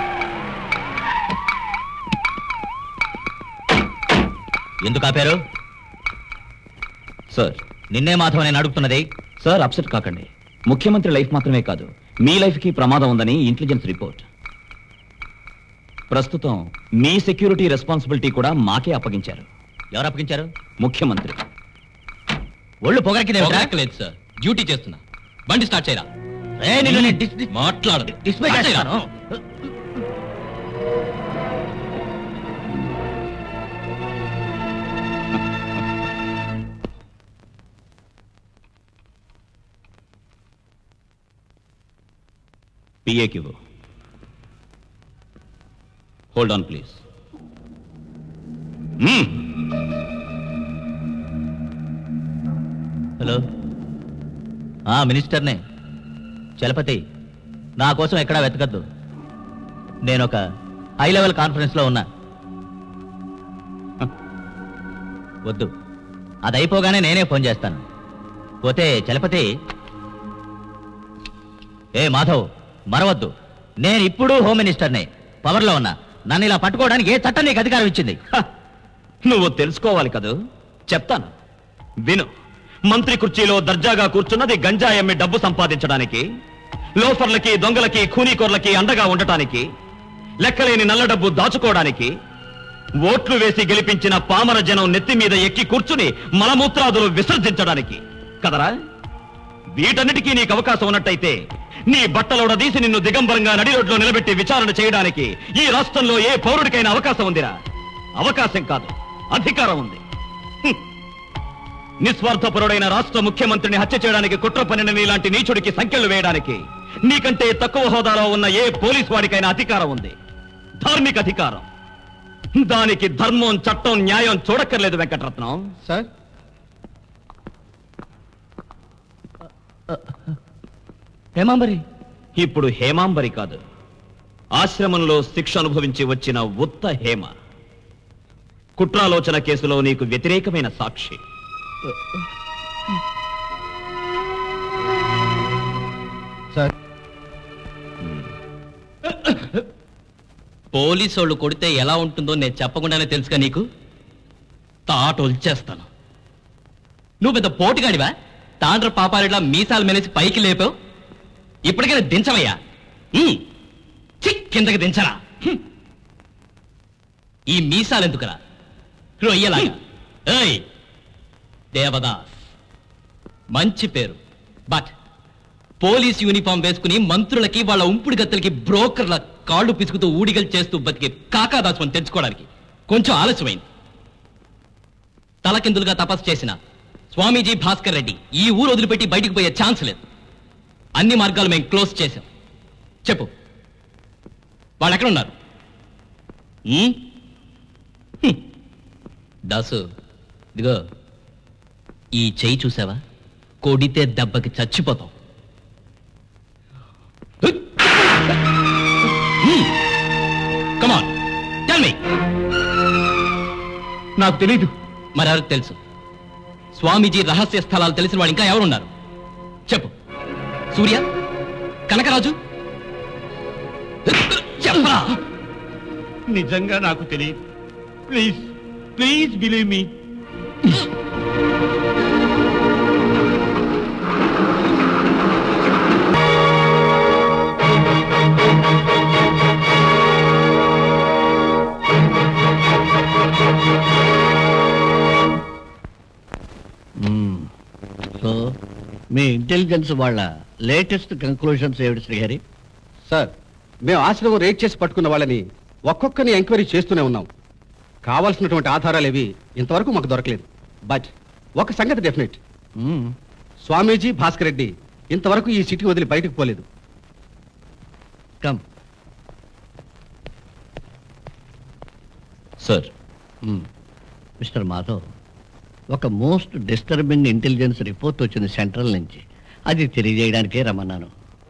ఎందుకు ఆపారు సార్ నిన్నే మాధవ్ నేను అడుగుతున్నది సార్ అప్సెట్ కాకండి ముఖ్యమంత్రి లైఫ్ మాత్రమే కాదు మీ లైఫ్కి ప్రమాదం ఉందని ఇంటెలిజెన్స్ రిపోర్ట్ ప్రస్తుతం మీ సెక్యూరిటీ రెస్పాన్సిబిలిటీ కూడా మాకే అప్పగించారు ఎవరు అప్పగించారు ముఖ్యమంత్రి ఒళ్ళు పొగరికి లేదు సార్ డ్యూటీ చేస్తున్నా బండి స్టార్ట్ చేయరా మాట్లాడు డిస్మిస్ స్టార్ట్ చేయరా? చేస్తాను పిఏకి హోల్డ్ ఆన్ ప్లీజ్ హలో ఆ మినిస్టర్నే చలపతి నా కోసం ఎక్కడా వెతకద్దు నేను ఒక హై లెవెల్ కాన్ఫరెన్స్లో ఉన్నా వద్దు అది అయిపోగానే నేనే ఫోన్ చేస్తాను పోతే చలపతి ఏ మాధవ్ మరవద్దు నేను ఇప్పుడు హోమ్ మినిస్టర్నే పవర్లో ఉన్నా నన్ను ఇలా పట్టుకోవడానికి ఏ చట్టం నీకు అధికారం ఇచ్చింది నువ్వు తెలుసుకోవాలి కదూ చెప్తాను విను మంత్రి కుర్చీలో దర్జాగా కూర్చున్నది గంజాయి అమ్మి డబ్బు సంపాదించడానికి లోఫర్లకి దొంగలకి ఖూనీకోర్లకి అండగా ఉండటానికి లెక్కలేని నల్ల డబ్బు దాచుకోవడానికి ఓట్లు వేసి గెలిపించిన పామర జనం నెత్తి మీద ఎక్కి కూర్చుని మలమూత్రాదులు విసర్జించడానికి కదరా వీటన్నిటికీ నీకు అవకాశం ఉన్నట్టయితే నీ బట్టలోడదీసి నిన్ను దిగంబరంగా నడి రోడ్లో నిలబెట్టి విచారణ చేయడానికి ఈ రాష్ట్రంలో ఏ పౌరుడికైనా అవకాశం ఉందిరా అవకాశం కాదు అధికారం ఉంది హ్మ్. నిస్వార్థపరుడైన రాష్ట్ర ముఖ్యమంత్రిని హత్య చేయడానికి కుట్ర పనిన నీలాంటి నీచుడికి సంఖ్యలు వేయడానికి నీకంటే తక్కువ హోదాలో ఉన్న ఏ పోలీస్ వాడికైనా అధికారం ఉంది ధార్మిక అధికారం దానికి ధర్మం చట్టం న్యాయం చూడక్కర్లేదు వెంకటరత్నం సార్ హేమాంబరి ఇప్పుడు హేమాంబరి కాదు ఆశ్రమంలో శిక్ష అనుభవించి వచ్చిన ఉత్త హేమ కుట్రాలోచన కేసులో నీకు వ్యతిరేకమైన సాక్షి సార్ పోలీసు వాళ్ళు కొడితే ఎలా ఉంటుందో నేను చెప్పకుండానే తెలుసుగా నీకు తాట వచ్చేస్తాను నువ్వు పెద్ద పోటుగాడివా తాండ్ర పాపారిలా మీసాలు మెనేసి పైకి లేపావు ఇప్పటికైనా దించవయ్యా ఉమ్. ఛీ, కిందకి దించరా హ్మ్. ఈ మీసాలు ఎందుకురా రొయ్యలాగా ఏయ్ దేవదాస్ మంచి పేరు బట్ పోలీస్ యూనిఫామ్ వేసుకుని మంత్రులకి వాళ్ళ ఉంపుడు గత్తలకి బ్రోకర్ల కాళ్ళు పిసుకుతూ ఊడిగలు చేస్తూ బతికే కాకాదాసుని తెచ్చుకోవడానికి కొంచెం ఆలస్యమైంది తలకిందులుగా తపస్సు చేసిన స్వామీజీ భాస్కర్ రెడ్డి ఈ ఊరు వదిలిపెట్టి బయటికి పోయే ఛాన్స్ లేదు అన్ని మార్గాలు మేము క్లోజ్ చేశాం చెప్పు వాళ్ళు ఎక్కడ ఉన్నారు ఉమ్? హ్మ్. దాసు ఇదిగో ఈ చెయ్యి చూసావా కొడితే దెబ్బకి చచ్చిపోతాం కమాన్ టెల్ మీ నాకు తెలీదు మరి ఎవరికి తెలుసు స్వామీజీ రహస్య స్థలాలు తెలిసిన వాళ్ళు ఇంకా ఎవరున్నారు చెప్పు సూర్య కనకరాజు చెప్పరా నిజంగా నాకు తెలియదు please please believe me so మీ ఇంటెలిజెన్స్ వాళ్ళ లేటెస్ట్ కంక్లూషన్స్ ఏమిటి శ్రీహరి సార్ మేము ఆశ్రమం రేట్ చేసి పట్టుకున్న వాళ్ళని ఒక్కొక్కరిని ఎంక్వైరీ చేస్తూనే ఉన్నాం కావాల్సినటువంటి ఆధారాలు ఏవి ఇంతవరకు మాకు దొరకలేదు బట్ ఒక సంగతి డెఫినెట్ స్వామీజీ భాస్కర్ రెడ్డి ఇంతవరకు ఈ సిటీ వదిలి బయటకు పోలేదు కమ్ సార్ మిస్టర్ మాధవ్ ఒక మోస్ట్ డిస్టర్బింగ్ ఇంటెలిజెన్స్ రిపోర్ట్ వచ్చింది సెంట్రల్ నుంచి అది తెలియజేయడానికే రమ్మన్నాను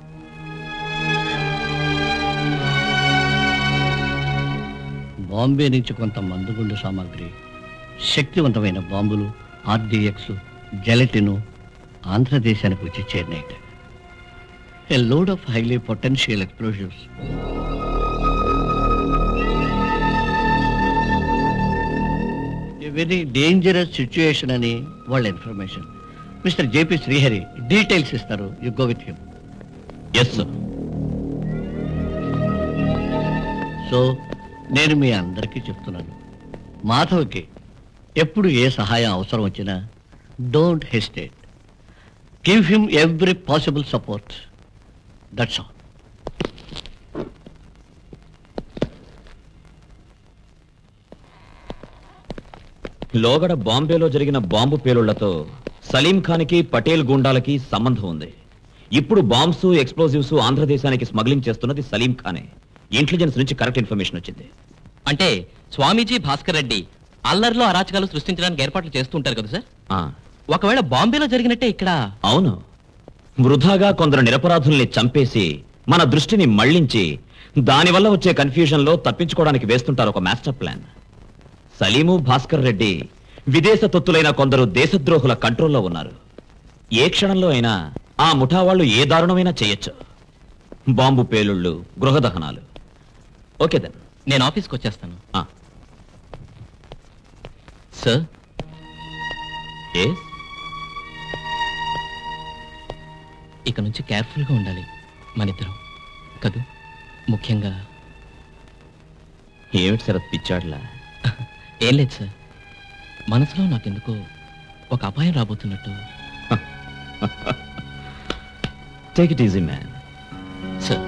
బాంబే నుంచి కొంత మందుగుండు సామాగ్రి శక్తివంతమైన బాంబులు ఆర్డిఎక్స్ జెలటిను ఆంధ్రదేశానికి వచ్చి చేరినాయి a load of highly potential explosives A very dangerous situation అని వాళ్ళ information mister JP Srihari details ఇస్తారు you go with him yes sir so నేను మీ అందరికీ చెప్తున్నాను మాధవ్కి ఎప్పుడు ఏ సహాయం అవసరం వచ్చినా don't hesitate give him every possible support that's all లోగడ బాంబేలో జరిగిన బాంబు పేలుళ్లతో సలీం ఖాన్కి పటేల్ గుండాలకి సంబంధం ఉంది ఇప్పుడు బాంబ్స్ ఎక్స్ప్లోజివ్స్ ఆంధ్రదేశానికి స్మగ్లింగ్ చేస్తున్నది సలీం ఖానే ఇంటెలిజెన్స్ నుంచి కరెక్ట్ ఇన్ఫర్మేషన్ వచ్చింది అంటే స్వామీజీ భాస్కర్ రెడ్డి అల్లర్లో అరాచకాలు సృష్టించడానికి ఏర్పాట్లు చేస్తుంటారు కదా సార్ ఆ, ఒకవేళ బాంబేలో జరిగినట్టే ఇక్కడ అవును వృధాగా కొందరు నిరపరాధుల్ని చంపేసి మన దృష్టిని మళ్లించి దానివల్ల వచ్చే కన్ఫ్యూజన్ లో తప్పించుకోవడానికి వేస్తుంటారు ఒక మాస్టర్ ప్లాన్ సలీము భాస్కర్ రెడ్డి విదేశ తొత్తులైన కొందరు దేశద్రోహుల కంట్రోల్లో ఉన్నారు ఏ క్షణంలో అయినా ఆ ముఠా వాళ్ళు ఏ దారుణమైనా చేయొచ్చు బాంబు పేలుళ్ళు గృహ దహనాలు ఓకే దెన్ నేను ఆఫీస్కి వచ్చేస్తాను ఆ. సార్ ఏ ఇక నుంచి కేర్ఫుల్గా ఉండాలి మన ఇద్దరం కదూ ముఖ్యంగా ఏమిటి శరత్ పిచ్చాడ్లా ఏం లేదు సార్ మనసులో నాకెందుకో ఒక అపాయం రాబోతున్నట్టు take it easy man sir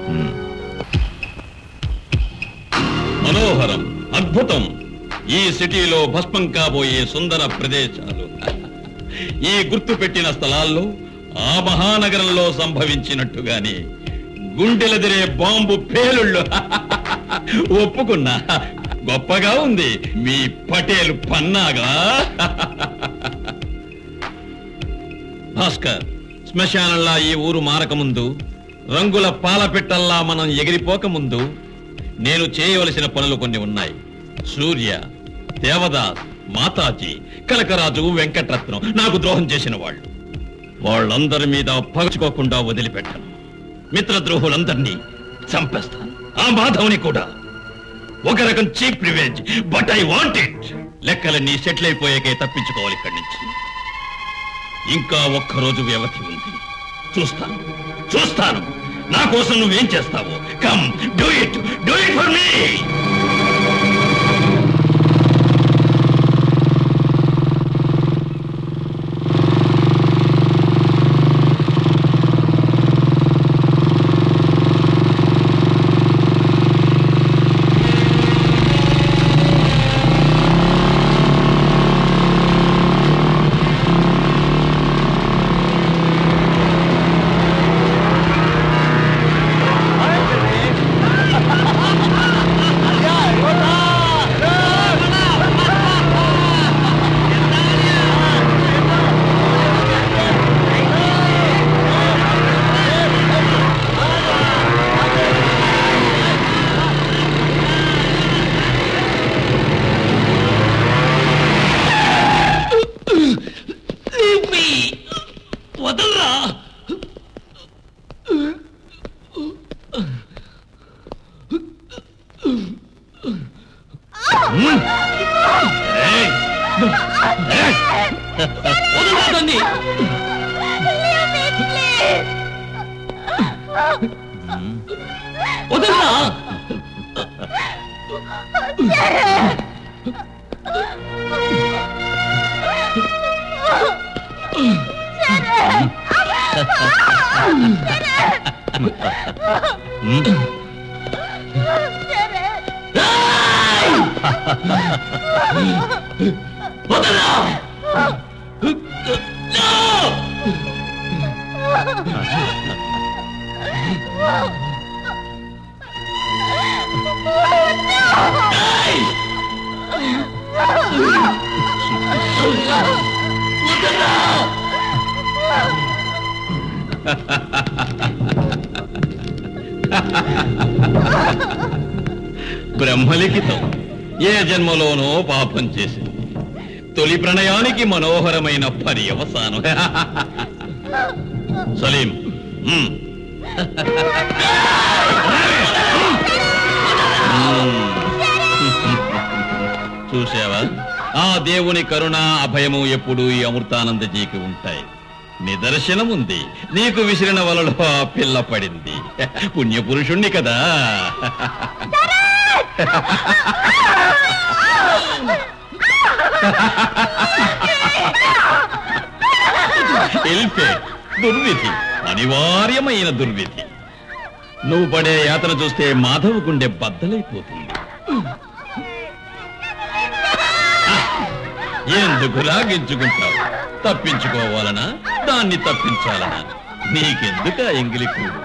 మనోహరం అద్భుతం ఈ సిటీలో భస్మం కాబోయే సుందర ప్రదేశాలు ఈ గుర్తు పెట్టిన స్థలాల్లో ఆ మహానగరంలో సంభవించినట్టుగానే గుండెలదిరే బాంబు పేలుళ్ళు ఒప్పుకున్నా గొప్పగా ఉంది మీ పటేలు పన్నాగా భాస్కర్ శ్మశానంలా ఈ ఊరు మారకముందు రంగుల పాలపెట్టల్లా మనం ఎగిరిపోక ముందు నేను చేయవలసిన పనులు కొన్ని ఉన్నాయి సూర్య దేవదాస్ మాతాజీ కనకరాజు వెంకటరత్నం నాకు ద్రోహం చేసిన వాళ్ళు వాళ్ళందరి మీద పగచుకోకుండా వదిలిపెట్టను మిత్రద్రోహులందరినీ చంపేస్తాను ఆ మాధవుని కూడా ఒక రకం cheap revenge but I want it లెక్కలన్నీ సెటిల్ అయిపోయాకే తప్పించుకోవాలి ఇక్కడి నుంచి ఇంకా ఒక్క రోజు వ్యవధి ఉంది చూస్తాను చూస్తాను నా కోసం నువ్వేం చేస్తావు come do it do it for me వదలరా వదలరా దాన్ని. వదలరా బ్రహ్మలిఖితం ఏ జన్మలోనో పాపం చేసింది తొలి ప్రణయానికి మనోహరమైన పర్యవసానం సలీం మ్మ్. మ్మ్. చూసావా ఆ దేవుని కరుణ అభయము ఎప్పుడు ఈ అమృతానందజీకి ఉంటాయి నిదర్శనం ఉంది నీకు విసిరిన వలలో ఆ పిల్ల పడింది పుణ్యపురుషుణ్ణి కదా ఎల్ఫే దుర్విధి అనివార్యమైన దుర్విధి నువ్వు పడే యాతన చూస్తే మాధవ్ గుండె బద్దలైపోతుంది ఎందుకు రాగించుకుంటావు తప్పించుకోవాలనా దాన్ని తప్పించాలనా నీకెందుక ఎంగిలి కూడు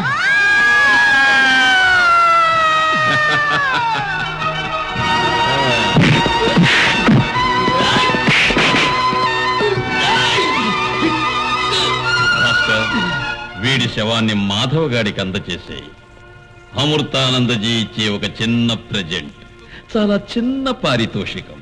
భాస్కర్, వీడి శవాన్ని మాధవ్ గాడికి అందచేసేయి అమృతానందజీ ఇచ్చే ఒక చిన్న ప్రజెంట్ చాలా చిన్న పారితోషికం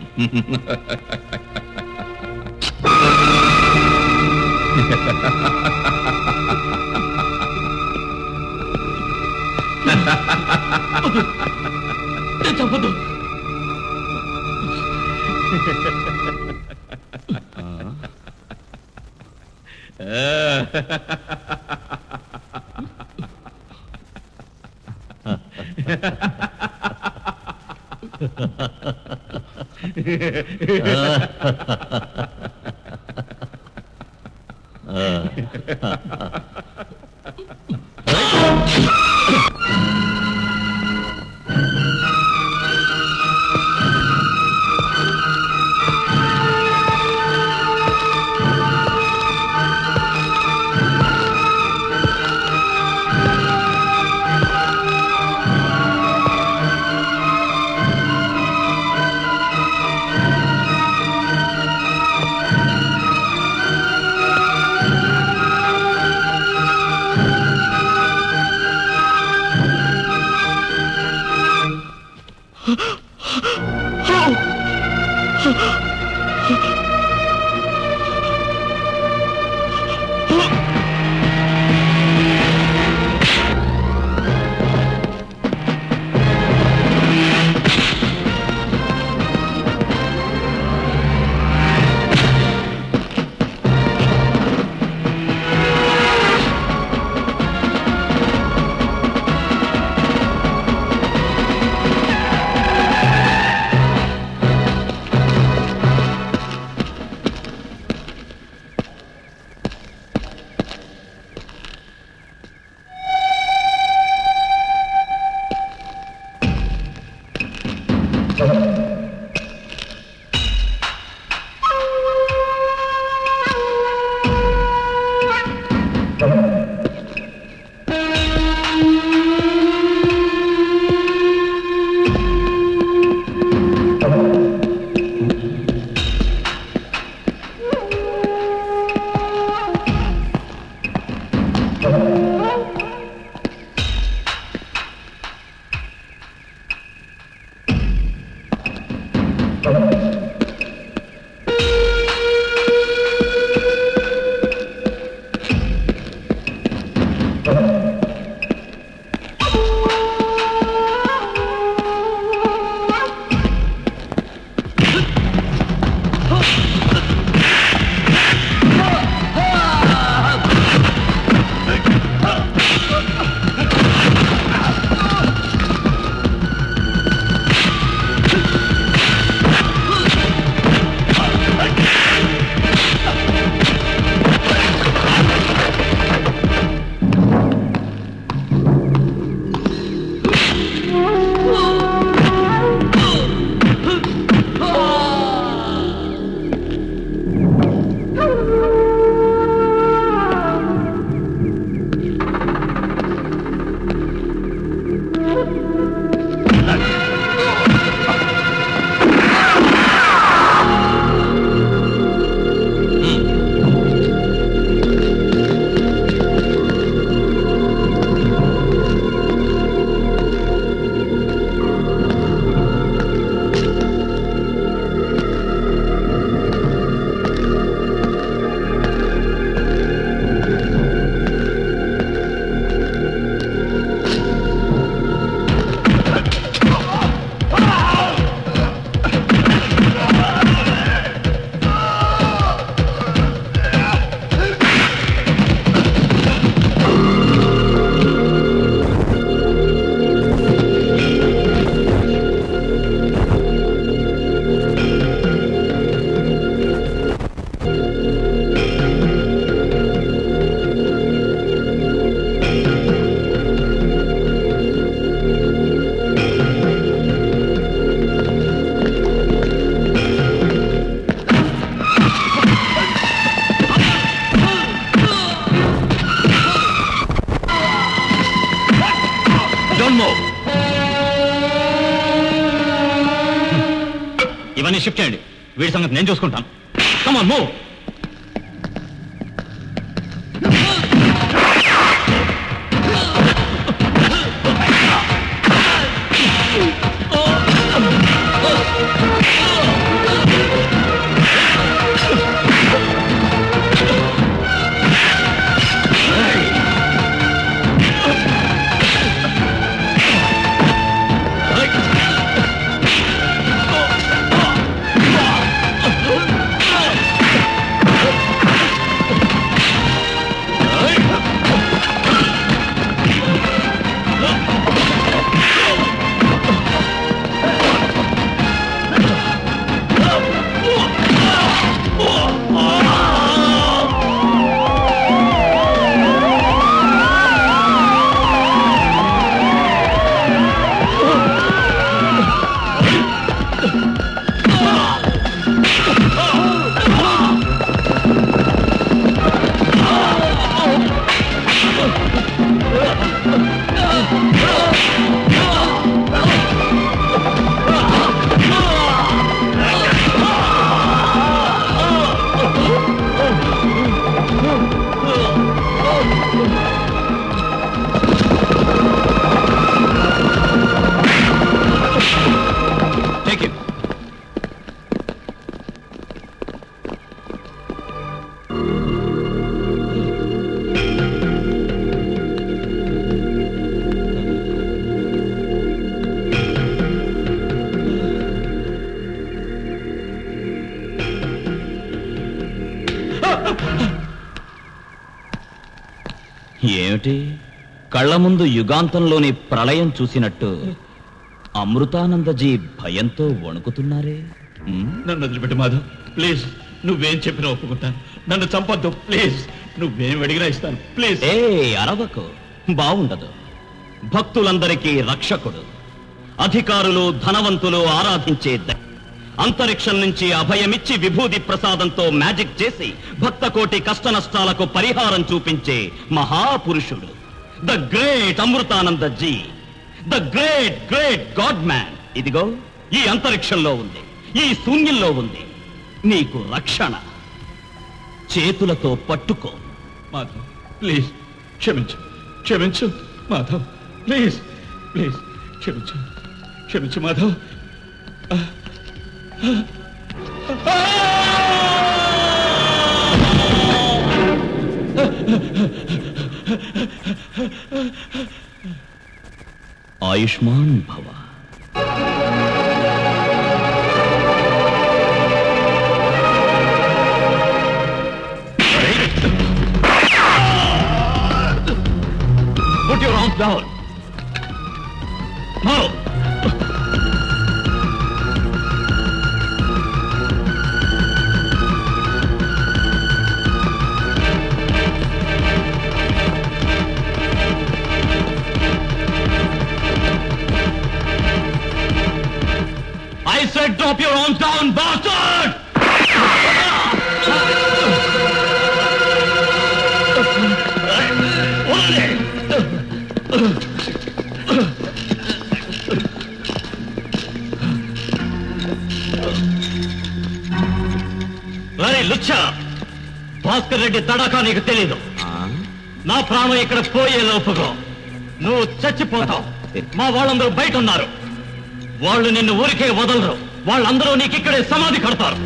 చంపదు Thank షిఫ్ట్ చేయండి వీడి సంగతి నేను చూసుకుంటాను కమాన్ మూవ్ Take him. ఏమిటి కళ్ళ ముందు యుగాంతంలోని ప్రళయం చూసినట్టు అమృతానందజీ భయంతో వణుకుతున్నారే ఉమ్? నన్ను వదిలిపెట్టు మాధవ్ ప్లీజ్ నువ్వేం చెప్పినా ఒప్పుకుంటాను నన్ను చంపొద్దు ప్లీజ్ నువ్వేం అడిగినా ఇస్తాను ప్లీజ్ ఏ అరవకు బాగుండదు భక్తులందరికీ రక్షకుడు అధికారులు ధనవంతులు ఆరాధించే ద- అంతరిక్షం నుంచి అభయమిచ్చి విభూది ప్రసాదంతో మ్యాజిక్ చేసి భక్తకోటి కష్ట నష్టాలకు పరిహారం చూపించే మహాపురుషుడు the great Amritananda ji the great great god man ఇదిగో ఈ అంతరిక్షంలో ఉంది ఈ శూన్యంలో ఉంది నీకు రక్షణ చేతులతో పట్టుకో మాధవ్ ప్లీజ్ క్షమించు క్షమించు మాధవ్ ప్లీజ్ ప్లీజ్ క్షమించు క్షమించు మాధవ్ ఆ, ఆ, ఆయుష్మాన్ భవ Put your arms down. Now. I said drop your arms down, bastard! రరే లుచ్చా Bhaskar Reddy tadka నీకు తెలీదు నా ప్రాణం ఇక్కడ పోయే లోపుగా నువ్వు చచ్చిపోతావు మా వాళ్ళందరూ బయట ఉన్నారు వాళ్ళు నిన్ను ఊరికే వదలరు వాళ్ళందరూ నీకు ఇక్కడే సమాధి కడతారు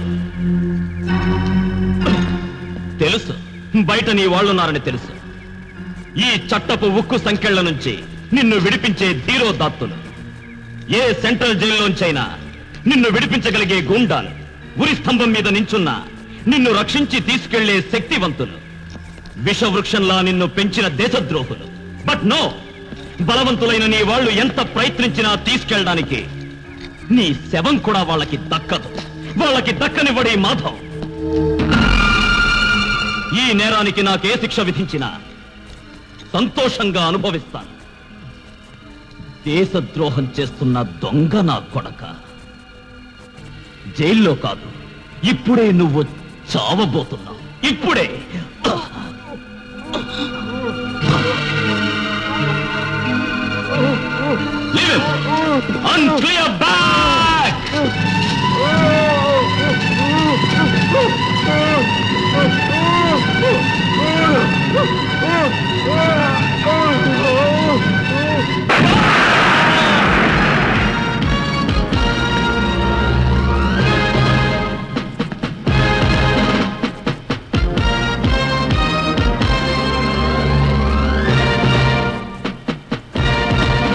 తెలుసు బయట నీ వాళ్ళున్నారని తెలుసు ఈ చట్టపు ఉక్కు సంఖ్యల నుంచి నిన్ను విడిపించే ధీరోదాత్తులు ఏ సెంట్రల్ జైల్లోంచైనా నిన్ను విడిపించగలిగే గుండాలు ఉరి స్తంభం మీద నించున్నా నిన్ను రక్షించి తీసుకెళ్లే శక్తివంతులు విషవృక్షంలా నిన్ను పెంచిన దేశద్రోహులు బట్ నో బలవంతులైన నీ వాళ్ళు ఎంత ప్రయత్నించినా తీసుకెళ్ళడానికి నీ శవం కూడా వాళ్ళకి దక్కదు వాళ్ళకి దక్కనివ్వడే మాధవ్ ఈ నేరానికి నాకే శిక్ష విధించినా సంతోషంగా అనుభవిస్తాను దేశద్రోహం చేస్తున్న దొంగ నా కొడక జైల్లో కాదు ఇప్పుడే నువ్వు చావబోతున్నావు ఇప్పుడే Leave him! Unclear back! Oh!